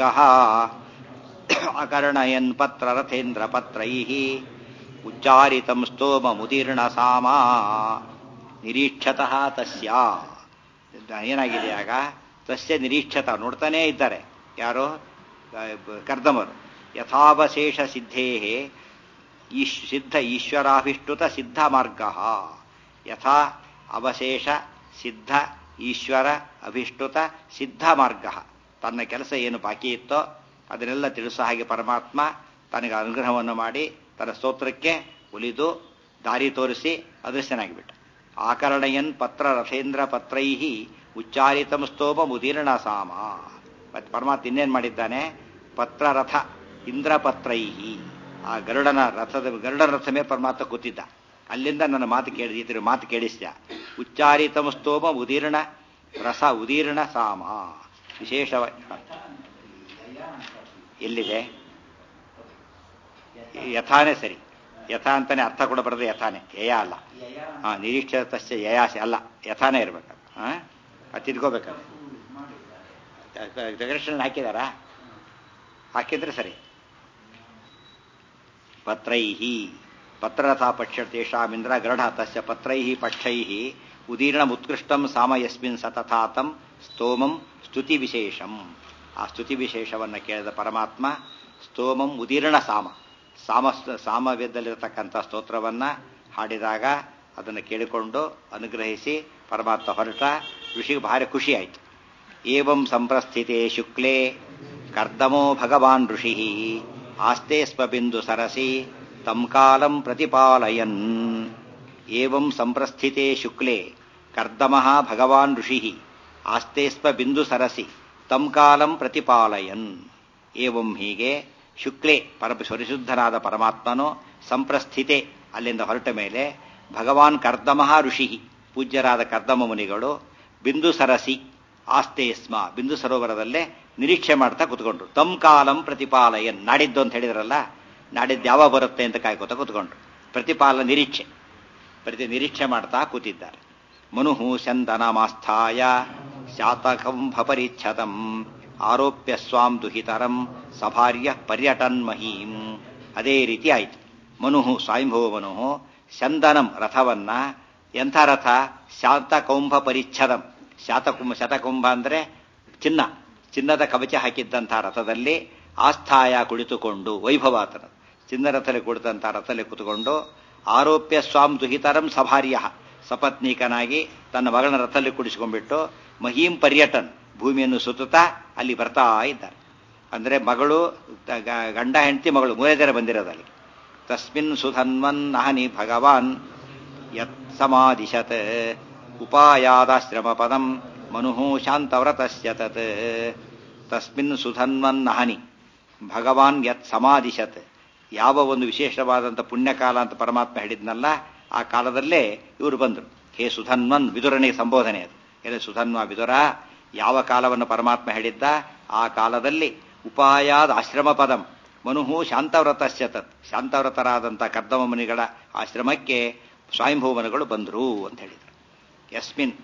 ಅಕರ್ಣಯನ್ ಪತ್ರ ರಥೇಂದ್ರ ಪತ್ರೈ ಉಚ್ಚಾರಿತಂ ಸ್ತೋಮ ಮುದೀರ್ಣ ಸಾಮ ನಿರೀಕ್ಷತಃ ತಸ್ಯ ಏನಾಗಿದೆ ಆಗ ತಸ್ಯ ನಿರೀಕ್ಷತ ನೋಡ್ತಾನೇ ಇದ್ದಾರೆ ಯಾರು ಕರ್ದಮರು ಯಥಾವಶೇಷ ಸಿದ್ಧೇ ಈಶ್ ಸಿದ್ಧ ಈಶ್ವರಾಭಿಷ್ಟುತ ಸಿದ್ಧ ಮಾರ್ಗ ಯಥಾ ಅವಶೇಷ ಸಿದ್ಧ ಈಶ್ವರ ಅಭಿಷ್ಟುತ ಸಿದ್ಧ ಮಾರ್ಗ ತನ್ನ ಕೆಲಸ ಏನು ಬಾಕಿ ಇತ್ತೋ ಅದನ್ನೆಲ್ಲ ತಿಳಿಸೋ ಹಾಗೆ ಪರಮಾತ್ಮ ತನಗೆ ಅನುಗ್ರಹವನ್ನು ಮಾಡಿ ತನ್ನ ಸ್ತೋತ್ರಕ್ಕೆ ಉಲಿದು ದಾರಿ ತೋರಿಸಿ ಅದೃಶ್ಯನಾಗಿಬಿಟ್ಟ ಆಕರಣಯನ್ ಪತ್ರ ರಥೇಂದ್ರ ಪತ್ರೈ ಉಚ್ಚಾರಿತಂ ಸ್ತೋಮ ಮುದೀರ್ಣ ಸಾಮ ಮತ್ತೆ ಪರಮಾತ್ಮ ಇನ್ನೇನು ಮಾಡಿದ್ದಾನೆ ಪತ್ರರಥ ಇಂದ್ರಪತ್ರೈ ಆ ಗರುಡನ ರಥದ ಗರುಡನ ರಥ ಮೇಲೆ ಪರಮಾತ್ಮ ಕೂತಿದ್ದ ಅಲ್ಲಿಂದ ನನ್ನ ಮಾತು ಕೇಳಿದ ಇದ್ರ ಮಾತು ಕೇಳಿಸ್ಯ ಉಚ್ಚಾರಿತಂ ಸ್ತೋಮ ಉದೀರ್ಣ ರಸ ಉದೀರ್ಣ ಸಾಮ ವಿಶೇಷವಾಗಿ ಎಲ್ಲಿದೆ ಯಥಾನೇ ಸರಿ ಯಥಾ ಅಂತಾನೆ ಅರ್ಥ ಕೂಡ ಬರೋದು ಯಥಾನೇ ಯಯ ಅಲ್ಲ ಹಾ ನಿರೀಕ್ಷಿತಸ್ಯ ಯಯಾಸೆ ಅಲ್ಲ ಯಥಾನೇ ಇರ್ಬೇಕು ಹಾ ಅದು ತಿದ್ಕೋಬೇಕಲ್ಲ ಡೆಕೋರೇಷನ್ ಹಾಕಿದಾರಾ ಹಾಕಿದ್ರೆ ಸರಿ ಪತ್ರೈ ಪತ್ರರಥ ಪಕ್ಷತೇಷಾಮಿಂದ್ರ ಗರಢ ತಸ್ಯ ಪತ್ರೈ ಪಕ್ಷೈ ಉದೀರ್ಣ ಉತ್ಕೃಷ್ಟಂ ಸಾಮ ಯಸ್ಮಿನ್ ಸತಥಾತಂ ಸ್ತೋಮಂ ಸ್ತುತಿ ವಿಶೇಷಂ ಆ ಸ್ತುತಿ ವಿಶೇಷವನ್ನು ಕೇಳಿದ ಪರಮಾತ್ಮ ಸ್ತೋಮಂ ಉದೀರ್ಣ ಸಾಮ ಸಾಮ ಸಾಮವೇದಲ್ಲಿರತಕ್ಕಂಥ ಸ್ತೋತ್ರವನ್ನು ಹಾಡಿದಾಗ ಅದನ್ನು ಕೇಳಿಕೊಂಡು ಅನುಗ್ರಹಿಸಿ ಪರಮಾತ್ಮ ಹೊರಟ ಋಷಿಗೆ ಭಾರಿ ಖುಷಿ ಆಯಿತು ಏವಂ ಸಂಪ್ರಸ್ಥಿತೆ ಶುಕ್ಲೇ ಕರ್ದಮೋ ಭಗವಾನ್ ಋಷಿ ಆಸ್ತೆ ಸ್ಪಬಿಂದು ಸರಸಿ ತಂ ಕಾಲಂ ಪ್ರತಿಪಾಲಯನ್ ಏವಂ ಸಂಪ್ರಸ್ಥಿತೆ ಶುಕ್ಲೇ ಕರ್ದಮಃ ಭಗವಾನ್ ಋಷಿ ಆಸ್ತೆ ಸ್ಪ ಬಿಂದು ಸರಸಿ ತಂ ಕಾಲಂ ಪ್ರತಿಪಾಲಯನ್ ಏವಂ ಹೀಗೆ ಶುಕ್ಲೇ ಪರ ಪರಿಶುದ್ಧನಾದ ಪರಮಾತ್ಮನು ಸಂಪ್ರಸ್ಥಿತೆ ಅಲ್ಲಿಂದ ಹೊರಟ ಮೇಲೆ ಭಗವಾನ್ ಕರ್ದಮಃ ಋಷಿ ಪೂಜ್ಯರಾದ ಕರ್ದಮ ಮುನಿಗಳು ಬಿಂದು ಸರಸಿ ಆಸ್ತೆ ಸ್ಮ ಬಿಂದು ಸರೋವರದಲ್ಲೇ ನಿರೀಕ್ಷೆ ಮಾಡ್ತಾ ಕುತ್ಕೊಂಡ್ರು ತಮ್ ಕಾಲಂ ಪ್ರತಿಪಾಲಯನ್ ನಾಡಿದ್ದು ಅಂತ ಹೇಳಿದ್ರಲ್ಲ ನಾಡಿದ್ದು ಯಾವಾಗ ಬರುತ್ತೆ ಅಂತ ಕಾಯ್ಕೋತಾ ಕುತ್ಕೊಂಡ್ರು ಪ್ರತಿಪಾಲ ನಿರೀಕ್ಷೆ ಪ್ರತಿ ನಿರೀಕ್ಷೆ ಮಾಡ್ತಾ ಕೂತಿದ್ದಾರೆ ಮನುಹು ಚಂದನಮಾಸ್ಥಾಯ ಶಾತಕಂಭಪರಿಚ್ಛತಂ ಆರೋಪ್ಯ ಸ್ವಾಂ ದುಹಿತರಂ ಸಭಾರ್ಯ ಪರ್ಯಟನ್ ಮಹೀಂ ಅದೇ ರೀತಿ ಆಯಿತು ಮನುಹು ಸ್ವಯಂಭವ ಮನುಹು ಚಂದನಂ ರಥವನ್ನ ಎಂಥ ರಥ ಶಾತಕೌಂಭ ಪರಿಚ್ಛದಂ ಶಾತಕುಂಭ ಶತಕುಂಭ ಅಂದರೆ ಚಿನ್ನ ಚಿನ್ನದ ಕವಚ ಹಾಕಿದ್ದಂಥ ರಥದಲ್ಲಿ ಆಸ್ಥಾಯ ಕುಳಿತುಕೊಂಡು ವೈಭವಾತನ ಚಿನ್ನ ರಥದಲ್ಲಿ ಕುಳಿತಂಥ ರಥದಲ್ಲಿ ಕುಳಿತುಕೊಂಡು ಆರೋಪ್ಯ ಸ್ವಾಂ ದುಹಿತರಂ ಸಭಾರ್ಯ ಸಪತ್ನೀಕನಾಗಿ ತನ್ನ ಮಗಳನ್ನ ರಥದಲ್ಲಿ ಕುಡಿಸ್ಕೊಂಡ್ಬಿಟ್ಟು ಮಹೀಂ ಪರ್ಯಟನ್ ಭೂಮಿಯನ್ನು ಸುತ್ತುತ್ತಾ ಅಲ್ಲಿ ಬರ್ತಾ ಇದ್ದಾರೆ ಅಂದರೆ ಮಗಳು ಗಂಡ ಹೆಂಡತಿ ಮಗಳು ಮೂರೇ ಜನ ಬಂದಿರೋದಲ್ಲಿ ತಸ್ಮಿನ್ ಸುಧನ್ವನ್ ಅಹನಿ ಭಗವಾನ್ ಯತ್ ಸಮಾದಿಶತ್ ಉಪಾಯಾದಾಶ್ರಮ ಪದಂ ಮನುಹು ಶಾಂತವ್ರತಸ್ಯ ತತ್ ತಸ್ಮಿನ್ ಸುಧನ್ವನ್ ಅಹನಿ ಭಗವಾನ್ ಯತ್ ಸಮಾದಿಶತ್ ಯಾವ ಒಂದು ವಿಶೇಷವಾದಂಥ ಪುಣ್ಯಕಾಲ ಅಂತ ಪರಮಾತ್ಮ ಹೇಳಿದ್ನಲ್ಲ ಆ ಕಾಲದಲ್ಲೇ ಇವರು ಬಂದರು ಹೇ ಸುಧನ್ವನ್ ವಿದುರನಿಗೆ ಸಂಬೋಧನೆ ಅದು ಹೇಳಿ ಸುಧನ್ವ ವಿದುರ ಯಾವ ಕಾಲವನ್ನು ಪರಮಾತ್ಮ ಹೇಳಿದ್ದ ಆ ಕಾಲದಲ್ಲಿ ಉಪಾಯಾದ ಆಶ್ರಮ ಪದಂ ಮನುಹು ಶಾಂತವ್ರತಸ್ಯ ತತ್ ಶಾಂತವ್ರತರಾದಂಥ ಕರ್ದಮ ಮುನಿಗಳ ಆಶ್ರಮಕ್ಕೆ ಸ್ವಯಂಭೂಮನುಗಳು ಬಂದರು ಅಂತ ಹೇಳಿದರು ಯಸ್ಮಿನ್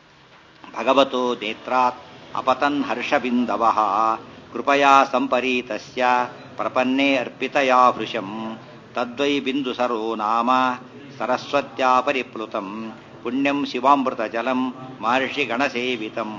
ಭಗವತೋ ನೇತ್ರಾತ್ ಅಪತನ್ ಹರ್ಷಬಿಂದವ ಕೃಪಯಾ ಸಂಪರೀತಸ್ಯ ಪ್ರಪನ್ನೇ ಅರ್ಪಿತಯಾ ಭೃಶಂ ತದ್ವೈ ಬಿಂದು ಸರೋ ನಾಮ ಸರಸ್ವತ್ಯಾ ಪರಿಪ್ಲುತಂ ಪುಣ್ಯಂ ಶಿವಾಮೃತ ಜಲಂ ಮಹರ್ಷಿ ಗಣಸೇವಿತಂ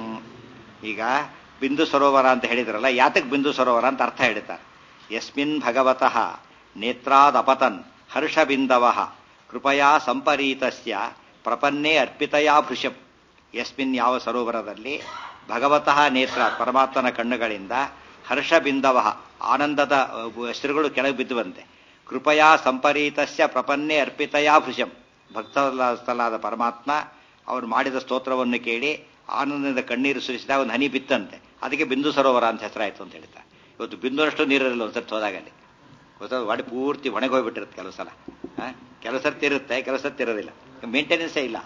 ಈಗ ಬಿಂದು ಸರೋವರ ಅಂತ ಹೇಳಿದ್ರಲ್ಲ ಯಾತಕ್ ಬಿಂದು ಸರೋವರ ಅಂತ ಅರ್ಥ ಹೇಳ್ತಾರೆ ಯಸ್ಮಿನ್ ಭಗವತಃ ನೇತ್ರಾದಪತನ್ ಹರ್ಷಬಿಂದವ ಕೃಪಯಾ ಸಂಪರೀತಸ್ಯ ಪ್ರಪನ್ನೇ ಅರ್ಪಿತಯಾ ಭೃಶಂ ಯಸ್ಮಿನ್ ಯಾವ ಸರೋವರದಲ್ಲಿ ಭಗವತಃ ನೇತ್ರ ಪರಮಾತ್ಮನ ಕಣ್ಣುಗಳಿಂದ ಹರ್ಷಬಿಂದವ ಆನಂದದ ಹೆಸರುಗಳು ಕೆಳಗೆ ಬಿದ್ದುವಂತೆ ಕೃಪಯಾ ಸಂಪರೀತಸ್ಯ ಪ್ರಪನ್ನೇ ಅರ್ಪಿತಯಾ ಭೃಶಂ ಭಕ್ತಸ್ಥಲಾದ ಪರಮಾತ್ಮ ಅವರು ಮಾಡಿದ ಸ್ತೋತ್ರವನ್ನು ಕೇಳಿ ಆನಂದದಿಂದ ಕಣ್ಣೀರು ಸುರಿಸಿದಾಗ ಒಂದು ಹನಿ ಬಿತ್ತಂತೆ ಅದಕ್ಕೆ ಬಿಂದು ಸರೋವರ ಅಂತ ಹೆಸರಾಯಿತು ಅಂತ ಹೇಳ್ತಾರೆ ಇವತ್ತು ಬಿಂದುವಷ್ಟು ನೀರಿರಲ್ಲ ಒಂದ್ಸರ್ತಿ ಹೋದಾಗಲ್ಲಿ ಗೊತ್ತಾಗ ವಾಡಿ ಪೂರ್ತಿ ಒಣಗಿ ಹೋಗ್ಬಿಟ್ಟಿರುತ್ತೆ ಕೆಲವು ಸಲ ಕೆಲವು ಸರ್ತಿ ಇರುತ್ತೆ ಕೆಲವು ಸರ್ತಿ ಇರೋದಿಲ್ಲ ಮೇಂಟೆನೆನ್ಸೇ ಇಲ್ಲ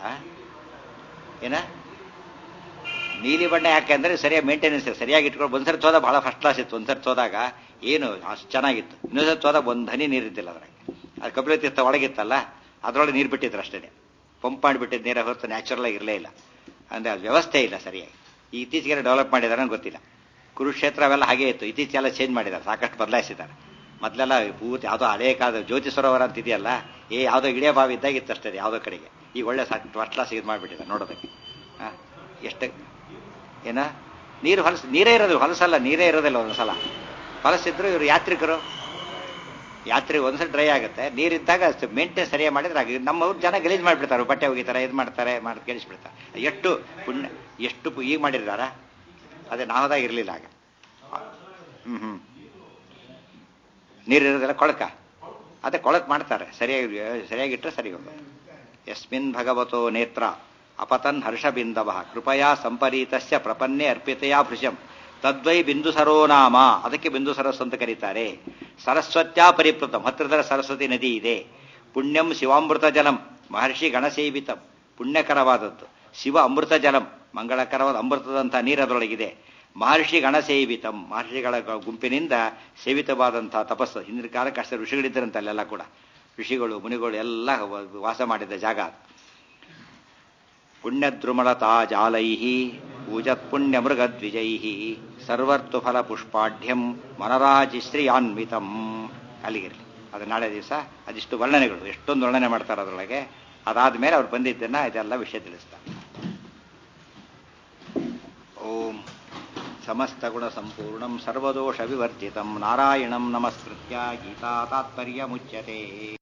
ಏನ ನೀಲಿ ಬಣ್ಣ ಯಾಕೆ ಅಂದ್ರೆ ಸರಿಯಾಗಿ ಮೇಂಟೆನೆನ್ಸ್ ಸರಿಯಾಗಿ ಇಟ್ಕೊಂಡು ಒಂದ್ಸರ್ತಿ ಹೋದಾಗ ಬಹಳ ಫಸ್ಟ್ ಕ್ಲಾಸ್ ಇತ್ತು ಒಂದ್ಸರ್ತಿ ಹೋದಾಗ ಏನು ಅಷ್ಟು ಚೆನ್ನಾಗಿತ್ತು ಇನ್ನೊಂದ್ಸರ್ತಿ ಹೋದಾಗ ಒಂದು ಹನಿ ನೀರಿದ್ದಿಲ್ಲ ಅದ್ರಾಗ ಅದು ಕಪಿಲ ತೀರ್ಥ ಒಳಗಿತ್ತಲ್ಲ ಅದರೊಳಗೆ ನೀರು ಬಿಟ್ಟಿದ್ರು ಅಷ್ಟೇ ಪಂಪ್ ಮಾಡಿಬಿಟ್ಟಿದ್ದು ನೀರ ಹೊರತು ನ್ಯಾಚುರಲ್ ಆಗಿ ಇರಲೇ ಇಲ್ಲ ಅಂದ್ರೆ ಅದು ವ್ಯವಸ್ಥೆ ಇಲ್ಲ ಸರಿಯಾಗಿ ಈ ಇತ್ತೀಚೆಗೆ ಡೆವಲಪ್ ಮಾಡಿದಾರೆ ಅಂತ ಗೊತ್ತಿಲ್ಲ ಕುರುಕ್ಷೇತ್ರ ಅವೆಲ್ಲ ಹಾಗೆ ಇತ್ತು ಇತ್ತೀಚೆಲ್ಲ ಚೇಂಜ್ ಮಾಡಿದ್ದಾರೆ ಸಾಕಷ್ಟು ಬದಲಾಯಿಸಿದ್ದಾರೆ ಮೊದಲೆಲ್ಲ ಪೂರ್ತಿ ಯಾವುದೋ ಹಳೇ ಕಾಲದ ಜ್ಯೋತಿ ಸರೋವರ ಅಂತ ಇದೆಯಲ್ಲ ಏ ಯಾವುದೋ ಇಳಿಯ ಬಾವಿ ಇದ್ದಾಗಿತ್ತು ಅಷ್ಟೇ ಯಾವುದೋ ಕಡೆಗೆ ಈಗ ಒಳ್ಳೆ ಸಾಕು ಫಸ್ಟ್ ಕ್ಲಾಸ್ ಇದು ಮಾಡಿಬಿಟ್ಟಿದ್ದಾರೆ ನೋಡೋದಕ್ಕೆ ಹಾಂ ಎಷ್ಟು ಏನ ನೀರು ಹೊಲಸು ನೀರೇ ಇರೋದು ಹೊಲಸಲ್ಲ ನೀರೇ ಇರೋದಿಲ್ಲ ಒಂದ್ಸಲ ಹೊಲಸಿದ್ರು ಇವರು ಯಾತ್ರಿಕರು ಯಾತ್ರೆ ಒಂದ್ಸಲ ಡ್ರೈ ಆಗುತ್ತೆ ನೀರಿದ್ದಾಗ ಮೇಂಟೈನ್ ಸರಿಯಾಗಿ ಮಾಡಿದ್ರೆ ಆಗ ನಮ್ಮ ಊರ್ ಜನ ಗಲೀಜು ಮಾಡಿಬಿಡ್ತಾರೆ ಬಟ್ಟೆ ಒಗಿತಾರೆ ಇದು ಮಾಡ್ತಾರೆ ಮಾಡಿ ಗೆಲ್ಲಿಸ್ಬಿಡ್ತಾರೆ ಎಷ್ಟು ಪುಣ್ಯ ಎಷ್ಟು ಪು- ಈಗ ಮಾಡಿರ್ತಾರ ಅದೇ ನಾವದಾಗ ಇರಲಿಲ್ಲ ಆಗ ಹ್ಮ್ ಹ್ಮ್ ನೀರಿರೋದೆಲ್ಲ ಕೊಳಕ ಅದೇ ಕೊಳಕ್ ಮಾಡ್ತಾರೆ ಸರಿಯಾಗಿ ಸರಿಯಾಗಿಟ್ಟರೆ ಸರಿ ಹೋಗೋದು ಯಸ್ಮಿನ್ ಭಗವತೋ ನೇತ್ರ ಅಪತನ್ ಹರ್ಷಬಿಂದವ ಕೃಪಯಾ ಸಂಪರೀತಸ್ಯ ಪ್ರಪನ್ನೆ ಅರ್ಪಿತೆಯಾ ಭೃಶಂ ತದ್ವೈ ಬಿಂದುಸರೋ ನಾಮ ಅದಕ್ಕೆ ಬಿಂದು ಸರಸ್ ಅಂತ ಕರೀತಾರೆ ಸರಸ್ವತ್ಯಾ ಪರಿಪ್ಲುತಂ ಹತ್ತಿರದಲ್ಲಿ ಸರಸ್ವತಿ ನದಿ ಇದೆ ಪುಣ್ಯಂ ಶಿವಾಮೃತ ಜಲಂ ಮಹರ್ಷಿ ಗಣಸೇವಿತಂ ಪುಣ್ಯಕರವಾದದ್ದು ಶಿವ ಅಮೃತ ಜಲಂ ಮಂಗಳಕರವಾದ ಅಮೃತದಂಥ ನೀರು ಅದರೊಳಗಿದೆ ಮಹರ್ಷಿ ಗಣಸೇವಿತಂ ಮಹರ್ಷಿಗಳ ಗುಂಪಿನಿಂದ ಸೇವಿತವಾದಂತಹ ತಪಸ್ಸು ಹಿಂದಿನ ಕಾಲಕ್ಕೆ ಅಷ್ಟೇ ಋಷಿಗಳಿದ್ದರಂತೆ ಅಲ್ಲೆಲ್ಲ ಕೂಡ ಋಷಿಗಳು ಮುನಿಗಳು ಎಲ್ಲ ವಾಸ ಮಾಡಿದ ಜಾಗ ಅದು. ಪುಣ್ಯದ್ರುಮಲತಾ ಜಾಲೈ ಪೂಜತ್ ಪುಣ್ಯ ಮೃಗದ್ವಿಜೈ ಸರ್ವರ್ತು ಫಲ ಪುಷ್ಪಾಢ್ಯಂ ಮನರಾಜಿಶ್ರೀಯಾನ್ವಿತಂ ಅಲ್ಲಿಗಿರಲಿ ಅದು ನಾಳೆ ದಿವಸ ಅದಿಷ್ಟು ವರ್ಣನೆಗಳು ಎಷ್ಟೊಂದು ವರ್ಣನೆ ಮಾಡ್ತಾರೆ ಅದರೊಳಗೆ ಅದಾದ್ಮೇಲೆ ಅವ್ರು ಬಂದಿದ್ದನ್ನ ಇದೆಲ್ಲ ವಿಷಯ ತಿಳಿಸ್ತಾರೆ ಓಂ ಸಮಸ್ತ ಗುಣ ಸಂಪೂರ್ಣಂ ಸರ್ವದೋಷ ವಿವರ್ಜಿತಂ ನಾರಾಯಣಂ ನಮಸ್ಕೃತ್ಯ ಗೀತಾ ತಾತ್ಪರ್ಯ ಮುಚ್ಯತೆ